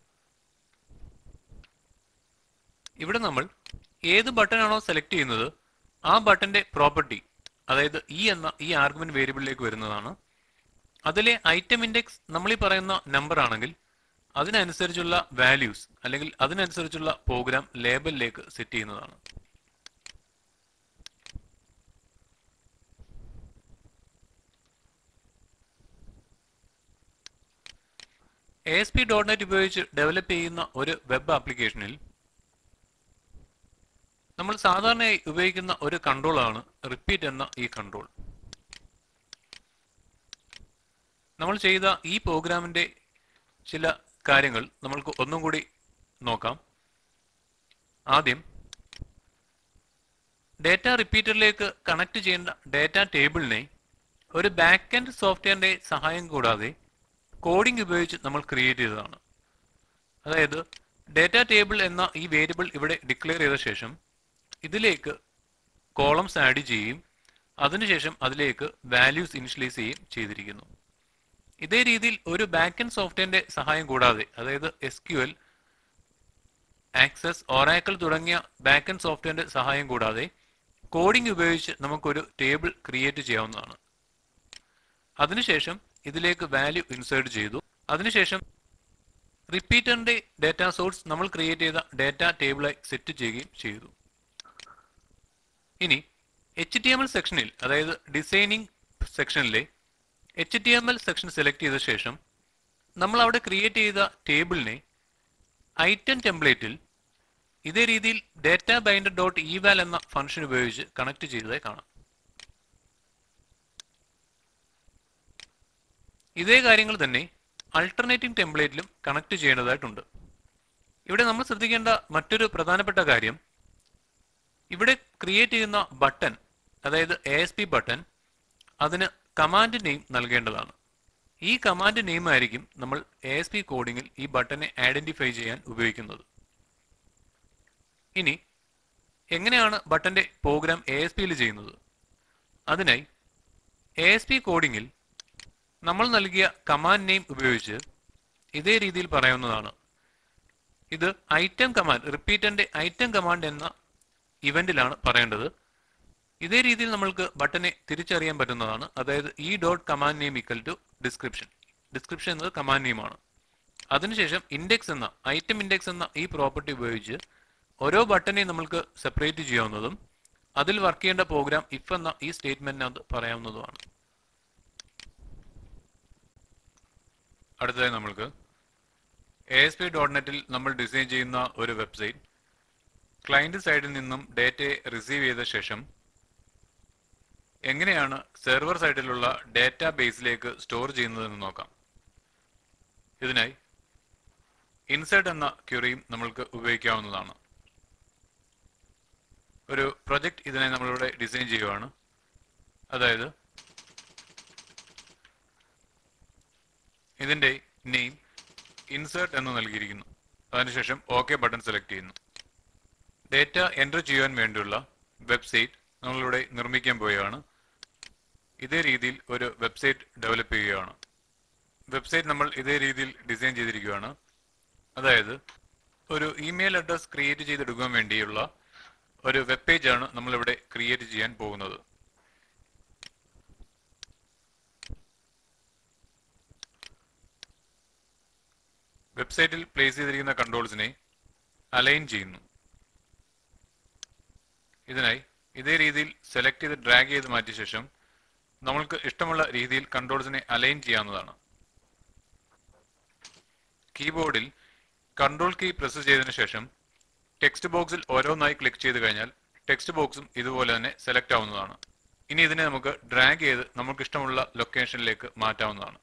[SPEAKER 1] ഇവിടെ നമ്മൾ ഏത് ബട്ടൺ ആണോ സെലക്ട് ചെയ്യുന്നത് ആ ബട്ടന്റെ പ്രോപ്പർട്ടി അതായത് ഇ എന്ന ഈ ആർഗ്യുമെന്റ് വേരിയബിളിലേക്ക് വരുന്നതാണ് അതിലെ ഐറ്റം ഇൻഡെക്സ് നമ്മൾ ഈ പറയുന്ന നമ്പർ ആണെങ്കിൽ അതിനനുസരിച്ചുള്ള വാല്യൂസ് അല്ലെങ്കിൽ അതിനനുസരിച്ചുള്ള പ്രോഗ്രാം ലേബലിലേക്ക് സെറ്റ് ചെയ്യുന്നതാണ് A S P dot net ഉപയോഗിച്ച് ഡെവലപ്പ് ചെയ്യുന്ന ഒരു വെബ് ആപ്ലിക്കേഷനിൽ നമ്മൾ സാധാരണയായി ഉപയോഗിക്കുന്ന ഒരു കൺട്രോൾ ആണ് റിപ്പീറ്റ് എന്ന ഈ കൺട്രോൾ നമ്മൾ ചെയ്ത ഈ പ്രോഗ്രാമിന്റെ ചില കാര്യങ്ങൾ നമ്മൾക്ക് ഒന്നും കൂടി നോക്കാം ആദ്യം ഡേറ്റ റിപ്പീറ്ററിലേക്ക് കണക്ട് ചെയ്യേണ്ട ഡേറ്റ ടേബിളിനെ ഒരു ബാക്ക് എൻഡ് സോഫ്റ്റ്വെയറിന്റെ സഹായം കൂടാതെ കോഡിംഗ് ഉപയോഗിച്ച് നമ്മൾ ക്രിയേറ്റ് ചെയ്തതാണ് അതായത് ഡേറ്റ ടേബിൾ എന്ന ഈ വേരിയബിൾ ഇവിടെ ഡിക്ലെയർ ചെയ്ത ശേഷം ഇതിലേക്ക് കോളംസ് ആഡ് ചെയ്യുകയും അതിനുശേഷം അതിലേക്ക് വാല്യൂസ് ഇനിഷ്യലൈസ് ചെയ്യുകയും ചെയ്തിരിക്കുന്നു ഇതേ രീതിയിൽ ഒരു ബാക്ക് എൻഡ് സോഫ്റ്റ്വെയറിന്റെ സഹായം കൂടാതെ അതായത് S Q L access Oracle തുടങ്ങിയ ബാക്ക് എൻഡ് സോഫ്റ്റ്വെയറിന്റെ സഹായം കൂടാതെ കോഡിംഗ് ഉപയോഗിച്ച് നമുക്കൊരു ടേബിൾ ക്രിയേറ്റ് ചെയ്യാവുന്നതാണ് അതിനുശേഷം ഇതിലേക്ക് വാല്യൂ ഇൻസേർട്ട് ചെയ്തു അതിനുശേഷം റിപ്പീറ്ററിന്റെ ഡാറ്റ സോഴ്സ് നമ്മൾ ക്രിയേറ്റ് ചെയ്ത ഡാറ്റ ടേബിളായി സെറ്റ് ചെയ്യുകയും ചെയ്തു ഇനി എച്ച് ടി എം എൽ സെക്ഷനിൽ അതായത് ഡിസൈനിങ് സെക്ഷനിലെ H T M L section select ചെയ്ത ശേഷം നമ്മൾ അവിടെ ക്രിയേറ്റ് ചെയ്ത ടേബിളിനെ ഐറ്റം ടെംപ്ലേറ്റിൽ ഇതേ രീതിയിൽ ഡാറ്റ ബൈൻഡർ ഡോട്ട് ഇവാൽ എന്ന ഫംഗ്ഷൻ ഉപയോഗിച്ച് കണക്ട് ചെയ്തതായി കാണാം ഇതേ കാര്യങ്ങൾ തന്നെ അൾട്ടർനേറ്റിംഗ് ടെംപ്ലേറ്റിലും കണക്ട് ചെയ്യേണ്ടതായിട്ടുണ്ട് ഇവിടെ നമ്മൾ ശ്രദ്ധിക്കേണ്ട മറ്റൊരു പ്രധാനപ്പെട്ട കാര്യം ഇവിടെ ക്രിയേറ്റ് ചെയ്യുന്ന ബട്ടൺ അതായത് എ എസ് പി ബട്ടൺ അതിന് കമാൻഡ് നെയിം നൽകേണ്ടതാണ് ഈ കമാൻഡ് നെയിം ആയിരിക്കും നമ്മൾ എ എസ് പി കോഡിങ്ങിൽ ഈ ബട്ടനെ ഐഡന്റിഫൈ ചെയ്യാൻ ഉപയോഗിക്കുന്നത് ഇനി എങ്ങനെയാണ് ബട്ടന്റെ പ്രോഗ്രാം എ എസ് പിയിൽ ചെയ്യുന്നത് അതിനായി എ എസ് പി കോഡിങ്ങിൽ നമ്മൾ നൽകിയ കമാൻഡ് നെയിം ഉപയോഗിച്ച് ഇതേ രീതിയിൽ പറയാവുന്നതാണ് ഇത് ഐറ്റം കമാൻഡ് റിപ്പീറ്ററിന്റെ ഐറ്റം കമാൻഡ് എന്ന ഇവന്റിലാണ് പറയേണ്ടത് ഇതേ രീതിയിൽ നമ്മൾക്ക് ബട്ടനെ തിരിച്ചറിയാൻ പറ്റുന്നതാണ് അതായത് E dot command name equal to description description എന്നത് കമാൻഡ് നെയിമാണ് അതിനുശേഷം ഇൻഡെക്സ് എന്ന ഐറ്റം ഇൻഡെക്സ് എന്ന ഈ പ്രോപ്പർട്ടി ഉപയോഗിച്ച് ഓരോ ബട്ടനെയും നമ്മൾക്ക് സെപ്പറേറ്റ് ചെയ്യാവുന്നതും അതിൽ വർക്ക് ചെയ്യേണ്ട പ്രോഗ്രാം ഇഫ് എന്ന ഈ സ്റ്റേറ്റ്മെന്റിനകത്ത് പറയാവുന്നതുമാണ് അടുത്തതായി നമ്മൾക്ക് എ എസ് പി ഡോട്ട് നെറ്റിൽ നമ്മൾ ഡിസൈൻ ചെയ്യുന്ന ഒരു വെബ്സൈറ്റ് ക്ലയന്റ് സൈഡിൽ നിന്നും ഡേറ്റയെ റിസീവ് ചെയ്ത ശേഷം എങ്ങനെയാണ് സെർവർ സൈഡിലുള്ള ഡാറ്റാ ബേസിലേക്ക് സ്റ്റോർ ചെയ്യുന്നതെന്ന് നോക്കാം ഇതിനായി ഇൻസേർട്ട് എന്ന ക്യൂറിയും നമ്മൾക്ക് ഉപയോഗിക്കാവുന്നതാണ് ഒരു പ്രൊജക്ട് ഇതിനെ നമ്മളിവിടെ ഡിസൈൻ ചെയ്യുകയാണ് അതായത് ഇതിന്റെ നെയിം ഇൻസേർട്ട് എന്ന് നൽകിയിരിക്കുന്നു അതിനുശേഷം ഓക്കെ ബട്ടൺ സെലക്ട് ചെയ്യുന്നു ഡേറ്റ എൻ്റർ ചെയ്യാൻ വേണ്ടിയുള്ള വെബ്സൈറ്റ് നമ്മളിവിടെ നിർമ്മിക്കാൻ പോവുകയാണ് ഇതേ രീതിയിൽ ഒരു വെബ്സൈറ്റ് ഡെവലപ്പ് ചെയ്യുകയാണ് വെബ്സൈറ്റ് നമ്മൾ ഇതേ രീതിയിൽ ഡിസൈൻ ചെയ്തിരിക്കുകയാണ് അതായത് ഒരു ഇമെയിൽ അഡ്രസ് ക്രിയേറ്റ് ചെയ്തെടുക്കാൻ വേണ്ടിയുള്ള ഒരു വെബ് പേജ് ആണ് നമ്മളിവിടെ ക്രിയേറ്റ് ചെയ്യാൻ പോകുന്നത് വെബ്സൈറ്റിൽ പ്ലേസ് ചെയ്തിരിക്കുന്ന കൺട്രോൾസിനെ അലൈൻ ചെയ്യുന്നു ഇതിനായി ഇതേ രീതിയിൽ സെലക്ട് ചെയ്ത് ഡ്രാഗ് ചെയ്ത് മാറ്റിയ ശേഷം നമ്മൾക്ക് ഇഷ്ടമുള്ള രീതിയിൽ കൺട്രോൾസിനെ അലൈൻ ചെയ്യാവുന്നതാണ് കീബോർഡിൽ കൺട്രോൾ കീ പ്രസ് ചെയ്തതിനു ശേഷം ടെക്സ്റ്റ് ബോക്സിൽ ഓരോന്നായി ക്ലിക്ക് ചെയ്ത് കഴിഞ്ഞാൽ ടെക്സ്റ്റ് ബോക്സും ഇതുപോലെ തന്നെ സെലക്ട് ആവുന്നതാണ് ഇനി ഇതിനെ നമുക്ക് ഡ്രാഗ് ചെയ്ത് നമുക്ക് ഇഷ്ടമുള്ള ലൊക്കേഷനിലേക്ക് മാറ്റാവുന്നതാണ്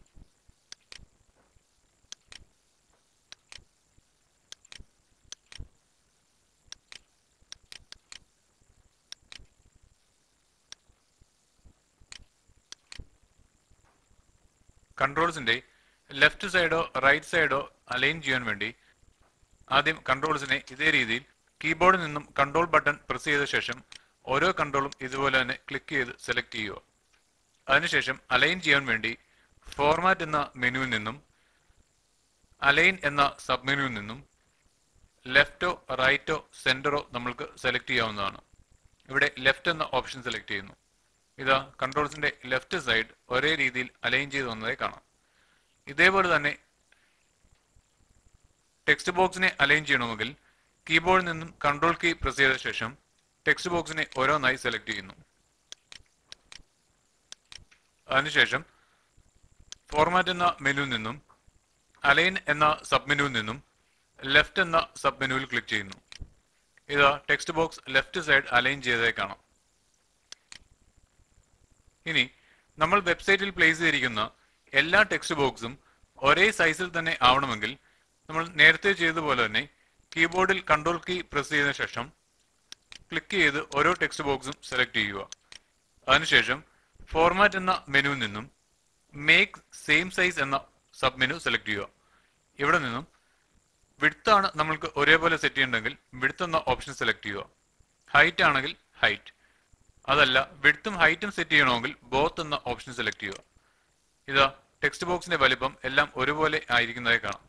[SPEAKER 1] കൺട്രോൾസിന്റെ ലെഫ്റ്റ് സൈഡോ റൈറ്റ് സൈഡോ അലൈൻ ചെയ്യാൻ വേണ്ടി ആദ്യം കൺട്രോൾസിനെ ഇതേ രീതിയിൽ കീബോർഡിൽ നിന്നും കൺട്രോൾ ബട്ടൺ പ്രസ് ചെയ്ത ശേഷം ഓരോ കൺട്രോളും ഇതുപോലെ തന്നെ ക്ലിക്ക് ചെയ്ത് സെലക്ട് ചെയ്യുക അതിനുശേഷം അലൈൻ ചെയ്യാൻ വേണ്ടി ഫോർമാറ്റ് എന്ന മെനുവിൽ നിന്നും അലൈൻ എന്ന സബ് മെനുവിൽ നിന്നും ലെഫ്റ്റോ റൈറ്റോ സെന്ററോ നമ്മൾക്ക് സെലക്ട് ചെയ്യാവുന്നതാണ് ഇവിടെ ലെഫ്റ്റ് എന്ന ഓപ്ഷൻ സെലക്ട് ചെയ്യുന്നു ഇതാ കൺട്രോൾസിന്റെ ലെഫ്റ്റ് സൈഡ് ഒരേ രീതിയിൽ അലൈൻ ചെയ്ത് വന്നതായി കാണാം ഇതേപോലെ തന്നെ ടെക്സ്റ്റ് ബോക്സിനെ അലൈൻ ചെയ്യണമെങ്കിൽ കീബോർഡിൽ നിന്നും കൺട്രോൾ കീ പ്രസ് ചെയ്ത ശേഷം ടെക്സ്റ്റ് ബോക്സിനെ ഓരോന്നായി സെലക്ട് ചെയ്യുന്നു അതിനുശേഷം ഫോർമാറ്റ് എന്ന മെനുവിൽ നിന്നും അലൈൻ എന്ന സബ് മെനുവിൽ നിന്നും ലെഫ്റ്റ് എന്ന സബ് മെനുവിൽ ക്ലിക്ക് ചെയ്യുന്നു ഇതാ text box left side align ചെയ്തതായി കാണാം ഇനി നമ്മൾ വെബ്സൈറ്റിൽ പ്ലേസ് ചെയ്തിരിക്കുന്ന എല്ലാ ടെക്സ്റ്റ് ബോക്സും ഒരേ സൈസിൽ തന്നെ ആവണമെങ്കിൽ നമ്മൾ നേരത്തെ ചെയ്തതുപോലെ തന്നെ കീബോർഡിൽ കൺട്രോൾ കീ പ്രസ് ചെയ്തതിനു ശേഷം ക്ലിക്ക് ചെയ്ത് ഓരോ ടെക്സ്റ്റ് ബോക്സും സെലക്ട് ചെയ്യുക അതിനുശേഷം ഫോർമാറ്റ് എന്ന മെനുവിൽ നിന്നും മേക്ക് സെയിം സൈസ് എന്ന സബ് മെനു സെലക്ട് ചെയ്യുക ഇവിടെ നിന്നും വിഡ്ത്ത് ആണ് നമ്മൾക്ക് ഒരേപോലെ സെറ്റ് ചെയ്യണമെങ്കിൽ വിഡ്ത്ത് എന്ന ഓപ്ഷൻ സെലക്ട് ചെയ്യുക ഹൈറ്റ് ആണെങ്കിൽ ഹൈറ്റ് അതല്ല വിഡ്ത്തും ഹൈറ്റും സെറ്റ് ചെയ്യണമെങ്കിൽ ബോത്ത് എന്ന ഓപ്ഷൻ സെലക്ട് ചെയ്യുക ഇതാ ടെക്സ്റ്റ് ബോക്സിന്റെ വലിപ്പം എല്ലാം ഒരുപോലെ ആയിരിക്കുന്നതായി കാണാം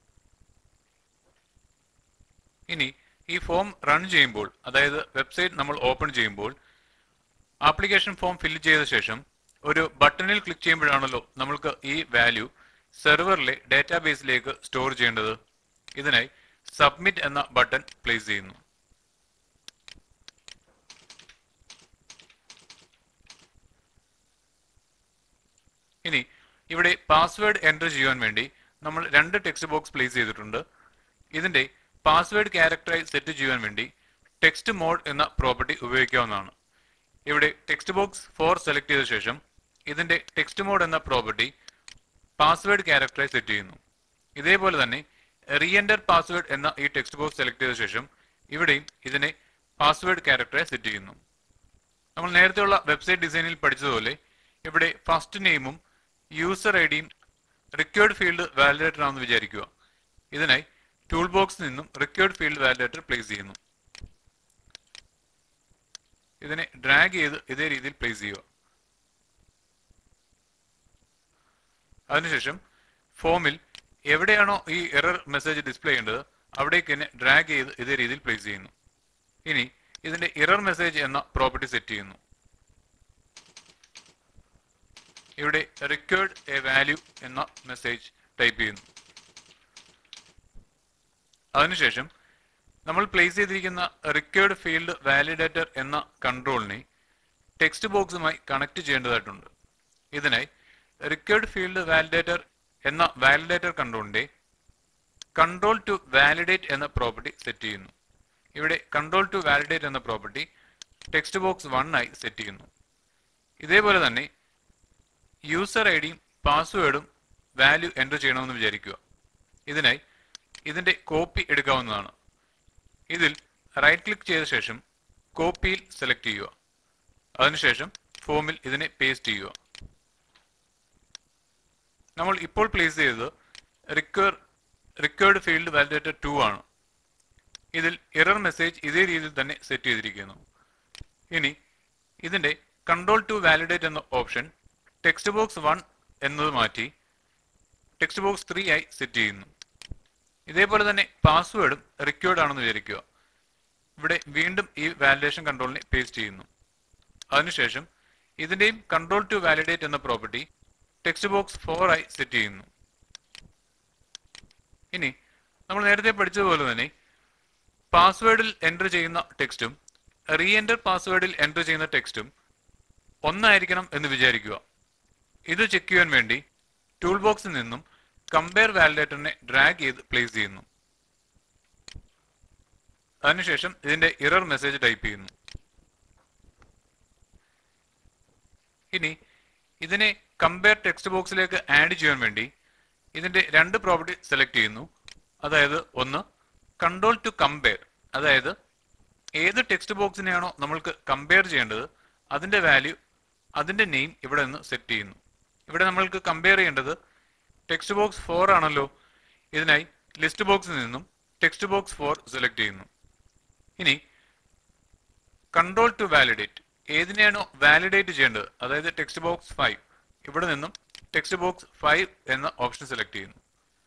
[SPEAKER 1] ഇനി ഈ ഫോം റൺ ചെയ്യുമ്പോൾ അതായത് വെബ്സൈറ്റ് നമ്മൾ ഓപ്പൺ ചെയ്യുമ്പോൾ ആപ്ലിക്കേഷൻ ഫോം ഫില്ല് ചെയ്ത ശേഷം ഒരു ബട്ടണിൽ ക്ലിക്ക് ചെയ്യുമ്പോഴാണല്ലോ നമ്മൾക്ക് ഈ വാല്യൂ സെർവറിലെ ഡാറ്റാബേസിലേക്ക് സ്റ്റോർ ചെയ്യേണ്ടത് ഇതിനായി സബ്മിറ്റ് എന്ന ബട്ടൺ പ്ലേസ് ചെയ്യുന്നു ഇനി ഇവിടെ പാസ്വേഡ് എൻ്റർ ചെയ്യാൻ വേണ്ടി നമ്മൾ രണ്ട് ടെക്സ്റ്റ് ബോക്സ് പ്ലേസ് ചെയ്തിട്ടുണ്ട് ഇതിന്റെ പാസ്വേഡ് ക്യാരക്ടറായി സെറ്റ് ചെയ്യാൻ വേണ്ടി ടെക്സ്റ്റ് മോഡ് എന്ന പ്രോപ്പർട്ടി ഉപയോഗിക്കാവുന്നതാണ് ഇവിടെ ടെക്സ്റ്റ് ബോക്സ് ഫോർ സെലക്ട് ചെയ്ത ശേഷം ഇതിന്റെ ടെക്സ്റ്റ് മോഡ് എന്ന പ്രോപ്പർട്ടി പാസ്വേഡ് ക്യാരക്ടറായി സെറ്റ് ചെയ്യുന്നു ഇതേപോലെ തന്നെ റീ എൻ്റർ പാസ്വേഡ് എന്ന ഈ ടെക്സ്റ്റ് ബോക്സ് സെലക്ട് ചെയ്ത ശേഷം ഇവിടെയും ഇതിനെ പാസ്വേഡ് ക്യാരക്ടറായി സെറ്റ് ചെയ്യുന്നു നമ്മൾ നേരത്തെയുള്ള വെബ്സൈറ്റ് ഡിസൈനിൽ പഠിച്ചതുപോലെ ഇവിടെ ഫസ്റ്റ് നെയിമും യൂസർ ഐ ഡിയും റിക്വേർഡ് ഫീൽഡ് വാലിഡേറ്റർ ആണെന്ന് വിചാരിക്കുക ഇതിനായി ടൂൾ ബോക്സിൽ നിന്നും റിക്വേർഡ് ഫീൽഡ് വാലിഡേറ്റർ പ്ലേസ് ചെയ്യുന്നു ഇതിനെ ഡ്രാഗ് ചെയ്ത് ഇതേ രീതിയിൽ പ്ലേസ് ചെയ്യുക അതിനുശേഷം ഫോമിൽ എവിടെയാണോ ഈ എറർ മെസ്സേജ് ഡിസ്പ്ലേ ചെയ്യേണ്ടത് അവിടേക്ക് തന്നെ ഡ്രാഗ് ചെയ്ത് ഇതേ രീതിയിൽ പ്ലേസ് ചെയ്യുന്നു ഇനി ഇതിന്റെ എറർ മെസ്സേജ് എന്ന പ്രോപ്പർട്ടി സെറ്റ് ചെയ്യുന്നു ഇവിടെ റിക്വേർഡ് എ വാല്യൂ എന്ന മെസ്സേജ് ടൈപ്പ് ചെയ്യുന്നു അതിനുശേഷം നമ്മൾ പ്ലേസ് ചെയ്തിരിക്കുന്ന റിക്വേർഡ് ഫീൽഡ് വാലിഡേറ്റർ എന്ന കൺട്രോളിനെ ടെക്സ്റ്റ് ബോക്സുമായി കണക്ട് ചെയ്യേണ്ടതായിട്ടുണ്ട് ഇതിനായി റിക്വേർഡ് ഫീൽഡ് വാലിഡേറ്റർ എന്ന വാലിഡേറ്റർ കൺട്രോളിന്റെ കൺട്രോൾ ടു വാലിഡേറ്റ് എന്ന പ്രോപ്പർട്ടി സെറ്റ് ചെയ്യുന്നു ഇവിടെ കൺട്രോൾ ടു വാലിഡേറ്റ് എന്ന പ്രോപ്പർട്ടി ടെക്സ്റ്റ് ബോക്സ് വൺ ആയി സെറ്റ് ചെയ്യുന്നു ഇതേപോലെ തന്നെ യൂസർ ഐ ഡിയും പാസ്വേഡും വാല്യൂ എൻ്റർ ചെയ്യണമെന്ന് വിചാരിക്കുക ഇതിനായി ഇതിന്റെ കോപ്പി എടുക്കാവുന്നതാണ് ഇതിൽ റൈറ്റ് ക്ലിക്ക് ചെയ്ത ശേഷം കോപ്പിയിൽ സെലക്ട് ചെയ്യുക അതിനുശേഷം ഫോമിൽ ഇതിനെ പേസ്റ്റ് ചെയ്യുക നമ്മൾ ഇപ്പോൾ പ്ലേസ് ചെയ്തത് require required field validator two ആണ് ഇതിൽ എറർ മെസ്സേജ് ഇതേ രീതിയിൽ തന്നെ സെറ്റ് ചെയ്തിരിക്കുന്നു ഇനി ഇതിന്റെ കൺട്രോൾ ടു വാലിഡേറ്റ് എന്ന ഓപ്ഷൻ ടെക്സ്റ്റ് ബോക്സ് വൺ എന്നത് മാറ്റി ടെക്സ്റ്റ് ബോക്സ് ത്രീ ആയി സെറ്റ് ചെയ്യുന്നു ഇതേപോലെ തന്നെ പാസ്വേഡും റിക്വേർഡ് ആണെന്ന് വിചാരിക്കുക ഇവിടെ വീണ്ടും ഈ വാലിഡേഷൻ കൺട്രോളിനെ പേസ്റ്റ് ചെയ്യുന്നു അതിനുശേഷം ഇതിന്റെയും കൺട്രോൾ ടു വാലിഡേറ്റ് എന്ന പ്രോപ്പർട്ടി ടെക്സ്റ്റ് ബോക്സ് ഫോർ ആയി സെറ്റ് ചെയ്യുന്നു ഇനി നമ്മൾ നേരത്തെ പഠിച്ചതുപോലെ തന്നെ പാസ്വേഡിൽ എൻ്റർ ചെയ്യുന്ന ടെക്സ്റ്റും റീ എൻ്റർ പാസ്വേഡിൽ എൻ്റർ ചെയ്യുന്ന ടെക്സ്റ്റും ഒന്നായിരിക്കണം എന്ന് വിചാരിക്കുക ഇത് ചെക്ക് ചെയ്യാൻ വേണ്ടി ടൂൾ ബോക്സിൽ നിന്നും കമ്പയർ വാലിഡേറ്ററിനെ ഡ്രാഗ് ചെയ്ത് പ്ലേസ് ചെയ്യുന്നു അതിനുശേഷം ഇതിന്റെ ഇറർ മെസ്സേജ് ടൈപ്പ് ചെയ്യുന്നു ഇനി ഇതിനെ കമ്പയർ ടെക്സ്റ്റ് ബോക്സിലേക്ക് ആഡ് ചെയ്യാൻ വേണ്ടി ഇതിന്റെ രണ്ട് പ്രോപ്പർട്ടി സെലക്ട് ചെയ്യുന്നു അതായത് ഒന്ന് കൺട്രോൾ ടു കമ്പയർ അതായത് ഏത് ടെക്സ്റ്റ് ബോക്സിനെയാണോ നമ്മൾക്ക് കമ്പയർ ചെയ്യേണ്ടത് അതിന്റെ വാല്യൂ അതിന്റെ നെയിം ഇവിടെ നിന്ന് സെറ്റ് ചെയ്യുന്നു ഇവിടെ നമ്മൾക്ക് കമ്പയർ ചെയ്യേണ്ടത് ടെക്സ്റ്റ് ബോക്സ് ഫോർ ആണല്ലോ ഇതിനായി ലിസ്റ്റ് ബോക്സിൽ നിന്നും ടെക്സ്റ്റ് ബോക്സ് ഫോർ സെലക്ട് ചെയ്യുന്നു ഇനി കൺട്രോൾ ടു വാലിഡേറ്റ് ഏതിനെയാണോ വാലിഡേറ്റ് ചെയ്യേണ്ടത് അതായത് ടെക്സ്റ്റ് ബോക്സ് ഫൈവ് ഇവിടെ നിന്നും ടെക്സ്റ്റ് ബോക്സ് ഫൈവ് എന്ന ഓപ്ഷൻ സെലക്ട് ചെയ്യുന്നു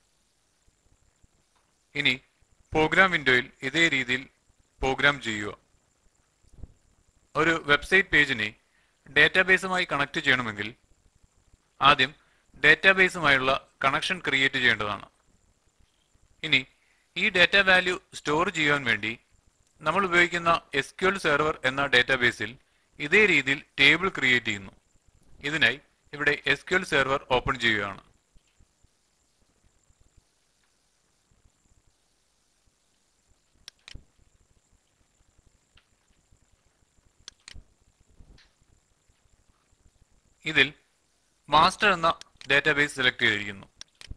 [SPEAKER 1] ഇനി പ്രോഗ്രാം വിൻഡോയിൽ ഇതേ രീതിയിൽ പ്രോഗ്രാം ചെയ്യുക ഒരു വെബ്സൈറ്റ് പേജിനെ ഡേറ്റാബേസുമായി കണക്ട് ചെയ്യണമെങ്കിൽ ആദ്യം ഡേറ്റാബേസുമായുള്ള കണക്ഷൻ ക്രിയേറ്റ് ചെയ്യേണ്ടതാണ് ഇനി ഈ ഡേറ്റ വാല്യൂ സ്റ്റോർ ചെയ്യാൻ വേണ്ടി നമ്മൾ ഉപയോഗിക്കുന്ന എസ് ക്യു എൽ സെർവർ എന്ന ഡേറ്റാബേസിൽ ഇതേ രീതിയിൽ ടേബിൾ ക്രിയേറ്റ് ചെയ്യുന്നു ഇതിനായി ഇവിടെ S Q L server open ചെയ്യുകയാണ് ഇതിൽ മാസ്റ്റർ എന്ന ഡാറ്റാബേസ് സെലക്ട് ചെയ്തിരിക്കുന്നു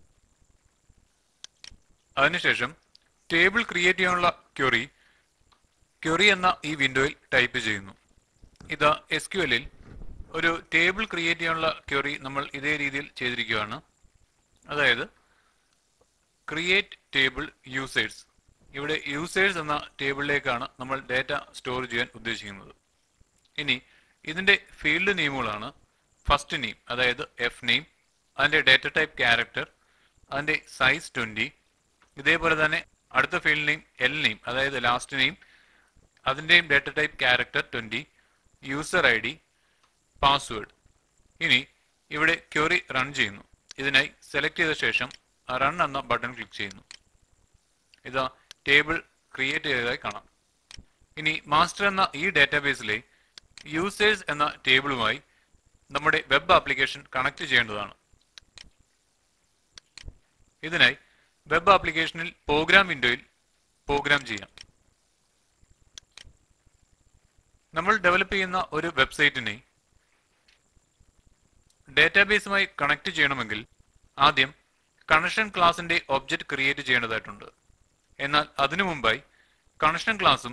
[SPEAKER 1] അതിനുശേഷം ടേബിൾ ക്രിയേറ്റ് ചെയ്യാനുള്ള ക്വറി ക്വറി എന്ന ഈ വിൻഡോയിൽ ടൈപ്പ് ചെയ്യുന്നു ഇത് എസ് ക്യു എല്ലിൽ ഒരു ടേബിൾ ക്രിയേറ്റ് ചെയ്യാനുള്ള ക്വറി നമ്മൾ ഇതേ രീതിയിൽ ചെയ്തിരിക്കുകയാണ് അതായത് ക്രിയേറ്റ് ടേബിൾ യൂസേഴ്സ് ഇവിടെ യൂസേഴ്സ് എന്ന ടേബിളിലേക്കാണ് നമ്മൾ ഡാറ്റ സ്റ്റോർ ചെയ്യാൻ ഉദ്ദേശിക്കുന്നത് ഇനി ഇതിന്റെ ഫീൽഡ് നെയിമുകളാണ് ഫസ്റ്റ് നെയിം അതായത് എഫ് നെയിം അതിന്റെ ഡേറ്റ ടൈപ്പ് ക്യാരക്ടർ അതിന്റെ സൈസ് ട്വന്റി ഇതേപോലെ തന്നെ അടുത്ത ഫീൽഡ് നെയിം എൽ നെയിം അതായത് ലാസ്റ്റ് നെയിം അതിന്റെയും data type character twenty user I D password ഇനി ഇവിടെ ക്വറി റൺ ചെയ്യുന്നു ഇതിനായി സെലക്ട് ചെയ്ത ശേഷം റൺ എന്ന ബട്ടൺ ക്ലിക്ക് ചെയ്യുന്നു ഇതാ ടേബിൾ ക്രിയേറ്റ് ചെയ്തതായി കാണാം ഇനി മാസ്റ്റർ എന്ന ഈ ഡാറ്റാബേസിലെ യൂസേഴ്സ് എന്ന ടേബിളുമായി നമ്മുടെ വെബ് ആപ്ലിക്കേഷൻ കണക്ട് ചെയ്യേണ്ടതാണ് ഇതിനായി വെബ് ആപ്ലിക്കേഷനിൽ പ്രോഗ്രാം വിൻഡോയിൽ പ്രോഗ്രാം ചെയ്യാം നമ്മൾ ഡെവലപ്പ് ചെയ്യുന്ന ഒരു വെബ്സൈറ്റിനെ ഡേറ്റാബേസുമായി കണക്ട് ചെയ്യണമെങ്കിൽ ആദ്യം കണക്ഷൻ ക്ലാസിന്റെ ഒബ്ജക്റ്റ് ക്രിയേറ്റ് ചെയ്യേണ്ടതായിട്ടുണ്ട് എന്നാൽ അതിനു മുമ്പായി കണക്ഷൻ ക്ലാസും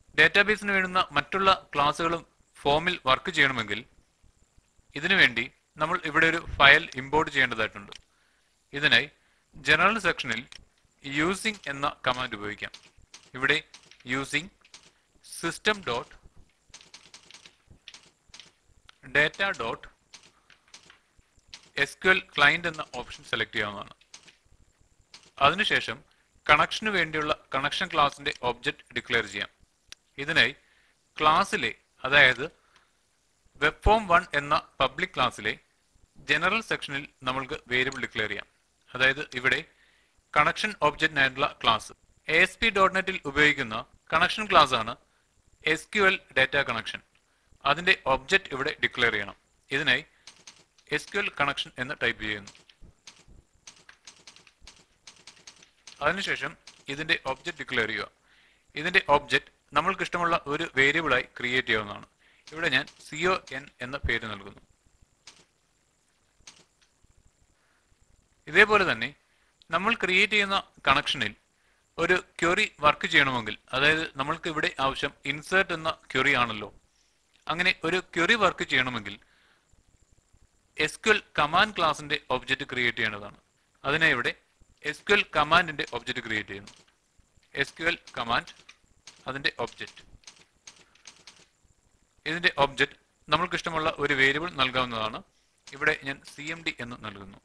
[SPEAKER 1] ഡേറ്റാബേസിന് വേണ്ടുന്ന മറ്റുള്ള ക്ലാസുകളും ഫോമിൽ വർക്ക് ചെയ്യണമെങ്കിൽ ഇതിനുവേണ്ടി നമ്മൾ ഇവിടെ ഒരു ഫയൽ ഇമ്പോർട്ട് ചെയ്യേണ്ടതായിട്ടുണ്ട് ഇതിനായി ജനറൽ സെക്ഷനിൽ യൂസിംഗ് എന്ന കമാൻഡ് ഉപയോഗിക്കാം ഇവിടെ using system dot data dot S Q L client എന്ന ഓപ്ഷൻ സെലക്ട് ചെയ്യാവുന്നതാണ് അതിനുശേഷം കണക്ഷന് വേണ്ടിയുള്ള കണക്ഷൻ ക്ലാസിന്റെ ഒബ്ജക്റ്റ് ഡിക്ലെയർ ചെയ്യാം ഇതിനായി ക്ലാസ്സിലെ അതായത് വെബ് ഫോം വൺ എന്ന പബ്ലിക് ക്ലാസ്സിലെ ജനറൽ സെക്ഷനിൽ നമ്മൾക്ക് വേരിയബിൾ ഡിക്ലെയർ ചെയ്യാം അതായത് ഇവിടെ കണക്ഷൻ ഒബ്ജക്റ്റിനായിട്ടുള്ള class A S P dot നെറ്റിൽ ഉപയോഗിക്കുന്ന കണക്ഷൻ ക്ലാസ് ആണ് S Q L data connection അതിന്റെ ഒബ്ജക്റ്റ് ഇവിടെ ഡിക്ലെയർ ചെയ്യണം ഇതിനായി എസ് ക്യു എൽ കണക്ഷൻ എന്ന് ടൈപ്പ് ചെയ്യുന്നു അതിനുശേഷം ഇതിന്റെ ഒബ്ജക്റ്റ് ഡിക്ലെയർ ചെയ്യുക ഇതിന്റെ ഒബ്ജക്റ്റ് നമ്മൾക്ക് ഇഷ്ടമുള്ള ഒരു വേരിയബിളായി ക്രിയേറ്റ് ചെയ്യാവുന്നതാണ് ഇവിടെ ഞാൻ സിഒ എൻ എന്ന പേര് നൽകുന്നു ഇതേപോലെ തന്നെ നമ്മൾ ക്രിയേറ്റ് ചെയ്യുന്ന കണക്ഷനിൽ ഒരു ക്വറി വർക്ക് ചെയ്യണമെങ്കിൽ അതായത് നമ്മൾക്ക് ഇവിടെ ആവശ്യം ഇൻസേർട്ട് എന്ന ക്വറി ആണല്ലോ അങ്ങനെ ഒരു ക്വറി വർക്ക് ചെയ്യണമെങ്കിൽ എസ്ക്യുഎൽ കമാൻഡ് ക്ലാസിന്റെ ഒബ്ജക്റ്റ് ക്രിയേറ്റ് ചെയ്യേണ്ടതാണ് അതിനായി ഇവിടെ എസ്ക്യുഎൽ കമാൻഡിന്റെ ഒബ്ജക്റ്റ് ക്രിയേറ്റ് ചെയ്യുന്നു എസ്ക്യുഎൽ കമാൻഡ് അതിന്റെ ഒബ്ജക്റ്റ് ഇതിന്റെ ഒബ്ജക്റ്റ് നമ്മൾക്ക് ഇഷ്ടമുള്ള ഒരു വേരിയബിൾ നൽകാവുന്നതാണ് ഇവിടെ ഞാൻ സി എം ഡി എന്ന് നൽകുന്നു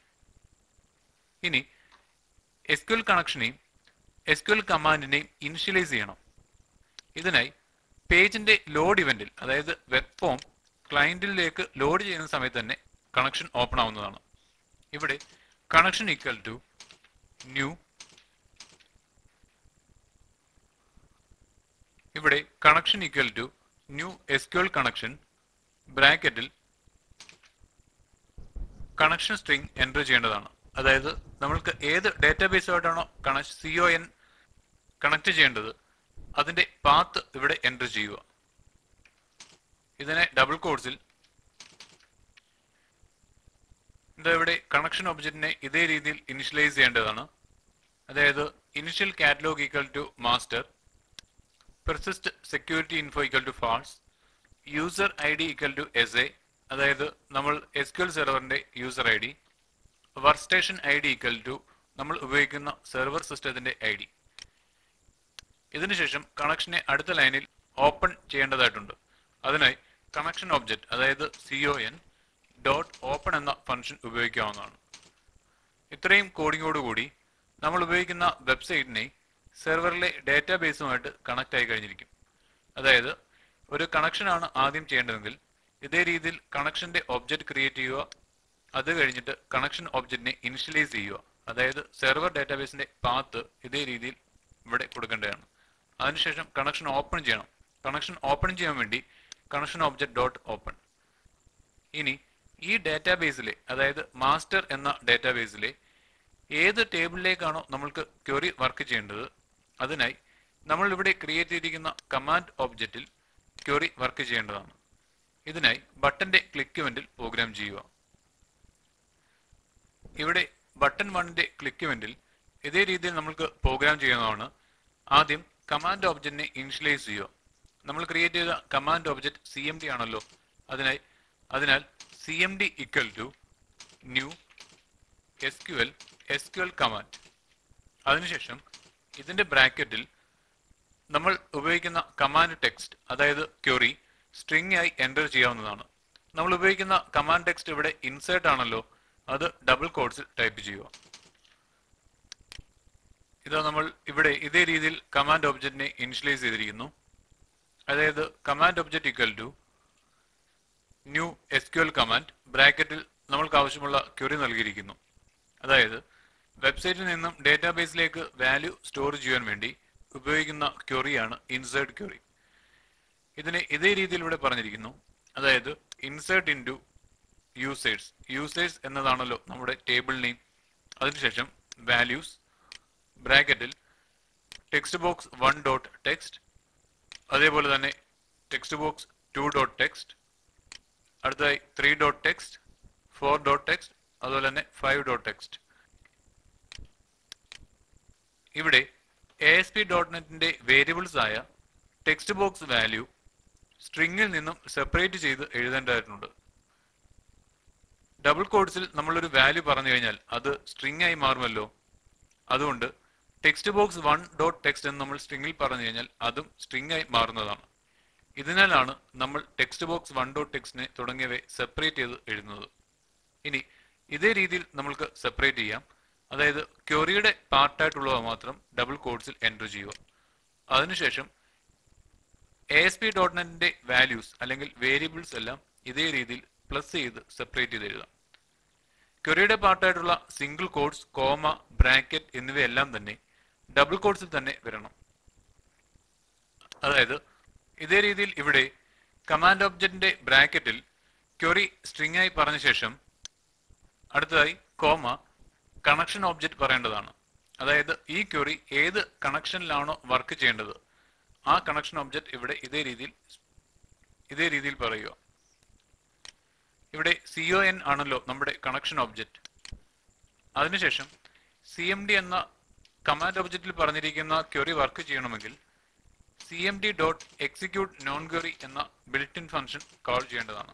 [SPEAKER 1] ഇനി എസ്ക്യുഎൽ കണക്ഷനെയും എസ്ക്യുഎൽ കമാൻഡിനെയും ഇനിഷ്യലൈസ് ചെയ്യണം ഇതിനായി പേജിന്റെ ലോഡ് ഇവന്റിൽ അതായത് വെബ് ഫോം ക്ലയന്റിലേക്ക് ലോഡ് ചെയ്യുന്ന സമയത്ത് തന്നെ കണക്ഷൻ ഓപ്പൺ ആവുന്നതാണ് ഇവിടെ കണക്ഷൻ ഈക്വൽ ടു ന്യൂ ഇവിടെ connection equal to new SQL connection ബ്രാക്കറ്റിൽ കണക്ഷൻ സ്ട്രിംഗ് എൻ്റർ ചെയ്യേണ്ടതാണ് അതായത് നമ്മൾക്ക് ഏത് ഡേറ്റാബേസുമായിട്ടാണോ connection C O N connect ചെയ്യേണ്ടത് അതിന്റെ പാത്ത് ഇവിടെ എൻ്റർ ചെയ്യുക ഇതിനെ ഡബിൾ കോഡ്സിൽ എന്താ ഇവിടെ കണക്ഷൻ ഒബ്ജക്റ്റിനെ ഇതേ രീതിയിൽ ഇനിഷ്യലൈസ് ചെയ്യേണ്ടതാണ് അതായത് initial catalog equal to master persist security info equal to false user I D equal to S A അതായത് നമ്മൾ എസ് ക്യു എൽ സെർവറിന്റെ user I D work station I D equal to നമ്മൾ ഉപയോഗിക്കുന്ന server സിസ്റ്റത്തിന്റെ I D ഇതിനുശേഷം കണക്ഷനെ അടുത്ത ലൈനിൽ open ചെയ്യേണ്ടതായിട്ടുണ്ട് അതിനായി കണക്ഷൻ ഒബ്ജക്റ്റ് അതായത് C O N dot open എന്ന ഫംഗ്ഷൻ ഉപയോഗിക്കാവുന്നതാണ് ഇത്രയും കോഡിങ്ങോടുകൂടി നമ്മൾ ഉപയോഗിക്കുന്ന വെബ്സൈറ്റിനെ സെർവറിലെ ഡാറ്റാബേസുമായിട്ട് കണക്ട് ആയി കഴിഞ്ഞിരിക്കും അതായത് ഒരു കണക്ഷനാണ് ആദ്യം ചെയ്യേണ്ടതെങ്കിൽ ഇതേ രീതിയിൽ കണക്ഷന്റെ ഒബ്ജക്റ്റ് ക്രിയേറ്റ് ചെയ്യുക അത് കഴിഞ്ഞിട്ട് കണക്ഷൻ ഒബ്ജക്റ്റിനെ ഇനിഷ്യലൈസ് ചെയ്യുക അതായത് സെർവർ ഡാറ്റാബേസിന്റെ പാത്ത് ഇതേ രീതിയിൽ ഇവിടെ കൊടുക്കേണ്ടതാണ് അതിനുശേഷം കണക്ഷൻ ഓപ്പൺ ചെയ്യണം കണക്ഷൻ ഓപ്പൺ ചെയ്യാൻ വേണ്ടി കണക്ഷൻ ഒബ്ജക്റ്റ് ഡോട്ട് ഓപ്പൺ ഇനി ഈ ഡാറ്റാബേസിലെ അതായത് മാസ്റ്റർ എന്ന ഡാറ്റാബേസിലെ ഏത് ടേബിളിലേക്കാണോ നമ്മൾക്ക് ക്വറി വർക്ക് ചെയ്യേണ്ടത് അതിനായി നമ്മൾ ഇവിടെ ക്രിയേറ്റ് ചെയ്തിരിക്കുന്ന കമാൻഡ് ഒബ്ജക്റ്റിൽ ക്വറി വർക്ക് ചെയ്യേണ്ടതാണ് ഇതിനായി ബട്ടന്റെ ക്ലിക്ക് ഇവന്റിൽ പ്രോഗ്രാം ചെയ്യുക ഇവിടെ ബട്ടൺ വണ്ണിന്റെ ക്ലിക്ക് ഇവന്റിൽ ഇതേ രീതിയിൽ നമ്മൾക്ക് പ്രോഗ്രാം ചെയ്യുന്നതാണ് ആദ്യം കമാൻഡ് ഒബ്ജക്റ്റിനെ ഇനിഷ്യലൈസ് ചെയ്യുക നമ്മൾ ക്രിയേറ്റ് ചെയ്ത command object C M D ആണല്ലോ അതിനായി അതിനാൽ C M D equal to new S Q L S Q L command അതിനുശേഷം ഇതിന്റെ ബ്രാക്കറ്റിൽ നമ്മൾ ഉപയോഗിക്കുന്ന കമാൻഡ് ടെക്സ്റ്റ് അതായത് ക്വറി സ്ട്രിംഗ് ആയി എൻ്റർ ചെയ്യാവുന്നതാണ് നമ്മൾ ഉപയോഗിക്കുന്ന കമാൻഡ് ടെക്സ്റ്റ് ഇവിടെ ഇൻസേർട്ട് ആണല്ലോ അത് ഡബിൾ കോഡ്സിൽ ടൈപ്പ് ചെയ്യുക ഇതാ നമ്മൾ ഇവിടെ ഇതേ രീതിയിൽ കമാൻഡ് ഒബ്ജക്റ്റിനെ ഇനിഷ്യലൈസ് ചെയ്തിരിക്കുന്നു അതായത് command object equal to new S Q L command ബ്രാക്കറ്റിൽ നമ്മൾക്ക് ആവശ്യമുള്ള ക്വറി നൽകിയിരിക്കുന്നു അതായത് വെബ്സൈറ്റിൽ നിന്നും ഡേറ്റാബേസിലേക്ക് വാല്യൂ സ്റ്റോർ ചെയ്യാൻ വേണ്ടി ഉപയോഗിക്കുന്ന ക്വറിയാണ് ഇൻസേർട്ട് ക്വറി ഇതിനെ ഇതേ രീതിയിൽ ഇവിടെ പറഞ്ഞിരിക്കുന്നു അതായത് insert into users users എന്നതാണല്ലോ നമ്മുടെ ടേബിൾ നെയിം അതിനുശേഷം വാല്യൂസ് ബ്രാക്കറ്റിൽ text box one dot text അതേപോലെ തന്നെ text box two dot text അടുത്തതായി three dot text four dot text അതുപോലെ തന്നെ ഫൈവ് ഡോട്ട് ടെക്സ്റ്റ് ഇവിടെ എ എസ് പി ഡോട്ട് നെറ്റിന്റെ വേരിയബിൾസ് ആയ ടെക്സ്റ്റ് ബോക്സ് വാല്യൂ സ്ട്രിങ്ങിൽ നിന്നും സെപ്പറേറ്റ് ചെയ്ത് എഴുതേണ്ടതായിട്ടുണ്ട് ഡബിൾ കോഡ്സിൽ നമ്മളൊരു വാല്യൂ പറഞ്ഞു കഴിഞ്ഞാൽ അത് സ്ട്രിംഗ് ആയി മാറുമല്ലോ അതുകൊണ്ട് text box one dot text എന്ന് നമ്മൾ സ്ട്രിംഗിൽ പറഞ്ഞു കഴിഞ്ഞാൽ അതും സ്ട്രിംഗ് ആയി മാറുന്നതാണ് ഇതിനാലാണ് നമ്മൾ ടെക്സ്റ്റ് ബോക്സ് വൺ ഡോട്ട് ടെക്സ്റ്റിനെ തുടങ്ങിയവയെ സെപ്പറേറ്റ് ചെയ്ത് എഴുതുന്നത് ഇനി ഇതേ രീതിയിൽ നമ്മൾക്ക് സെപ്പറേറ്റ് ചെയ്യാം അതായത് ക്വറിയുടെ പാർട്ടായിട്ടുള്ളവ മാത്രം ഡബിൾ കോഡ്സിൽ എൻ്റർ ചെയ്യുക അതിനുശേഷം എ എസ് പി ഡോട്ട് നെറ്റിന്റെ വാല്യൂസ് അല്ലെങ്കിൽ വേരിയബിൾസ് എല്ലാം ഇതേ രീതിയിൽ പ്ലസ് ചെയ്ത് സെപ്പറേറ്റ് ചെയ്ത് എഴുതാം ക്വറിയുടെ പാർട്ടായിട്ടുള്ള സിംഗിൾ കോഡ്സ് കോമ ബ്രാക്കറ്റ് എന്നിവയെല്ലാം തന്നെ ഡബിൾ കോഡ്സിൽ തന്നെ വരണം അതായത് ഇതേ രീതിയിൽ ഇവിടെ കമാൻഡ് ഒബ്ജക്റ്റിന്റെ ബ്രാക്കറ്റിൽ ക്വറി സ്ട്രിംഗ് ആയി പറഞ്ഞ ശേഷം അടുത്തതായി കോമ കണക്ഷൻ ഒബ്ജക്റ്റ് പറയേണ്ടതാണ് അതായത് ഈ ക്വറി ഏത് കണക്ഷനിലാണോ വർക്ക് ചെയ്യേണ്ടത് ആ കണക്ഷൻ ഒബ്ജക്റ്റ് ഇവിടെ ഇതേ രീതിയിൽ ഇതേ രീതിയിൽ പറയുക ഇവിടെ സി ഒ എൻ ആണല്ലോ നമ്മുടെ കണക്ഷൻ ഒബ്ജക്റ്റ് അതിനുശേഷം സി എം ഡി എന്ന കമാൻഡ് ഒബ്ജക്റ്റിൽ പറഞ്ഞിരിക്കുന്ന ക്വറി വർക്ക് ചെയ്യണമെങ്കിൽ C M D dot execute non query എന്ന ബിൽറ്റ് ഇൻ ഫംഗ്ഷൻ കോൾ ചെയ്യേണ്ടതാണ്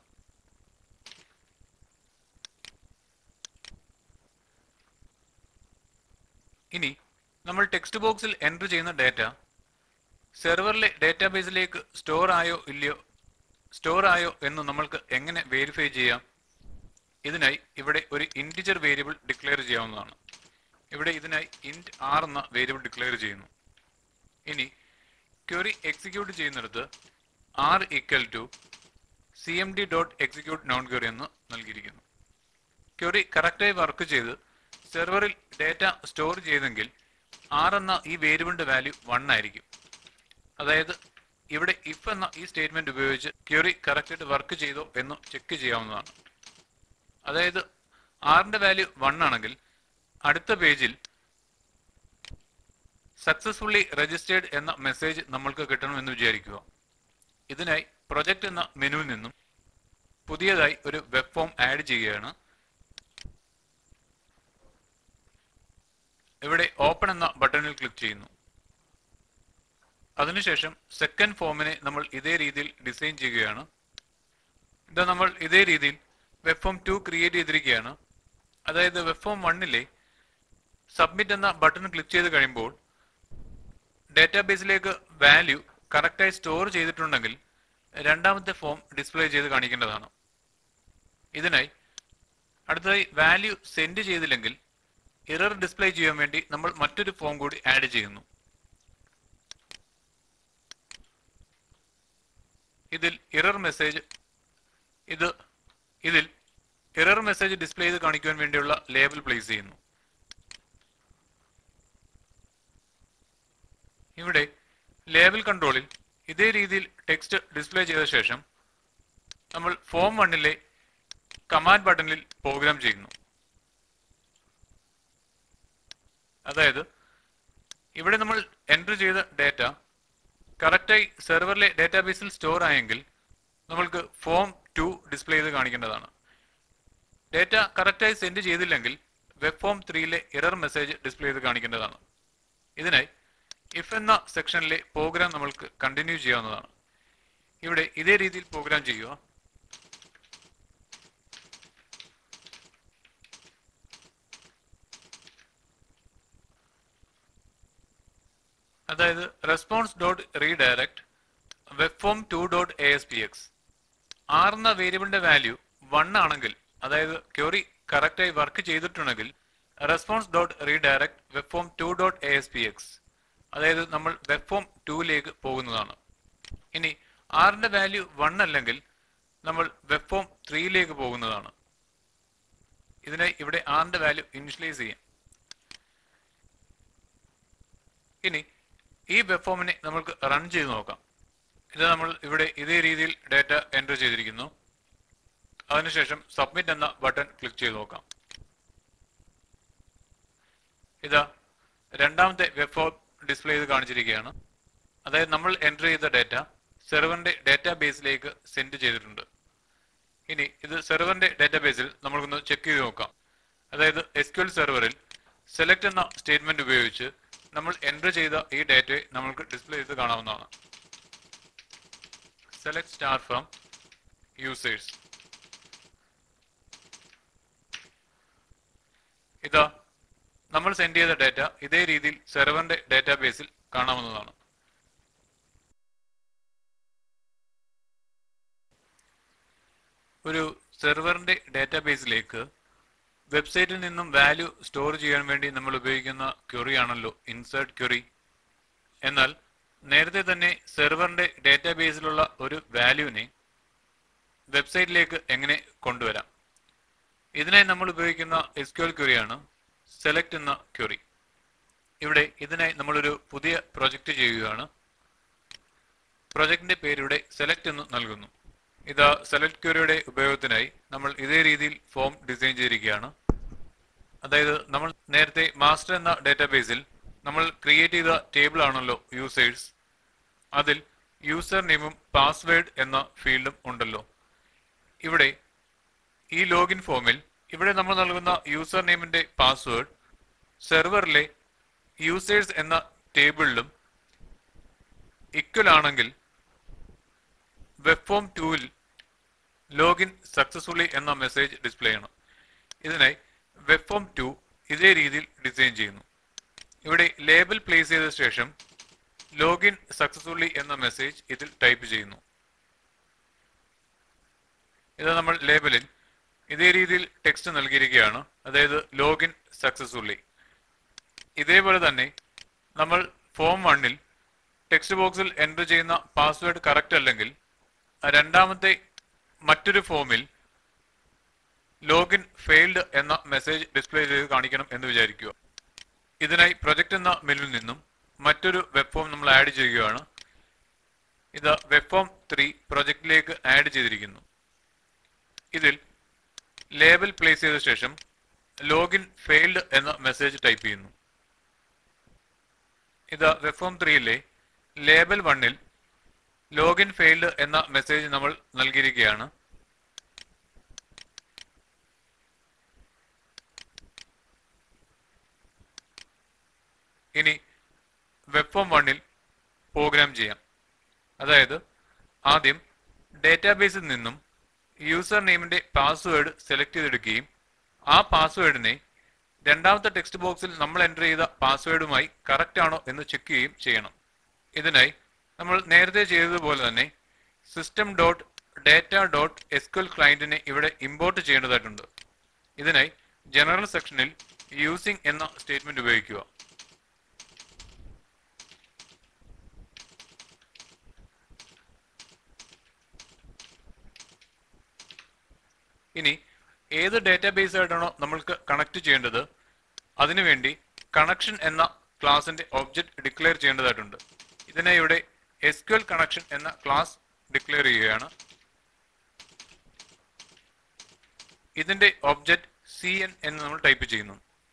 [SPEAKER 1] ഇനി നമ്മൾ ടെക്സ്റ്റ് ബോക്സിൽ എൻ്റർ ചെയ്യുന്ന ഡാറ്റ സെർവറിലെ ഡാറ്റാബേസിലേക്ക് സ്റ്റോർ ആയോ ഇല്ലയോ സ്റ്റോർ ആയോ എന്ന് നമ്മൾക്ക് എങ്ങനെ വെരിഫൈ ചെയ്യാം ഇതിനായി ഇവിടെ ഒരു ഇൻറ്റിജർ വേരിയബിൾ ഡിക്ലെയർ ചെയ്യാവുന്നതാണ് ഇവിടെ ഇതിനായി ഇൻറ്റ് ആർ എന്ന വേരിയബിൾ ഡിക്ലെയർ ചെയ്യുന്നു ഇനി ക്വറി എക്സിക്യൂട്ട് ചെയ്യുന്നിടത്ത് R equal to C M D dot execute non query എന്ന് നൽകിയിരിക്കുന്നു ക്വറി കറക്റ്റായി വർക്ക് ചെയ്ത് സെർവറിൽ ഡാറ്റ സ്റ്റോർ ചെയ്തെങ്കിൽ ആർ എന്ന ഈ വേരിയബിളിന്റെ വാല്യൂ വൺ ആയിരിക്കും അതായത് ഇവിടെ ഇഫ് എന്ന ഈ സ്റ്റേറ്റ്മെന്റ് ഉപയോഗിച്ച് ക്വറി കറക്റ്റായിട്ട് വർക്ക് ചെയ്തോ എന്ന് ചെക്ക് ചെയ്യാവുന്നതാണ് അതായത് ആറിന്റെ വാല്യൂ വൺ ആണെങ്കിൽ അടുത്ത പേജിൽ സക്സസ്ഫുള്ളി രജിസ്റ്റേർഡ് എന്ന മെസ്സേജ് നമ്മൾക്ക് കിട്ടണമെന്ന് വിചാരിക്കുക ഇതിനായി പ്രൊജക്ട് എന്ന മെനുവിൽ നിന്നും പുതിയതായി ഒരു വെബ് ഫോം ആഡ് ചെയ്യുകയാണ് ഇവിടെ ഓപ്പൺ എന്ന ബട്ടണിൽ ക്ലിക്ക് ചെയ്യുന്നു അതിനുശേഷം സെക്കൻഡ് ഫോമിനെ നമ്മൾ ഇതേ രീതിയിൽ ഡിസൈൻ ചെയ്യുകയാണ് ഇതാ നമ്മൾ ഇതേ രീതിയിൽ വെബ് ഫോം ടു ക്രിയേറ്റ് ചെയ്തിരിക്കുകയാണ് അതായത് വെബ് ഫോം വണ്ണിലെ സബ്മിറ്റ് എന്ന ബട്ടൺ ക്ലിക്ക് ചെയ്ത് കഴിയുമ്പോൾ ഡാറ്റാബേസിലേക്ക് വാല്യൂ കറക്റ്റായി സ്റ്റോർ ചെയ്തിട്ടുണ്ടെങ്കിൽ രണ്ടാമത്തെ ഫോം ഡിസ്പ്ലേ ചെയ്ത് കാണിക്കേണ്ടതാണ് ഇതിനായി അടുത്തതായി വാല്യൂ സെൻഡ് ചെയ്തില്ലെങ്കിൽ എറർ ഡിസ്പ്ലേ ചെയ്യാൻ വേണ്ടി നമ്മൾ മറ്റൊരു ഫോം കൂടി ആഡ് ചെയ്യുന്നു ഇതിൽ എറർ മെസ്സേജ് ഇത് ഇതിൽ എറർ മെസ്സേജ് ഡിസ്പ്ലേ ചെയ്ത് കാണിക്കുവാൻ വേണ്ടിയുള്ള ലേബൽ പ്ലേസ് ചെയ്യുന്നു ഇവിടെ ലേബൽ കൺട്രോളിൽ ഇതേ രീതിയിൽ ടെക്സ്റ്റ് ഡിസ്പ്ലേ ചെയ്ത ശേഷം നമ്മൾ ഫോം വണ്ണിലെ കമാൻഡ് ബട്ടണിൽ പ്രോഗ്രാം ചെയ്യുന്നു അതായത് ഇവിടെ നമ്മൾ എൻറ്റർ ചെയ്ത ഡാറ്റ കറക്റ്റായി സെർവറിലെ ഡാറ്റാബേസിൽ സ്റ്റോർ ആയെങ്കിൽ നമ്മൾക്ക് ഫോം ടു ഡിസ്പ്ലേ ചെയ്ത് കാണിക്കേണ്ടതാണ് ഡാറ്റ കറക്റ്റായി സെൻഡ് ചെയ്തില്ലെങ്കിൽ വെബ് ഫോം ത്രീയിലെ എറർ മെസ്സേജ് ഡിസ്പ്ലേ ചെയ്ത് കാണിക്കേണ്ടതാണ് ഇതിനായി ഇഫ് എന്ന സെക്ഷനിലെ പ്രോഗ്രാം നമ്മൾക്ക് കണ്ടിന്യൂ ചെയ്യാവുന്നതാണ് ഇവിടെ ഇതേ രീതിയിൽ പ്രോഗ്രാം ചെയ്യുക അതായത് response dot redirect web form two dot A S P X R എന്ന വേരിയബിളിന്റെ വാല്യൂ വൺ ആണെങ്കിൽ അതായത് ക്വറി കറക്റ്റായി വർക്ക് ചെയ്തിട്ടുണ്ടെങ്കിൽ response dot redirect web form two dot A S P X അതായത് നമ്മൾ വെബ് ഫോം ടൂയിലേക്ക് പോകുന്നതാണ് ഇനി ആറിന്റെ വാല്യൂ വൺ അല്ലെങ്കിൽ നമ്മൾ വെബ് ഫോം ത്രീയിലേക്ക് പോകുന്നതാണ് ഇതിനായി ഇവിടെ ആറിന്റെ വാല്യൂ ഇനിഷ്യലൈസ് ചെയ്യാം ഇനി ഈ വെബ് ഫോമിനെ നമുക്ക് റൺ ചെയ്ത് നോക്കാം ഇത് നമ്മൾ ഇവിടെ ഇതേ രീതിയിൽ ഡാറ്റ എൻ്റർ ചെയ്തിരിക്കുന്നു അതിനുശേഷം സബ്മിറ്റ് എന്ന ബട്ടൺ ക്ലിക്ക് ചെയ്ത് നോക്കാം ഇതാ രണ്ടാമത്തെ വെബ് ഫോം ഡിസ്പ്ലേ ചെയ്ത് കാണിച്ചിരിക്കുകയാണ് അതായത് നമ്മൾ എൻ്റർ ചെയ്ത ഡാറ്റ സെർവറിന്റെ ഡാറ്റാ ബേസിലേക്ക് സെൻഡ് ചെയ്തിട്ടുണ്ട് ഇനി ഇത് സെർവറിന്റെ ഡാറ്റാ ബേസിൽ നമുക്കൊന്ന് ചെക്ക് ചെയ്ത് നോക്കാം അതായത് എസ് ക്യു എൽ സെർവറിൽ സെലക്ട് എന്ന സ്റ്റേറ്റ്മെന്റ് ഉപയോഗിച്ച് നമ്മൾ എൻ്റർ ചെയ്ത ഈ ഡാറ്റയെ നമ്മൾക്ക് ഡിസ്പ്ലേ ചെയ്ത് കാണാവുന്നതാണ് സെലക്ട് സ്റ്റാർ ഫ്രം യൂസേഴ്സ് ഇതാ നമ്മൾ സെൻഡ് ചെയ്ത ഡാറ്റ ഇതേ രീതിയിൽ സെർവറിന്റെ ഡാറ്റാബേസിൽ കാണാവുന്നതാണ് ഒരു സെർവറിന്റെ ഡാറ്റാബേസിലേക്ക് വെബ്സൈറ്റിൽ നിന്നും വാല്യൂ സ്റ്റോർ ചെയ്യാൻ വേണ്ടി നമ്മൾ ഉപയോഗിക്കുന്ന ക്വറി ആണല്ലോ ഇൻസേർട്ട് ക്വറി എന്നാൽ നേരത്തെ തന്നെ സെർവറിന്റെ ഡാറ്റാബേസിലുള്ള ഒരു വാല്യൂവിനെ വെബ്സൈറ്റിലേക്ക് എങ്ങനെ കൊണ്ടുവരാം ഇതിനായി നമ്മൾ ഉപയോഗിക്കുന്ന എസ്ക്യൂഎൽ ക്വറിയാണ് സെലക്ട് എന്ന ക്വറി ഇവിടെ ഇതിനായി നമ്മളൊരു പുതിയ പ്രൊജക്റ്റ് ചെയ്യുകയാണ് പ്രൊജക്ടിന്റെ പേര് ഇവിടെ സെലക്ട് എന്ന് നൽകുന്നു ഇതാ സെലക്ട് ക്വറിയുടെ ഉപയോഗത്തിനായി നമ്മൾ ഇതേ രീതിയിൽ ഫോം ഡിസൈൻ ചെയ്തിരിക്കുകയാണ് അതായത് നമ്മൾ നേരത്തെ മാസ്റ്റർ എന്ന ഡാറ്റാബേസിൽ നമ്മൾ ക്രിയേറ്റ് ചെയ്ത ടേബിൾ ആണല്ലോ യൂസേഴ്സ് അതിൽ യൂസർ നെയിമും പാസ്വേഡ് എന്ന ഫീൽഡും ഉണ്ടല്ലോ ഇവിടെ ഈ ലോഗിൻ ഫോമിൽ ഇവിടെ നമ്മൾ നൽകുന്ന യൂസർ നെയിമിന്റെ പാസ്വേഡ് സെർവറിലെ യൂസേഴ്സ് എന്ന ടേബിളിലും ഇക്വൽ ആണെങ്കിൽ വെബ് ഫോം ടൂവിൽ ലോഗിൻ സക്സസ്ഫുള്ളി എന്ന മെസ്സേജ് ഡിസ്പ്ലേ ചെയ്യണം ഇതിനായി വെബ് ഫോം ടു ഇതേ രീതിയിൽ ഡിസൈൻ ചെയ്യുന്നു ഇവിടെ ലേബൽ പ്ലേസ് ചെയ്ത ശേഷം ലോഗിൻ സക്സസ്ഫുള്ളി എന്ന മെസ്സേജ് ഇതിൽ ടൈപ്പ് ചെയ്യുന്നു ഇത് നമ്മൾ ലേബലിൽ ഇതേ രീതിയിൽ ടെക്സ്റ്റ് നൽകിയിരിക്കുകയാണ് അതായത് ലോഗിൻ സക്സസ്ഫുള്ളി ഇതേപോലെ തന്നെ നമ്മൾ ഫോം വണ്ണിൽ ടെക്സ്റ്റ് ബോക്സിൽ എൻ്റർ ചെയ്യുന്ന പാസ്വേഡ് കറക്റ്റ് അല്ലെങ്കിൽ രണ്ടാമത്തെ മറ്റൊരു ഫോമിൽ ലോഗിൻ ഫെയിൽഡ് എന്ന മെസ്സേജ് ഡിസ്പ്ലേ ചെയ്ത് കാണിക്കണം എന്ന് വിചാരിക്കുക ഇതിനായി പ്രൊജക്ട് എന്ന മെനുവിൽ നിന്നും മറ്റൊരു വെബ് ഫോം നമ്മൾ ആഡ് ചെയ്യുകയാണ് ഇത് വെബ് ഫോം ത്രീ പ്രൊജക്റ്റിലേക്ക് ആഡ് ചെയ്തിരിക്കുന്നു ഇതിൽ ലേബൽ പ്ലേസ് ചെയ്ത ശേഷം ലോഗിൻ ഫെയിൽഡ് എന്ന മെസ്സേജ് ടൈപ്പ് ചെയ്യുന്നു ഇത് വെബ് ഫോം ത്രീയിലെ ലേബൽ വണ്ണിൽ ലോഗിൻ ഫെയിൽഡ് എന്ന മെസ്സേജ് നമ്മൾ നൽകിയിരിക്കുകയാണ് ഇനി വെബ് ഫോം വണ്ണിൽ പ്രോഗ്രാം ചെയ്യാം അതായത് ആദ്യം ഡേറ്റാബേസിൽ നിന്നും യൂസർ നെയിമിന്റെ പാസ്വേഡ് സെലക്ട് ചെയ്തെടുക്കുകയും ആ പാസ്വേഡിനെ രണ്ടാമത്തെ ടെക്സ്റ്റ് ബോക്സിൽ നമ്മൾ എൻ്റർ ചെയ്ത പാസ്വേഡുമായി കറക്റ്റ് ആണോ എന്ന് ചെക്ക് ചെയ്യുകയും ചെയ്യണം ഇതിനായി നമ്മൾ നേരത്തെ ചെയ്തതുപോലെ തന്നെ system dot data dot SQL ക്ലയന്റിനെ ഇവിടെ ഇമ്പോർട്ട് ചെയ്യേണ്ടതായിട്ടുണ്ട് ഇതിനായി ജനറൽ സെക്ഷനിൽ യൂസിംഗ് എന്ന സ്റ്റേറ്റ്മെന്റ് ഉപയോഗിക്കുക ഇനി ഏത് ഡേറ്റാബേസ് ആയിട്ടാണോ നമ്മൾക്ക് കണക്ട് ചെയ്യേണ്ടത് അതിനുവേണ്ടി കണക്ഷൻ എന്ന ക്ലാസിന്റെ ഒബ്ജക്റ്റ് ഡിക്ലെയർ ചെയ്യേണ്ടതായിട്ടുണ്ട് ഇതിനായി ഇവിടെ എസ്ക്യുഎൽ കണക്ഷൻ എന്ന ക്ലാസ് ഡിക്ലെയർ ചെയ്യുകയാണ് ഇതിന്റെ ഒബ്ജക്റ്റ് സി എൻ എന്ന് നമ്മൾ ടൈപ്പ് ചെയ്യുന്നു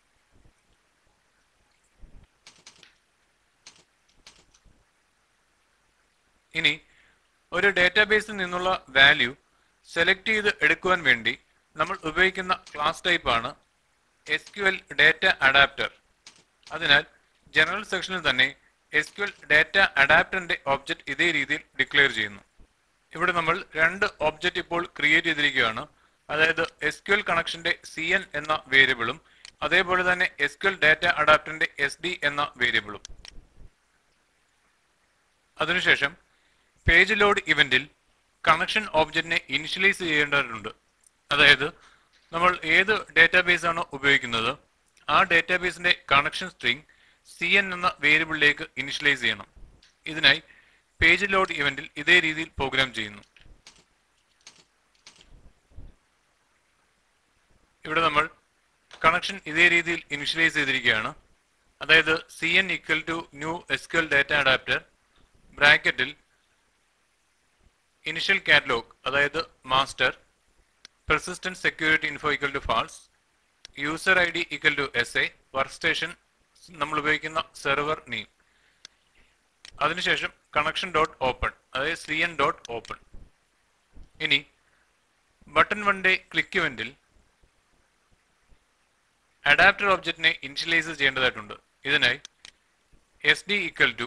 [SPEAKER 1] ഇനി ഒരു ഡേറ്റാബേസിൽ നിന്നുള്ള വാല്യൂ സെലക്ട് ചെയ്ത് എടുക്കുവാൻ വേണ്ടി നമ്മൾ ഉപയോഗിക്കുന്ന ക്ലാസ് ടൈപ്പ് ആണ് S Q L data adapter അതിനാൽ ജനറൽ സെക്ഷനിൽ തന്നെ എസ് ക്യു എൽ ഡേറ്റ അഡാപ്റ്ററിന്റെ ഒബ്ജക്റ്റ് ഇതേ രീതിയിൽ ഡിക്ലെയർ ചെയ്യുന്നു ഇവിടെ നമ്മൾ രണ്ട് ഒബ്ജക്റ്റ് ഇപ്പോൾ ക്രിയേറ്റ് ചെയ്തിരിക്കുകയാണ് അതായത് എസ് ക്യു എൽ കണക്ഷന്റെ സി എൻ എന്ന വേരിയബിളും അതേപോലെ തന്നെ എസ് ക്യു എൽ ഡേറ്റ അഡാപ്റ്ററിന്റെ എസ് ഡി എന്ന വേരിയബിളും അതിനുശേഷം പേജ് ലോഡ് ഇവന്റിൽ കണക്ഷൻ ഒബ്ജക്റ്റിനെ ഇനിഷ്യലൈസ് ചെയ്യേണ്ടതുണ്ട് അതായത് നമ്മൾ ഏത് ഡേറ്റാബേസ് ആണോ ഉപയോഗിക്കുന്നത് ആ ഡേറ്റാബേസിന്റെ കണക്ഷൻ സ്ട്രിംഗ് സി എൻ എന്ന വേരിയബിളിലേക്ക് ഇനിഷ്യലൈസ് ചെയ്യണം ഇതിനായി പേജ് ലോഡ് ഇവന്റിൽ ഇതേ രീതിയിൽ പ്രോഗ്രാം ചെയ്യുന്നു ഇവിടെ നമ്മൾ കണക്ഷൻ ഇതേ രീതിയിൽ ഇനിഷ്യലൈസ് ചെയ്തിരിക്കുകയാണ് അതായത് C N equal to new SQL data adapter ബ്രാക്കറ്റിൽ ഇനിഷ്യൽ കാറ്റലോഗ് അതായത് master persistent security info equal to false user I D equal to S A work station നമ്മൾ ഉപയോഗിക്കുന്ന സെർവർ നെയിം അതിനുശേഷം കണക്ഷൻ ഡോട്ട് ഓപ്പൺ അതായത് C N dot open ഇനി button one day click ഇവന്റിൽ adapter ഒബ്ജക്റ്റിനെ initialise ചെയ്യേണ്ടതായിട്ടുണ്ട് ഇതിനായി S D equal to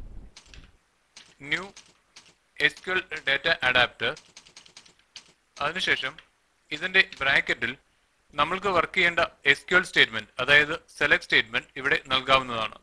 [SPEAKER 1] new SQL data adapter അതിനുശേഷം ഇതിന്റെ ബ്രാക്കറ്റിൽ നമ്മൾക്ക് വർക്ക് ചെയ്യേണ്ട എസ് ക്യു എൽ സ്റ്റേറ്റ്മെന്റ് അതായത് സെലക്ട് സ്റ്റേറ്റ്മെന്റ് ഇവിടെ നൽകാവുന്നതാണ്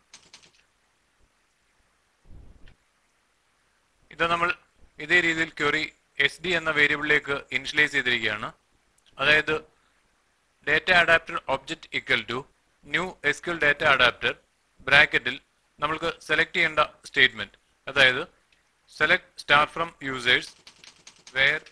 [SPEAKER 1] ഇത് നമ്മൾ ഇതേ രീതിയിൽ ക്വറി എസ് ഡി എന്ന വേരിയബിളിലേക്ക് ഇനിഷ്യലൈസ് ചെയ്തിരിക്കുകയാണ് അതായത് data adapter object equal to new SQL data adapter ബ്രാക്കറ്റിൽ നമ്മൾക്ക് സെലക്ട് ചെയ്യേണ്ട സ്റ്റേറ്റ്മെന്റ് അതായത് select star from users where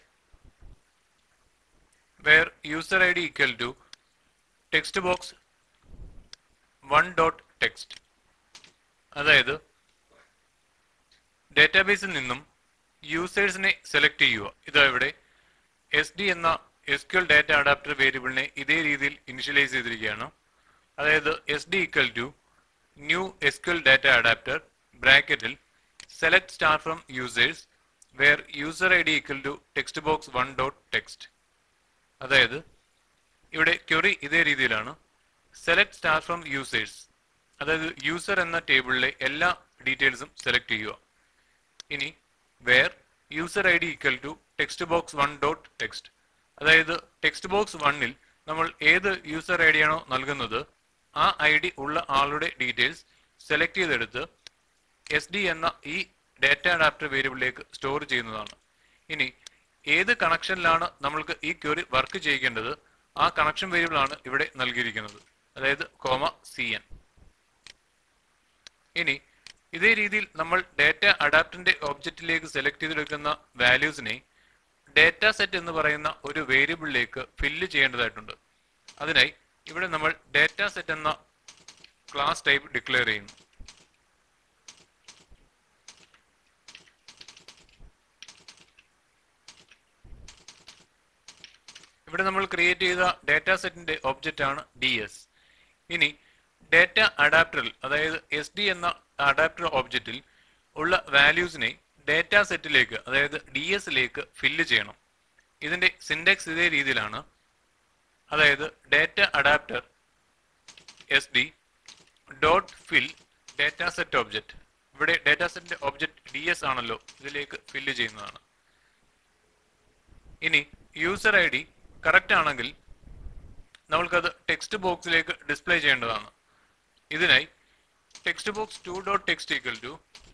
[SPEAKER 1] where user I D equal to text box one dot text അതായത് ഡാറ്റാബേസിൽ നിന്നും യൂസേഴ്സിനെ സെലക്ട് ചെയ്യുക ഇതാ ഇവിടെ എസ് ഡി എന്ന S Q L data adapter വേരിയബിളിനെ ഇതേ രീതിയിൽ ഇനിഷ്യലൈസ് ചെയ്തിരിക്കുകയാണ് അതായത് S D equal to new S Q L data adapter ബ്രാക്കറ്റിൽ select star from users where user I D equal to text box one dot text അതായത് ഇവിടെ query ഇതേ രീതിയിലാണ് സെലക്ട് സ്റ്റാർ ഫ്രം യൂസേഴ്സ് അതായത് user എന്ന ടേബിളിലെ എല്ലാ ഡീറ്റെയിൽസും സെലക്ട് ചെയ്യുക ഇനി where user I D equal to text box one dot text അതായത് ടെക്സ്റ്റ് ബോക്സ് വണ്ണിൽ നമ്മൾ ഏത് യൂസർ ഐ ഡി ആണോ നൽകുന്നത് ആ ഐ ഡി ഉള്ള ആളുടെ ഡീറ്റെയിൽസ് സെലക്ട് ചെയ്തെടുത്ത് എസ് ഡി എന്ന ഈ ഡാറ്റ അഡാപ്റ്റർ വേരിയബിളിലേക്ക് സ്റ്റോർ ചെയ്യുന്നതാണ് ഇനി ഏത് കണക്ഷനിലാണ് നമ്മൾക്ക് ഈ ക്വറി വർക്ക് ചെയ്യിക്കേണ്ടത് ആ കണക്ഷൻ വേരിയബിൾ ആണ് ഇവിടെ നൽകിയിരിക്കുന്നത് അതായത് കോമ സി എൻ ഇനി ഇതേ രീതിയിൽ നമ്മൾ ഡാറ്റ അഡാപ്റ്ററിന്റെ ഒബ്ജക്റ്റിലേക്ക് സെലക്ട് ചെയ്തെടുക്കുന്ന വാല്യൂസിനെ ഡാറ്റ സെറ്റ് എന്ന് പറയുന്ന ഒരു വേരിയബിളിലേക്ക് ഫില്ല് ചെയ്യേണ്ടതായിട്ടുണ്ട് അതിനായി ഇവിടെ നമ്മൾ ഡാറ്റ സെറ്റ് എന്ന ക്ലാസ് ടൈപ്പ് ഡിക്ലെയർ ചെയ്യുന്നു ഇവിടെ നമ്മൾ ക്രിയേറ്റ് ചെയ്ത ഡാറ്റ സെറ്റിന്റെ ഒബ്ജക്റ്റ് ആണ് ഡി എസ് ഇനി ഡാറ്റ അഡാപ്റ്ററിൽ അതായത് എസ് ഡി എന്ന അഡാപ്റ്റർ ഒബ്ജക്റ്റിൽ ഉള്ള വാല്യൂസിനെ ഡാറ്റ സെറ്റിലേക്ക് അതായത് ഡി എസിലേക്ക് ഫില്ല് ചെയ്യണം ഇതിന്റെ സിൻഡെക്സ് ഇതേ രീതിയിലാണ് അതായത് data adapter S D dot fill data set object ഇവിടെ ഡാറ്റ സെറ്റിന്റെ ഒബ്ജക്റ്റ് ഡി എസ് ആണല്ലോ ഇതിലേക്ക് ഫില്ല് ചെയ്യുന്നതാണ് ഇനി യൂസർ ഐ ഡി കറക്റ്റ് ആണെങ്കിൽ നമ്മൾക്കത് ടെക്സ്റ്റ് ബോക്സിലേക്ക് ഡിസ്പ്ലേ ചെയ്യേണ്ടതാണ് ഇതിനായി text box two dot text equal to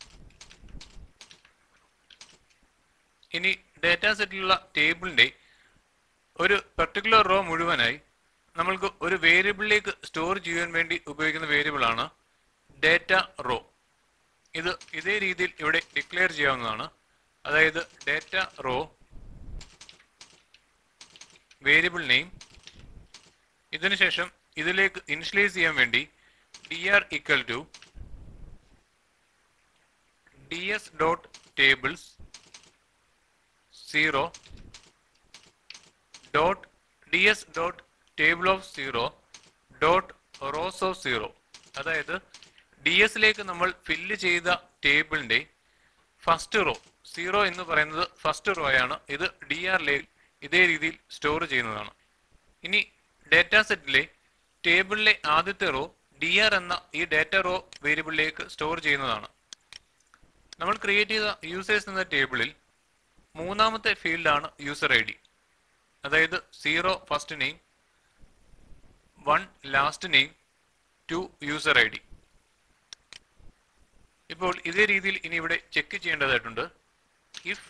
[SPEAKER 1] ഇനി ഡാറ്റ സെറ്റിലുള്ള ടേബിളിന്റെ ഒരു പെർട്ടിക്കുലർ റോ മുഴുവനായി നമ്മൾക്ക് ഒരു വേരിയബിളിലേക്ക് സ്റ്റോർ ചെയ്യാൻ വേണ്ടി ഉപയോഗിക്കുന്ന വേരിയബിൾ ആണ് ഡാറ്റ റോ ഇത് ഇതേ രീതിയിൽ ഇവിടെ ഡിക്ലെയർ ചെയ്യാവുന്നതാണ് അതായത് ഡാറ്റ റോ വേരിയബിൾ നെയിം ഇതിനുശേഷം ഇതിലേക്ക് ഇനിഷ്യലൈസ് ചെയ്യാൻ വേണ്ടി D R equal to D S dot tables zero dot D S dot table of zero dot rows of zero അതായത് ഡി എസിലേക്ക് നമ്മൾ ഫില്ല് ചെയ്ത ടേബിളിന്റെ ഫസ്റ്റ് റോ സീറോ എന്ന് പറയുന്നത് ഫസ്റ്റ് റോ ആണ് ഇത് ഡി ആറിലെ ഇതേ രീതിയിൽ സ്റ്റോർ ചെയ്യുന്നതാണ് ഇനി ഡാറ്റ സെറ്റിലെ ടേബിളിലെ ആദ്യത്തെ റോ ഡി ആർ എന്ന ഈ ഡാറ്റ റോ വേരിയബിളിലേക്ക് സ്റ്റോർ ചെയ്യുന്നതാണ് നമ്മൾ ക്രിയേറ്റ് ചെയ്ത യൂസേഴ്സ് എന്ന ടേബിളിൽ മൂന്നാമത്തെ ഫീൽഡാണ് യൂസർ ഐ ഡി അതായത് zero first name one last name two user I D ഇപ്പോൾ ഇതേ രീതിയിൽ ഇനി ഇവിടെ ചെക്ക് ചെയ്യേണ്ടതായിട്ടുണ്ട് if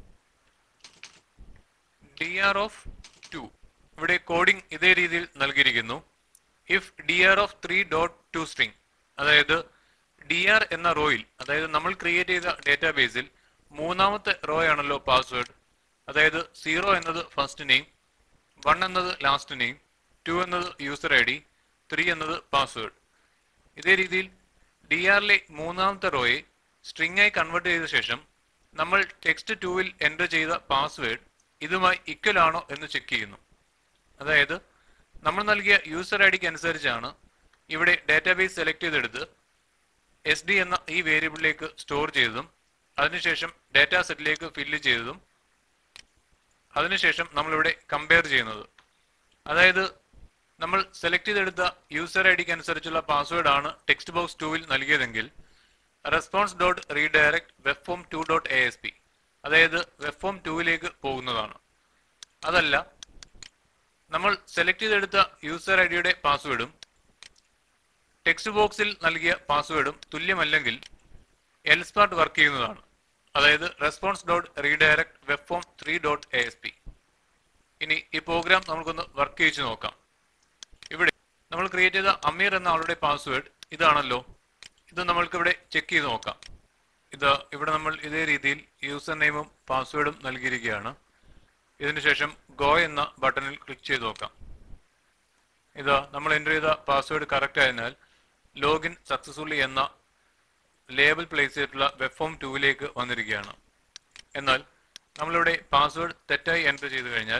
[SPEAKER 1] D R of two ഇവിടെ കോഡിംഗ് ഇതേ രീതിയിൽ നൽകിയിരിക്കുന്നു if D R of three dot to string അതായത് ഡി ആർ എന്ന റോയിൽ അതായത് നമ്മൾ ക്രിയേറ്റ് ചെയ്ത ഡേറ്റാബേസിൽ മൂന്നാമത്തെ റോ ആണല്ലോ പാസ്വേഡ് അതായത് സീറോ എന്നത് ഫസ്റ്റ് നെയിം വൺ എന്നത് ലാസ്റ്റ് നെയിം ടു എന്നത് യൂസർ ഐ ഡി ത്രീ എന്നത് പാസ്വേഡ് ഇതേ രീതിയിൽ ഡി ആറിലെ മൂന്നാമത്തെ റോയെ സ്ട്രിംഗ് ആയി കൺവേർട്ട് ചെയ്ത ശേഷം നമ്മൾ ടെക്സ്റ്റ് ടൂവിൽ എൻ്റർ ചെയ്ത പാസ്വേഡ് ഇതുമായി ഇക്വൽ ആണോ എന്ന് ചെക്ക് ചെയ്യുന്നു അതായത് നമ്മൾ നൽകിയ യൂസർ ഐ ഡിക്ക് അനുസരിച്ചാണ് ഇവിടെ ഡാറ്റാബേസ് സെലക്ട് ചെയ്തെടുത്ത് എസ് ഡി എന്ന ഈ വേരിയബിളിലേക്ക് സ്റ്റോർ ചെയ്തതും അതിനുശേഷം ഡാറ്റാ സെറ്റിലേക്ക് ഫില്ല് ചെയ്തതും അതിനുശേഷം നമ്മളിവിടെ കമ്പയർ ചെയ്യുന്നത് അതായത് നമ്മൾ സെലക്ട് ചെയ്തെടുത്ത യൂസർ ഐ ഡിക്ക് അനുസരിച്ചുള്ള പാസ്വേഡ് ആണ് ടെക്സ്റ്റ് ബോക്സ് ടൂവിൽ നൽകിയതെങ്കിൽ response dot redirect web form two dot A S P അതായത് വെബ് ഫോം ടൂവിലേക്ക് പോകുന്നതാണ് അതല്ല നമ്മൾ സെലക്ട് ചെയ്തെടുത്ത യൂസർ ഐ ഡിയുടെ പാസ്വേഡും ടെക്സ്റ്റ് ബോക്സിൽ നൽകിയ പാസ്വേഡും തുല്യമല്ലെങ്കിൽ എൽസ് പാർട്ട് വർക്ക് ചെയ്യുന്നതാണ് അതായത് response dot redirect web form three dot A S P ഇനി ഈ പ്രോഗ്രാം നമുക്കൊന്ന് വർക്ക് ചെയ്ത് നോക്കാം ഇവിടെ നമ്മൾ ക്രിയേറ്റ് ചെയ്ത അമീർ എന്ന ആളുടെ പാസ്വേഡ് ഇതാണല്ലോ ഇത് നമ്മൾക്ക് ഇവിടെ ചെക്ക് ചെയ്ത് നോക്കാം ഇത് ഇവിടെ നമ്മൾ ഇതേ രീതിയിൽ യൂസർ നെയിമും പാസ്വേഡും നൽകിയിരിക്കുകയാണ് ഇതിനുശേഷം ഗോ എന്ന ബട്ടണിൽ ക്ലിക്ക് ചെയ്ത് നോക്കാം ഇത് നമ്മൾ എൻ്റർ ചെയ്ത പാസ്വേഡ് കറക്റ്റ് ആയതിനാൽ ലോഗിൻ സക്സസ്ഫുള്ളി എന്ന ലേബൽ പ്ലേസ് ചെയ്തിട്ടുള്ള വെബ് ഫോം ടൂവിലേക്ക് വന്നിരിക്കുകയാണ് എന്നാൽ നമ്മളിവിടെ പാസ്വേഡ് തെറ്റായി എൻ്റർ ചെയ്ത് കഴിഞ്ഞാൽ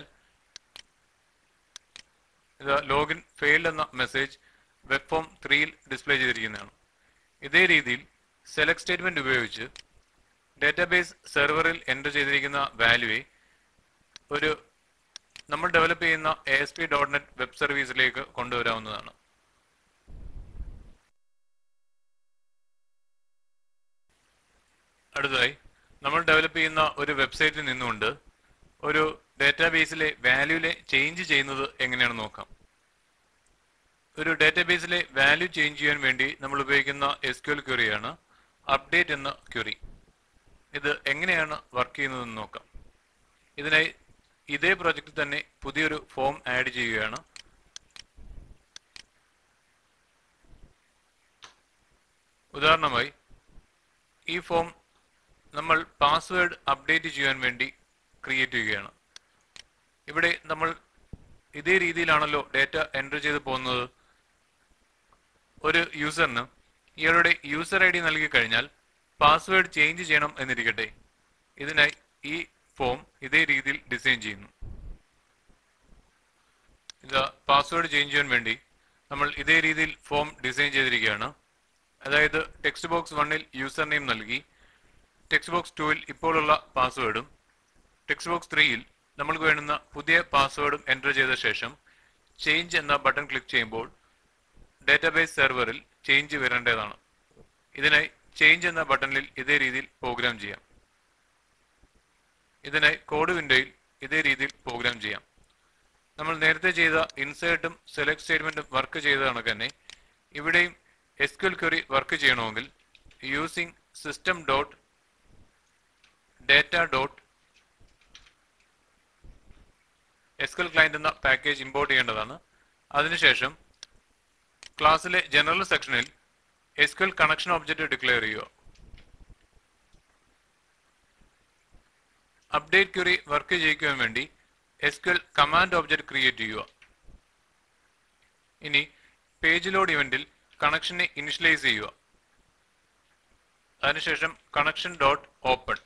[SPEAKER 1] ഇത് ലോഗിൻ ഫെയിൽഡ് എന്ന മെസ്സേജ് വെബ് ഫോം ത്രീയിൽ ഡിസ്പ്ലേ ചെയ്തിരിക്കുന്നതാണ് ഇതേ രീതിയിൽ സെലക്ട് സ്റ്റേറ്റ്മെന്റ് ഉപയോഗിച്ച് ഡാറ്റാബേസ് സെർവറിൽ എൻ്റർ ചെയ്തിരിക്കുന്ന വാല്യൂയെ ഒരു നമ്മൾ ഡെവലപ്പ് ചെയ്യുന്ന A S P dot net web സർവീസിലേക്ക് കൊണ്ടുവരാവുന്നതാണ് അടുത്തതായി നമ്മൾ ഡെവലപ്പ് ചെയ്യുന്ന ഒരു വെബ്സൈറ്റിൽ നിന്നുകൊണ്ട് ഒരു ഡാറ്റാബേസിലെ വാല്യൂലെ ചേഞ്ച് ചെയ്യുന്നത് എങ്ങനെയാണെന്ന് നോക്കാം ഒരു ഡാറ്റാബേസിലെ വാല്യൂ ചേഞ്ച് ചെയ്യാൻ വേണ്ടി നമ്മൾ ഉപയോഗിക്കുന്ന എസ് ക്യു എൽ ക്വറിയാണ് അപ്ഡേറ്റ് എന്ന ക്വറി ഇത് എങ്ങനെയാണ് വർക്ക് ചെയ്യുന്നതെന്ന് നോക്കാം ഇതിനായി ഇതേ പ്രൊജക്റ്റിൽ തന്നെ പുതിയൊരു ഫോം ആഡ് ചെയ്യുകയാണ് ഉദാഹരണമായി ഈ ഫോം നമ്മൾ പാസ്വേഡ് അപ്ഡേറ്റ് ചെയ്യാൻ വേണ്ടി ക്രിയേറ്റ് ചെയ്യുകയാണ് ഇവിടെ നമ്മൾ ഇതേ രീതിയിലാണല്ലോ ഡേറ്റ എൻ്റർ ചെയ്ത് പോകുന്നത് ഒരു യൂസറിന് ഇയാളുടെ യൂസർ ഐ ഡി നൽകി കഴിഞ്ഞാൽ പാസ്വേഡ് ചേഞ്ച് ചെയ്യണം എന്നിരിക്കട്ടെ ഇതിനായി ഈ ഫോം ഇതേ രീതിയിൽ ഡിസൈൻ ചെയ്യുന്നു ഇത് പാസ്വേഡ് ചേഞ്ച് ചെയ്യാൻ വേണ്ടി നമ്മൾ ഇതേ രീതിയിൽ ഫോം ഡിസൈൻ ചെയ്തിരിക്കുകയാണ് അതായത് ടെക്സ്റ്റ് ബോക്സ് വണ്ണിൽ യൂസർ നെയിം നൽകി ടെക്സ്റ്റ് ബോക്സ് ടൂവിൽ ഇപ്പോഴുള്ള പാസ്വേഡും ടെക്സ്റ്റ് ബോക്സ് ത്രീയിൽ നമ്മൾക്ക് വേണ്ടുന്ന പുതിയ പാസ്വേഡും എൻ്റർ ചെയ്ത ശേഷം ചേഞ്ച് എന്ന ബട്ടൺ ക്ലിക്ക് ചെയ്യുമ്പോൾ ഡാറ്റാബേസ് സെർവറിൽ ചേഞ്ച് വരേണ്ടതാണ് ഇതിനായി ചേഞ്ച് എന്ന ബട്ടണിൽ ഇതേ രീതിയിൽ പ്രോഗ്രാം ചെയ്യാം ഇതിനായി കോഡ് വിൻഡോയിൽ ഇതേ രീതിയിൽ പ്രോഗ്രാം ചെയ്യാം നമ്മൾ നേരത്തെ ചെയ്ത ഇൻസേർട്ടും സെലക്ട് സ്റ്റേറ്റ്മെന്റും വർക്ക് ചെയ്ത കണക്ക് തന്നെ ഇവിടെയും S Q L query work ചെയ്യണമെങ്കിൽ using system dot data dot S Q L client എന്ന പാക്കേജ് ഇമ്പോർട്ട് ചെയ്യേണ്ടതാണ് അതിനുശേഷം ക്ലാസ്സിലെ ജനറൽ സെക്ഷനിൽ S Q L connection object declare ചെയ്യുക അപ്ഡേറ്റ് ക്വറി വർക്ക് ചെയ്യിക്കുവാൻ വേണ്ടി S Q L command object create ചെയ്യുക ഇനി പേജ് ലോഡ് ഇവന്റിൽ കണക്ഷനെ ഇനിഷ്യലൈസ് ചെയ്യുക അതിനുശേഷം കണക്ഷൻ ഡോട്ട് ഓപ്പൺ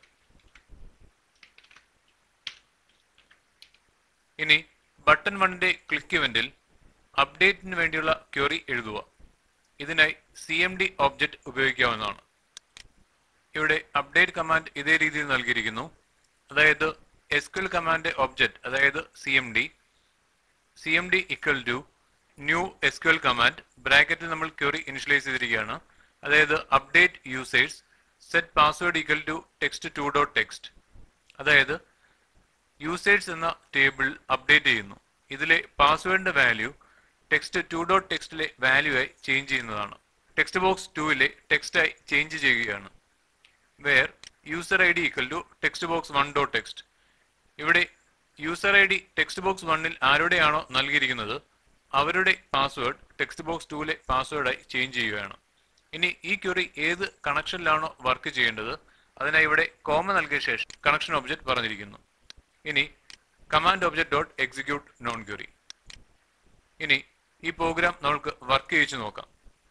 [SPEAKER 1] ഇനി ബട്ടൺ വണ്ണിന്റെ ക്ലിക്ക് ഇവന്റിൽ അപ്ഡേറ്റിന് വേണ്ടിയുള്ള ക്വറി എഴുതുക ഇതിനായി സി എം ഡി ഒബ്ജക്റ്റ് ഉപയോഗിക്കാവുന്നതാണ് ഇവിടെ അപ്ഡേറ്റ് കമാൻഡ് ഇതേ രീതിയിൽ നൽകിയിരിക്കുന്നു അതായത് S Q L command object അതായത് C M D C M D equal to new S Q L command ബ്രാക്കറ്റിൽ നമ്മൾ ക്വറി ഇനിഷ്യലൈസ് ചെയ്തിരിക്കുകയാണ് അതായത് update users set password equal to text two dot text അതായത് യൂസേഴ്സ് എന്ന table update ചെയ്യുന്നു ഇതിലെ പാസ്വേഡിന്റെ വാല്യൂ ടെക്സ്റ്റ് ടു ഡോട്ട് ടെക്സ്റ്റിലെ വാല്യൂ ആയി ചേഞ്ച് ചെയ്യുന്നതാണ് ടെക്സ്റ്റ് ബോക്സ് ടൂവിലെ ടെക്സ്റ്റായി ചേഞ്ച് ചെയ്യുകയാണ് where user I D equal to text box one dot text ഇവിടെ user I D text box വണ്ണിൽ ആരുടെയാണോ നൽകിയിരിക്കുന്നത് അവരുടെ പാസ്വേഡ് ടെക്സ്റ്റ് ബോക്സ് ടൂവിലെ പാസ്വേഡായി ചേഞ്ച് ചെയ്യുകയാണ് ഇനി ഈ ക്വറി ഏത് കണക്ഷനിലാണോ വർക്ക് ചെയ്യേണ്ടത് അതിനായി ഇവിടെ കോമ നൽകിയ ശേഷം കണക്ഷൻ ഒബ്ജക്റ്റ് പറഞ്ഞിരിക്കുന്നു ഇനി command object dot execute non query ഇനി ഈ പ്രോഗ്രാം നമുക്ക് വർക്ക് ചെയ്യിച്ചു നോക്കാം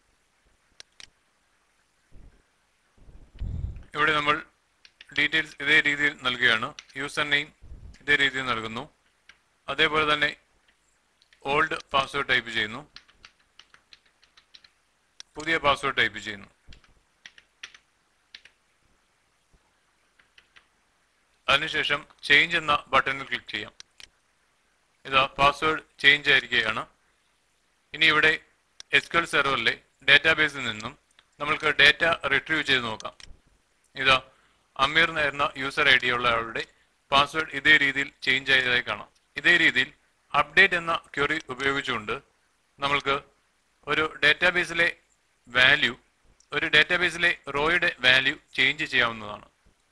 [SPEAKER 1] ഇവിടെ നമ്മൾ ഡീറ്റെയിൽസ് ഇതേ രീതിയിൽ നൽകുകയാണ് യൂസർ നെയിം ഇതേ രീതിയിൽ നൽകുന്നു അതേപോലെ തന്നെ ഓൾഡ് പാസ്വേഡ് ടൈപ്പ് ചെയ്യുന്നു പുതിയ പാസ്വേഡ് ടൈപ്പ് ചെയ്യുന്നു അതിനുശേഷം ചേഞ്ച് എന്ന ബട്ടണിൽ ക്ലിക്ക് ചെയ്യാം ഇതാ പാസ്വേഡ് ചേഞ്ച് ആയിരിക്കുകയാണ് ഇനി ഇവിടെ എസ് ക്യു എൽ സെർവറിലെ ഡാറ്റാബേസിൽ നിന്നും നമ്മൾക്ക് ഡാറ്റ റിട്രീവ് ചെയ്ത് നോക്കാം ഇതാ അമീർ എന്ന യൂസർ ഐ ഡി ഉള്ള ആളുടെ പാസ്വേഡ് ഇതേ രീതിയിൽ ചേഞ്ച് ആയതായി കാണാം ഇതേ രീതിയിൽ അപ്ഡേറ്റ് എന്ന ക്വറി ഉപയോഗിച്ചുകൊണ്ട് നമ്മൾക്ക് ഒരു ഡാറ്റാബേസിലെ വാല്യൂ ഒരു ഡാറ്റാബേസിലെ റോയുടെ വാല്യൂ ചേഞ്ച് ചെയ്യാവുന്നതാണ്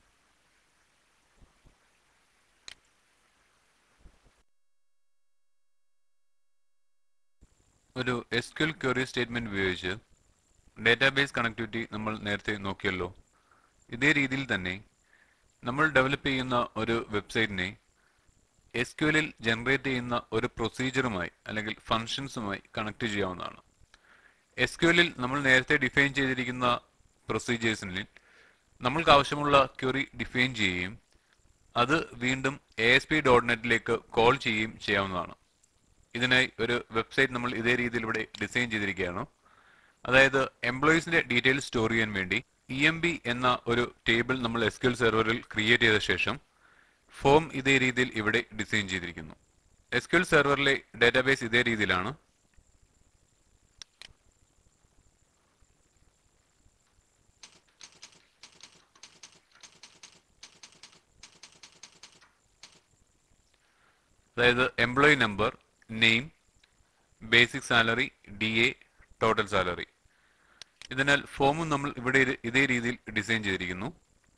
[SPEAKER 1] ഒരു S Q L query statement ഉപയോഗിച്ച് ഡാറ്റാബേസ് കണക്ടിവിറ്റി നമ്മൾ നേരത്തെ നോക്കിയല്ലോ ഇതേ രീതിയിൽ തന്നെ നമ്മൾ ഡെവലപ്പ് ചെയ്യുന്ന ഒരു വെബ്സൈറ്റിനെ എസ് ക്യു എല്ലിൽ ജനറേറ്റ് ചെയ്യുന്ന ഒരു പ്രൊസീജിയറുമായി അല്ലെങ്കിൽ ഫങ്ഷൻസുമായി കണക്ട് ചെയ്യാവുന്നതാണ് എസ് ക്യു എല്ലിൽ നമ്മൾ നേരത്തെ ഡിഫൈൻ ചെയ്തിരിക്കുന്ന പ്രൊസീജിയേഴ്സിനിൽ നമ്മൾക്ക് ആവശ്യമുള്ള ക്വറി ഡിഫൈൻ ചെയ്യുകയും അത് വീണ്ടും എ എസ് പി ഡോട്ട് നെറ്റിലേക്ക് കോൾ ചെയ്യുകയും ചെയ്യാവുന്നതാണ് ഇതിനായി ഒരു വെബ്സൈറ്റ് നമ്മൾ ഇതേ രീതിയിൽ ഇവിടെ ഡിസൈൻ ചെയ്തിരിക്കുകയാണ് അതായത് എംപ്ലോയീസിന്റെ ഡീറ്റെയിൽസ് സ്റ്റോർ ചെയ്യാൻ വേണ്ടി ഇ എം ബി എന്ന ഒരു ടേബിൾ നമ്മൾ എസ് ക്യു എൽ സെർവറിൽ ക്രിയേറ്റ് ചെയ്ത ശേഷം ഫോം ഇതേ രീതിയിൽ ഇവിടെ ഡിസൈൻ ചെയ്തിരിക്കുന്നു എസ് ക്യു എൽ സെർവറിലെ ഡാറ്റാബേസ് ഇതേ രീതിയിലാണ് അതായത് employee number name basic salary D A total salary ഇതിനാൽ ഫോമും നമ്മൾ ഇവിടെ ഇത് ഇതേ രീതിയിൽ ഡിസൈൻ ചെയ്തിരിക്കുന്നു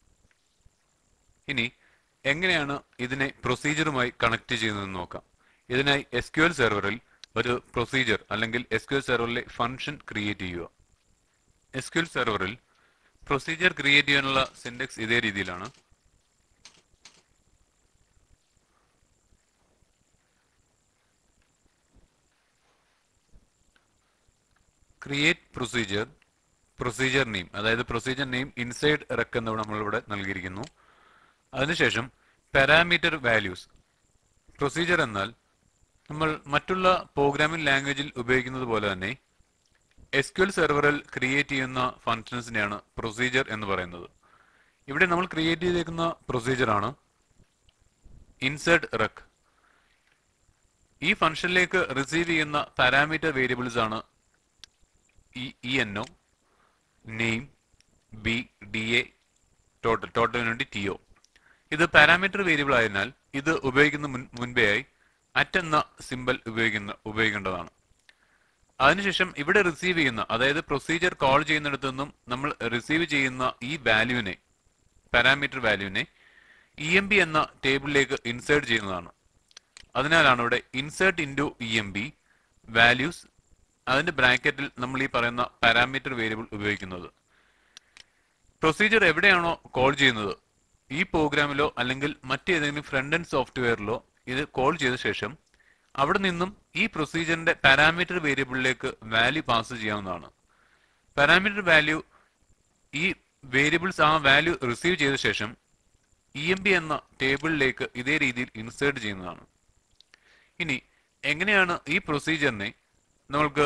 [SPEAKER 1] ഇനി എങ്ങനെയാണ് ഇതിനെ പ്രൊസീജിയറുമായി കണക്ട് ചെയ്യുന്നതെന്ന് നോക്കാം ഇതിനായി എസ് ക്യു എൽ സെർവറിൽ ഒരു പ്രൊസീജിയർ അല്ലെങ്കിൽ എസ് ക്യു എൽ സെർവറിലെ ഫംഗ്ഷൻ ക്രിയേറ്റ് ചെയ്യുക എസ് ക്യു എൽ സെർവറിൽ പ്രൊസീജിയർ ക്രിയേറ്റ് ചെയ്യാനുള്ള സിൻഡെക്സ് ഇതേ രീതിയിലാണ് ക്രിയേറ്റ് പ്രൊസീജിയർ പ്രൊസീജിയർ നെയിം അതായത് പ്രൊസീജിയർ നെയിം ഇൻസൈഡ് റെക്ക് എന്ന് നമ്മളിവിടെ നൽകിയിരിക്കുന്നു അതിനുശേഷം പാരാമീറ്റർ വാല്യൂസ് പ്രൊസീജിയർ എന്നാൽ നമ്മൾ മറ്റുള്ള പ്രോഗ്രാമിംഗ് ലാംഗ്വേജിൽ ഉപയോഗിക്കുന്നത് പോലെ തന്നെ എസ് ക്യു എൽ സെർവറിൽ ക്രിയേറ്റ് ചെയ്യുന്ന ഫങ്ഷൻസിനെയാണ് പ്രൊസീജിയർ എന്ന് പറയുന്നത് ഇവിടെ നമ്മൾ ക്രിയേറ്റ് ചെയ്തേക്കുന്ന പ്രൊസീജിയർ ആണ് ഇൻസേർട്ട് റെക്ക് ഈ ഫംഗ്ഷനിലേക്ക് റിസീവ് ചെയ്യുന്ന പാരാമീറ്റർ വേരിയബിൾസ് ആണ് E E N O name B D A total ടോട്ടലിന് വേണ്ടി ടി ഒ ഇത് പാരാമീറ്റർ വേരിയബിൾ ആയതിനാൽ ഇത് ഉപയോഗിക്കുന്ന മുൻ മുൻപേ ആയി അറ്റ് എന്ന സിമ്പൽ ഉപയോഗിക്കുന്ന ഉപയോഗിക്കേണ്ടതാണ് അതിനുശേഷം ഇവിടെ റിസീവ് ചെയ്യുന്ന അതായത് പ്രൊസീജിയർ കോൾ ചെയ്യുന്നിടത്തു നിന്നും നമ്മൾ റിസീവ് ചെയ്യുന്ന ഈ വാല്യൂവിനെ പാരാമീറ്റർ വാല്യൂവിനെ ഇ എം ബി എന്ന ടേബിളിലേക്ക് ഇൻസേർട്ട് ചെയ്യുന്നതാണ് അതിനാലാണ് ഇവിടെ insert into E M B values അതിന്റെ ബ്രാക്കറ്റിൽ നമ്മൾ ഈ പറയുന്ന പാരാമീറ്റർ വേരിയബിൾ ഉപയോഗിക്കുന്നത് പ്രൊസീജിയർ എവിടെയാണോ കോൾ ചെയ്യുന്നത് ഈ പ്രോഗ്രാമിലോ അല്ലെങ്കിൽ മറ്റേതെങ്കിലും ഫ്രണ്ട് എൻഡ് സോഫ്റ്റ്വെയറിലോ ഇത് കോൾ ചെയ്ത ശേഷം അവിടെ നിന്നും ഈ പ്രൊസീജിയറിന്റെ പാരാമീറ്റർ വേരിയബിളിലേക്ക് വാല്യൂ പാസ് ചെയ്യാവുന്നതാണ് പാരാമീറ്റർ വാല്യൂ ഈ വേരിയബിൾസ് ആ വാല്യൂ റിസീവ് ചെയ്ത ശേഷം ഇ എം ബി എന്ന ടേബിളിലേക്ക് ഇതേ രീതിയിൽ ഇൻസേർട്ട് ചെയ്യുന്നതാണ് ഇനി എങ്ങനെയാണ് ഈ പ്രൊസീജിയറിനെ നമ്മൾക്ക്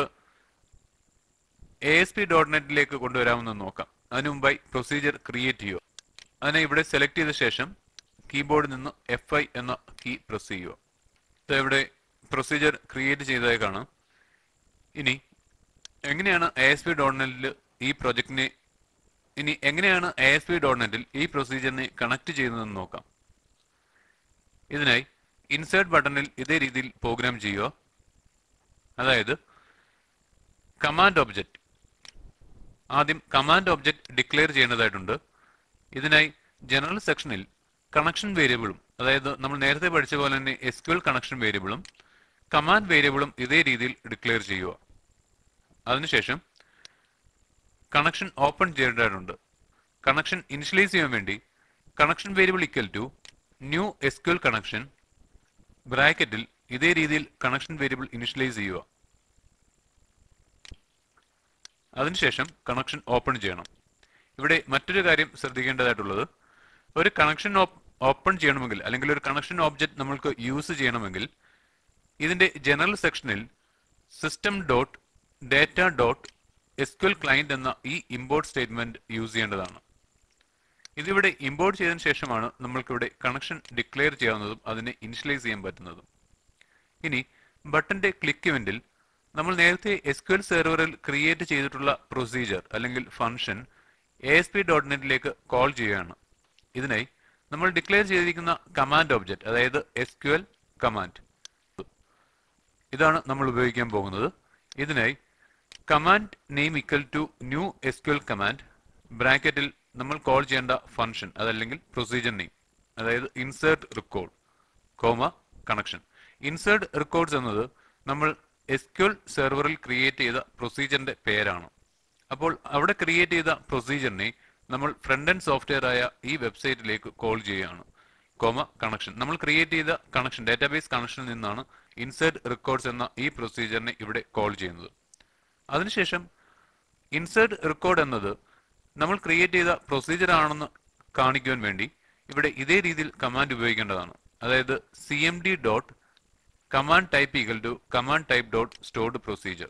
[SPEAKER 1] എ എസ് പി ഡോട്ട് നെറ്റിലേക്ക് കൊണ്ടുവരാമെന്ന് നോക്കാം അതിനു മുമ്പായി പ്രൊസീജിയർ ക്രിയേറ്റ് ചെയ്യുക അതിനെ ഇവിടെ സെലക്ട് ചെയ്ത ശേഷം കീബോർഡിൽ നിന്ന് എഫ് ഐ എന്ന കീ പ്രസ് ചെയ്യുക ഇത് ഇവിടെ പ്രൊസീജിയർ ക്രിയേറ്റ് ചെയ്തതായി കാണാം ഇനി എങ്ങനെയാണ് എ എസ് പി ഡോട്ട് നെറ്റിൽ ഈ പ്രൊജക്ടിനെ ഇനി എങ്ങനെയാണ് എ എസ് പി ഡോട്ട് നെറ്റിൽ ഈ പ്രൊസീജിയറിനെ കണക്ട് ചെയ്യുന്നതെന്ന് നോക്കാം ഇതിനായി ഇൻസേർട്ട് ബട്ടണിൽ ഇതേ രീതിയിൽ പ്രോഗ്രാം ചെയ്യുക അതായത് കമാൻഡ് ഒബ്ജക്റ്റ് ആദ്യം കമാൻഡ് ഒബ്ജക്റ്റ് ഡിക്ലെയർ ചെയ്യേണ്ടതായിട്ടുണ്ട് ഇതിനായി ജനറൽ സെക്ഷനിൽ കണക്ഷൻ വേരിയബിളും അതായത് നമ്മൾ നേരത്തെ പഠിച്ച പോലെ തന്നെ എസ് ക്യു എൽ കണക്ഷൻ വേരിയബിളും കമാൻഡ് വേരിയബിളും ഇതേ രീതിയിൽ ഡിക്ലെയർ ചെയ്യുക അതിനുശേഷം കണക്ഷൻ ഓപ്പൺ ചെയ്യേണ്ടതായിട്ടുണ്ട് കണക്ഷൻ ഇനിഷ്യലൈസ് ചെയ്യാൻ വേണ്ടി connection variable equal to new S Q L connection ബ്രാക്കറ്റിൽ ഇതേ രീതിയിൽ കണക്ഷൻ വേരിയബിൾ ഇനിഷ്യലൈസ് ചെയ്യുക അതിനുശേഷം കണക്ഷൻ ഓപ്പൺ ചെയ്യണം ഇവിടെ മറ്റൊരു കാര്യം ശ്രദ്ധിക്കേണ്ടതായിട്ടുള്ളത് ഒരു കണക്ഷൻ ഓപ്പൺ ചെയ്യണമെങ്കിൽ അല്ലെങ്കിൽ ഒരു കണക്ഷൻ ഓബ്ജക്റ്റ് നമ്മൾക്ക് യൂസ് ചെയ്യണമെങ്കിൽ ഇതിന്റെ ജനറൽ സെക്ഷനിൽ system dot data dot SQL client എന്ന ഈ ഇമ്പോർട്ട് സ്റ്റേറ്റ്മെന്റ് യൂസ് ചെയ്യേണ്ടതാണ് ഇതിവിടെ ഇമ്പോർട്ട് ചെയ്തതിനു ശേഷമാണ് നമ്മൾക്കിവിടെ കണക്ഷൻ ഡിക്ലെയർ ചെയ്യാവുന്നതും അതിനെ ഇനിഷ്യലൈസ് ചെയ്യാൻ പറ്റുന്നതും ഇനി ബട്ടന്റെ ക്ലിക്ക് ഇവന്റിൽ നമ്മൾ നേരത്തെ എസ് ക്യു എൽ സെർവറിൽ ക്രിയേറ്റ് ചെയ്തിട്ടുള്ള പ്രൊസീജിയർ അല്ലെങ്കിൽ function A S P dot നെറ്റിലേക്ക് കോൾ ചെയ്യുകയാണ് ഇതിനായി നമ്മൾ ഡിക്ലെയർ ചെയ്തിരിക്കുന്ന കമാൻഡ് ഒബ്ജക്റ്റ് അതായത് എസ് ക്യു എൽ കമാൻഡ് ഇതാണ് നമ്മൾ ഉപയോഗിക്കാൻ പോകുന്നത് ഇതിനായി command name equal to new S Q L command ബ്രാക്കറ്റിൽ നമ്മൾ കോൾ ചെയ്യേണ്ട ഫംഗ്ഷൻ അതല്ലെങ്കിൽ പ്രൊസീജിയർ നെയിം അതായത് insert record comma connection insert records എന്നത് നമ്മൾ എസ് ക്യു എൽ സെർവറിൽ ക്രിയേറ്റ് ചെയ്ത പ്രൊസീജിയറിന്റെ പേരാണ് അപ്പോൾ അവിടെ ക്രിയേറ്റ് ചെയ്ത പ്രൊസീജിയറിനെ നമ്മൾ ഫ്രണ്ട് എൻഡ് സോഫ്റ്റ്വെയർ ആയ ഈ വെബ്സൈറ്റിലേക്ക് കോൾ ചെയ്യുകയാണ് കോമ കണക്ഷൻ നമ്മൾ ക്രിയേറ്റ് ചെയ്ത കണക്ഷൻ ഡാറ്റാബേസ് കണക്ഷനിൽ നിന്നാണ് ഇൻസേർട്ട് റെക്കോർഡ്സ് എന്ന ഈ പ്രൊസീജിയറിനെ ഇവിടെ കോൾ ചെയ്യുന്നത് അതിനുശേഷം ഇൻസേർട്ട് റെക്കോർഡ് എന്നത് നമ്മൾ ക്രിയേറ്റ് ചെയ്ത പ്രൊസീജിയർ ആണെന്ന് കാണിക്കുവാൻ വേണ്ടി ഇവിടെ ഇതേ രീതിയിൽ കമാൻഡ് ഉപയോഗിക്കേണ്ടതാണ് അതായത് C M D dot command type equal to command type dot stored procedure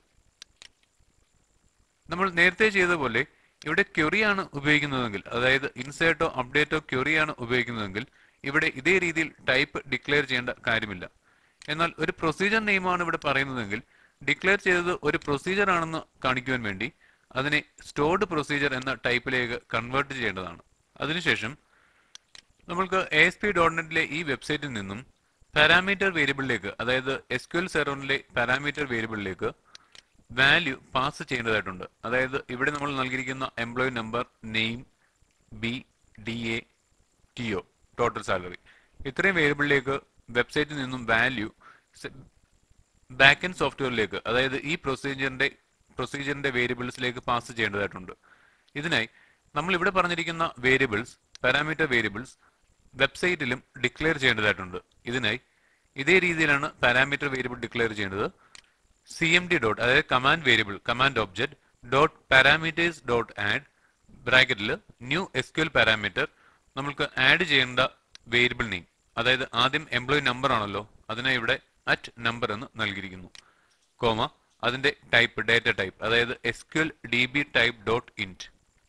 [SPEAKER 1] നമ്മൾ നേരത്തെ ചെയ്ത പോലെ ഇവിടെ ക്വറി ആണ് ഉപയോഗിക്കുന്നതെങ്കിൽ അതായത് ഇൻസേർട്ടോ അപ്ഡേറ്റോ ക്വറി ആണ് ഉപയോഗിക്കുന്നതെങ്കിൽ ഇവിടെ ഇതേ രീതിയിൽ ടൈപ്പ് ഡിക്ലെയർ ചെയ്യേണ്ട കാര്യമില്ല എന്നാൽ ഒരു പ്രൊസീജിയർ നെയിമാണ് ഇവിടെ പറയുന്നതെങ്കിൽ ഡിക്ലെയർ ചെയ്തത് ഒരു പ്രൊസീജിയർ ആണെന്ന് കാണിക്കുവാൻ വേണ്ടി അതിനെ സ്റ്റോർഡ് പ്രൊസീജിയർ എന്ന ടൈപ്പിലേക്ക് കൺവേർട്ട് ചെയ്യേണ്ടതാണ് അതിനുശേഷം നമ്മൾക്ക് എ എസ് പി ഡോട്ട് നെറ്റിലെ ഈ വെബ്സൈറ്റിൽ നിന്നും പാരാമീറ്റർ വേരിയബിളിലേക്ക് അതായത് എസ് ക്യു എൽ സെർവറിലെ പാരാമീറ്റർ വേരിയബിളിലേക്ക് വാല്യൂ പാസ് ചെയ്യേണ്ടതായിട്ടുണ്ട് അതായത് ഇവിടെ നമ്മൾ നൽകിയിരിക്കുന്ന employee number name B D A T O total salary ഇത്രയും വേരിയബിളിലേക്ക് വെബ്സൈറ്റിൽ നിന്നും വാല്യൂ ബാക്ക് എൻഡ് സോഫ്റ്റ്വെയറിലേക്ക് അതായത് ഈ പ്രൊസീജിയറിന്റെ പ്രൊസീജിയറിന്റെ വേരിയബിൾസിലേക്ക് പാസ് ചെയ്യേണ്ടതായിട്ടുണ്ട് ഇതിനായി നമ്മൾ ഇവിടെ പറഞ്ഞിരിക്കുന്ന വേരിയബിൾസ് പാരാമീറ്റർ വേരിയബിൾസ് വെബ്സൈറ്റിലും ഡിക്ലെയർ ചെയ്യേണ്ടതായിട്ടുണ്ട് ഇതിനായി ഇതേ രീതിയിലാണ് പാരാമീറ്റർ വേരിയബിൾ ഡിക്ലെയർ ചെയ്യേണ്ടത് സി എം ഡി ഡോട്ട് അതായത് command variable command object dot parameters dot add ബ്രാക്കറ്റിൽ new S Q L parameter നമ്മൾക്ക് ആഡ് ചെയ്യേണ്ട വേരിയബിൾ നെയിം അതായത് ആദ്യം എംപ്ലോയി നമ്പർ ആണല്ലോ അതിനെ ഇവിടെ അറ്റ് നമ്പർ എന്ന് നൽകിയിരിക്കുന്നു കോമ അതിന്റെ ടൈപ്പ് ഡാറ്റ ടൈപ്പ് അതായത് S Q L D B type dot int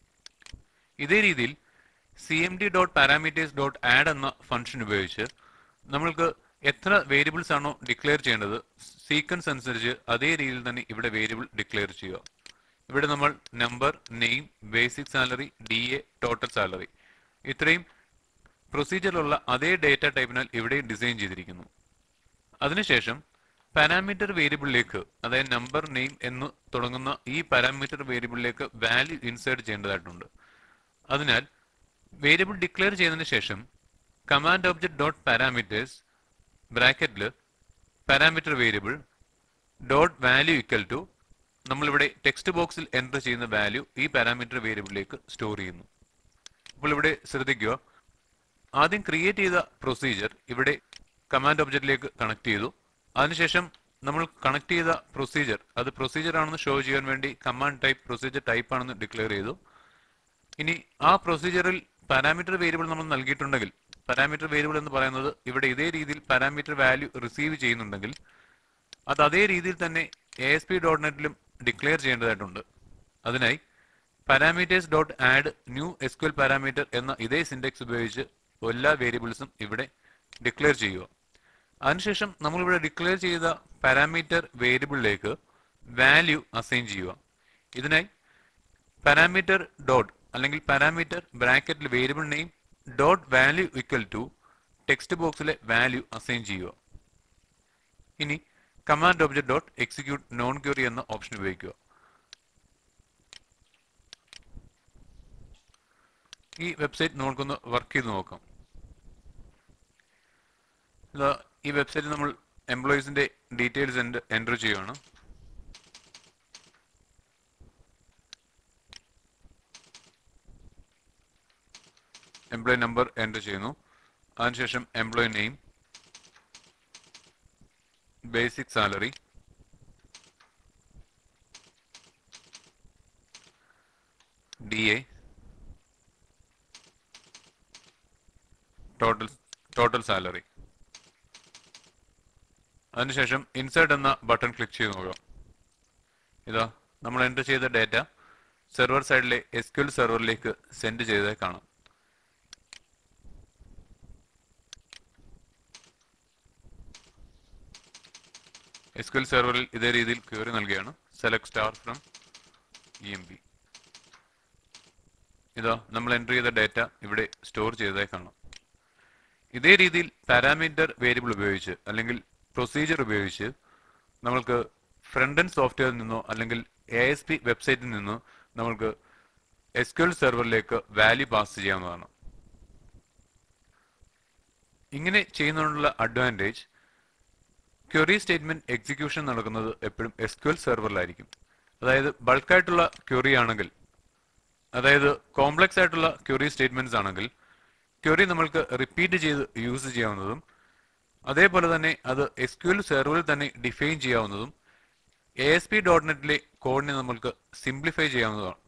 [SPEAKER 1] ഇതേ രീതിയിൽ C M D dot parameters dot add എന്ന ഫംഗ്ഷൻ ഉപയോഗിച്ച് നമ്മൾക്ക് എത്ര വേരിയബിൾസ് ആണോ ഡിക്ലെയർ ചെയ്യേണ്ടത് സീക്വൻസ് അനുസരിച്ച് അതേ രീതിയിൽ തന്നെ ഇവിടെ വേരിയബിൾ ഡിക്ലെയർ ചെയ്യുക ഇവിടെ നമ്മൾ number name basic salary D A total salary ഇത്രയും പ്രൊസീജിയറിലുള്ള അതേ ഡേറ്റ ടൈപ്പിനാൽ ഇവിടെ ഡിസൈൻ ചെയ്തിരിക്കുന്നു അതിനുശേഷം പാരാമീറ്റർ വേരിയബിളിലേക്ക് അതായത് നമ്പർ നെയിം എന്ന് തുടങ്ങുന്ന ഈ പാരാമീറ്റർ വേരിയബിളിലേക്ക് വാല്യൂ ഇൻസേർട്ട് ചെയ്യേണ്ടതായിട്ടുണ്ട് അതിനാൽ വേരിയബിൾ ഡിക്ലെയർ ചെയ്തതിനു ശേഷം കമാൻഡ് ഒബ്ജക്ട് ഡോട്ട് പാരാമീറ്റേഴ്സ് ബ്രാക്കറ്റിൽ parameter variable dot value equal to നമ്മളിവിടെ ടെക്സ്റ്റ് ബോക്സിൽ എൻ്റർ ചെയ്യുന്ന വാല്യൂ ഈ പാരാമീറ്റർ വേരിയബിളിലേക്ക് സ്റ്റോർ ചെയ്യുന്നു അപ്പോൾ ഇവിടെ ശ്രദ്ധിക്കുക ആദ്യം ക്രിയേറ്റ് ചെയ്ത പ്രൊസീജിയർ ഇവിടെ കമാൻഡ് ഒബ്ജക്റ്റിലേക്ക് കണക്ട് ചെയ്തു അതിനുശേഷം നമ്മൾ കണക്ട് ചെയ്ത പ്രൊസീജിയർ അത് പ്രൊസീജിയർ ആണെന്ന് ഷോ ചെയ്യാൻ വേണ്ടി കമാൻഡ് ടൈപ്പ് പ്രൊസീജിയർ ടൈപ്പ് ആണെന്ന് ഡിക്ലെയർ ചെയ്തു ഇനി ആ പ്രൊസീജിയറിൽ പാരാമീറ്റർ വേരിയബിൾ നമ്മൾ നൽകിയിട്ടുണ്ടെങ്കിൽ പാരാമീറ്റർ വേരിയബിൾ എന്ന് പറയുന്നത് ഇവിടെ ഇതേ രീതിയിൽ പാരാമീറ്റർ വാല്യൂ റിസീവ് ചെയ്യുന്നുണ്ടെങ്കിൽ അത് അതേ രീതിയിൽ തന്നെ എ എസ് പി ഡോട്ട് നെറ്റിലും ഡിക്ലെയർ ചെയ്യേണ്ടതായിട്ടുണ്ട് അതിനായി parameters dot add new S Q L parameter എന്ന ഇതേ സിൻഡെക്സ് ഉപയോഗിച്ച് എല്ലാ വേരിയബിൾസും ഇവിടെ ഡിക്ലെയർ ചെയ്യുക അതിനുശേഷം നമ്മളിവിടെ ഡിക്ലെയർ ചെയ്ത പാരാമീറ്റർ വേരിയബിളിലേക്ക് വാല്യൂ അസൈൻ ചെയ്യുക ഇതിനായി പാരാമീറ്റർ ഡോട്ട് അല്ലെങ്കിൽ പാരാമീറ്റർ ബ്രാക്കറ്റിൽ variable name dot value equal to text ബോക്സിലെ വാല്യൂ അസൈൻ ചെയ്യുക ഇനി command object dot execute non query എന്ന ഓപ്ഷൻ ഉപയോഗിക്കുക ഈ വെബ്സൈറ്റ് നമുക്കൊന്ന് വർക്ക് ചെയ്ത് നോക്കാം ഇതാ ഈ വെബ്സൈറ്റിൽ നമ്മൾ എംപ്ലോയീസിന്റെ ഡീറ്റെയിൽസ് എൻ്റർ ചെയ്യുകയാണ് എംപ്ലോയി നമ്പർ എൻ്റർ ചെയ്യുന്നു അതിനുശേഷം employee name basic salary D A total total salary അതിനുശേഷം ഇൻസേർട്ട് എന്ന ബട്ടൺ ക്ലിക്ക് ചെയ്ത് നോക്കാം ഇതാ നമ്മൾ എൻ്റർ ചെയ്ത ഡാറ്റ സെർവർ സൈഡിലെ എസ് ക്യു എൽ സെർവറിലേക്ക് സെൻഡ് ചെയ്തതായി കാണാം എസ് ക്യു എൽ സെർവറിൽ ഇതേ രീതിയിൽ ക്യൂറി നൽകുകയാണ് select star from E M B ഇതാ നമ്മൾ എൻ്റർ ചെയ്ത ഡാറ്റ ഇവിടെ സ്റ്റോർ ചെയ്തതായി കാണാം ഇതേ രീതിയിൽ പാരാമീറ്റർ വേരിയബിൾ ഉപയോഗിച്ച് അല്ലെങ്കിൽ പ്രൊസീജിയർ ഉപയോഗിച്ച് നമ്മൾക്ക് ഫ്രണ്ട് എൻഡ് സോഫ്റ്റ്വെയറിൽ നിന്നോ അല്ലെങ്കിൽ എ എസ് പി വെബ്സൈറ്റിൽ നിന്നോ നമ്മൾക്ക് എസ് ക്യു എൽ സെർവറിലേക്ക് വാല്യൂ പാസ് ചെയ്യാവുന്നതാണ് ഇങ്ങനെ ചെയ്യുന്നതിനുള്ള അഡ്വാൻറ്റേജ് ക്വറി സ്റ്റേറ്റ്മെന്റ് എക്സിക്യൂഷൻ നടക്കുന്നത് എപ്പോഴും എസ് ക്യു എൽ സെർവറിലായിരിക്കും അതായത് ബൾക്കായിട്ടുള്ള ക്വറി ആണെങ്കിൽ അതായത് കോംപ്ലക്സ് ആയിട്ടുള്ള ക്വറി സ്റ്റേറ്റ്മെന്റ്സ് ആണെങ്കിൽ ക്വറി നമ്മൾക്ക് റിപ്പീറ്റ് ചെയ്ത് യൂസ് ചെയ്യാവുന്നതും അതേപോലെ തന്നെ അത് എസ് ക്യു എൽ സെർവറിൽ തന്നെ ഡിഫൈൻ ചെയ്യാവുന്നതും എ എസ് പി ഡോട്ട് നെറ്റിലെ കോഡിനെ നമ്മൾക്ക് സിംപ്ലിഫൈ ചെയ്യാവുന്നതാണ്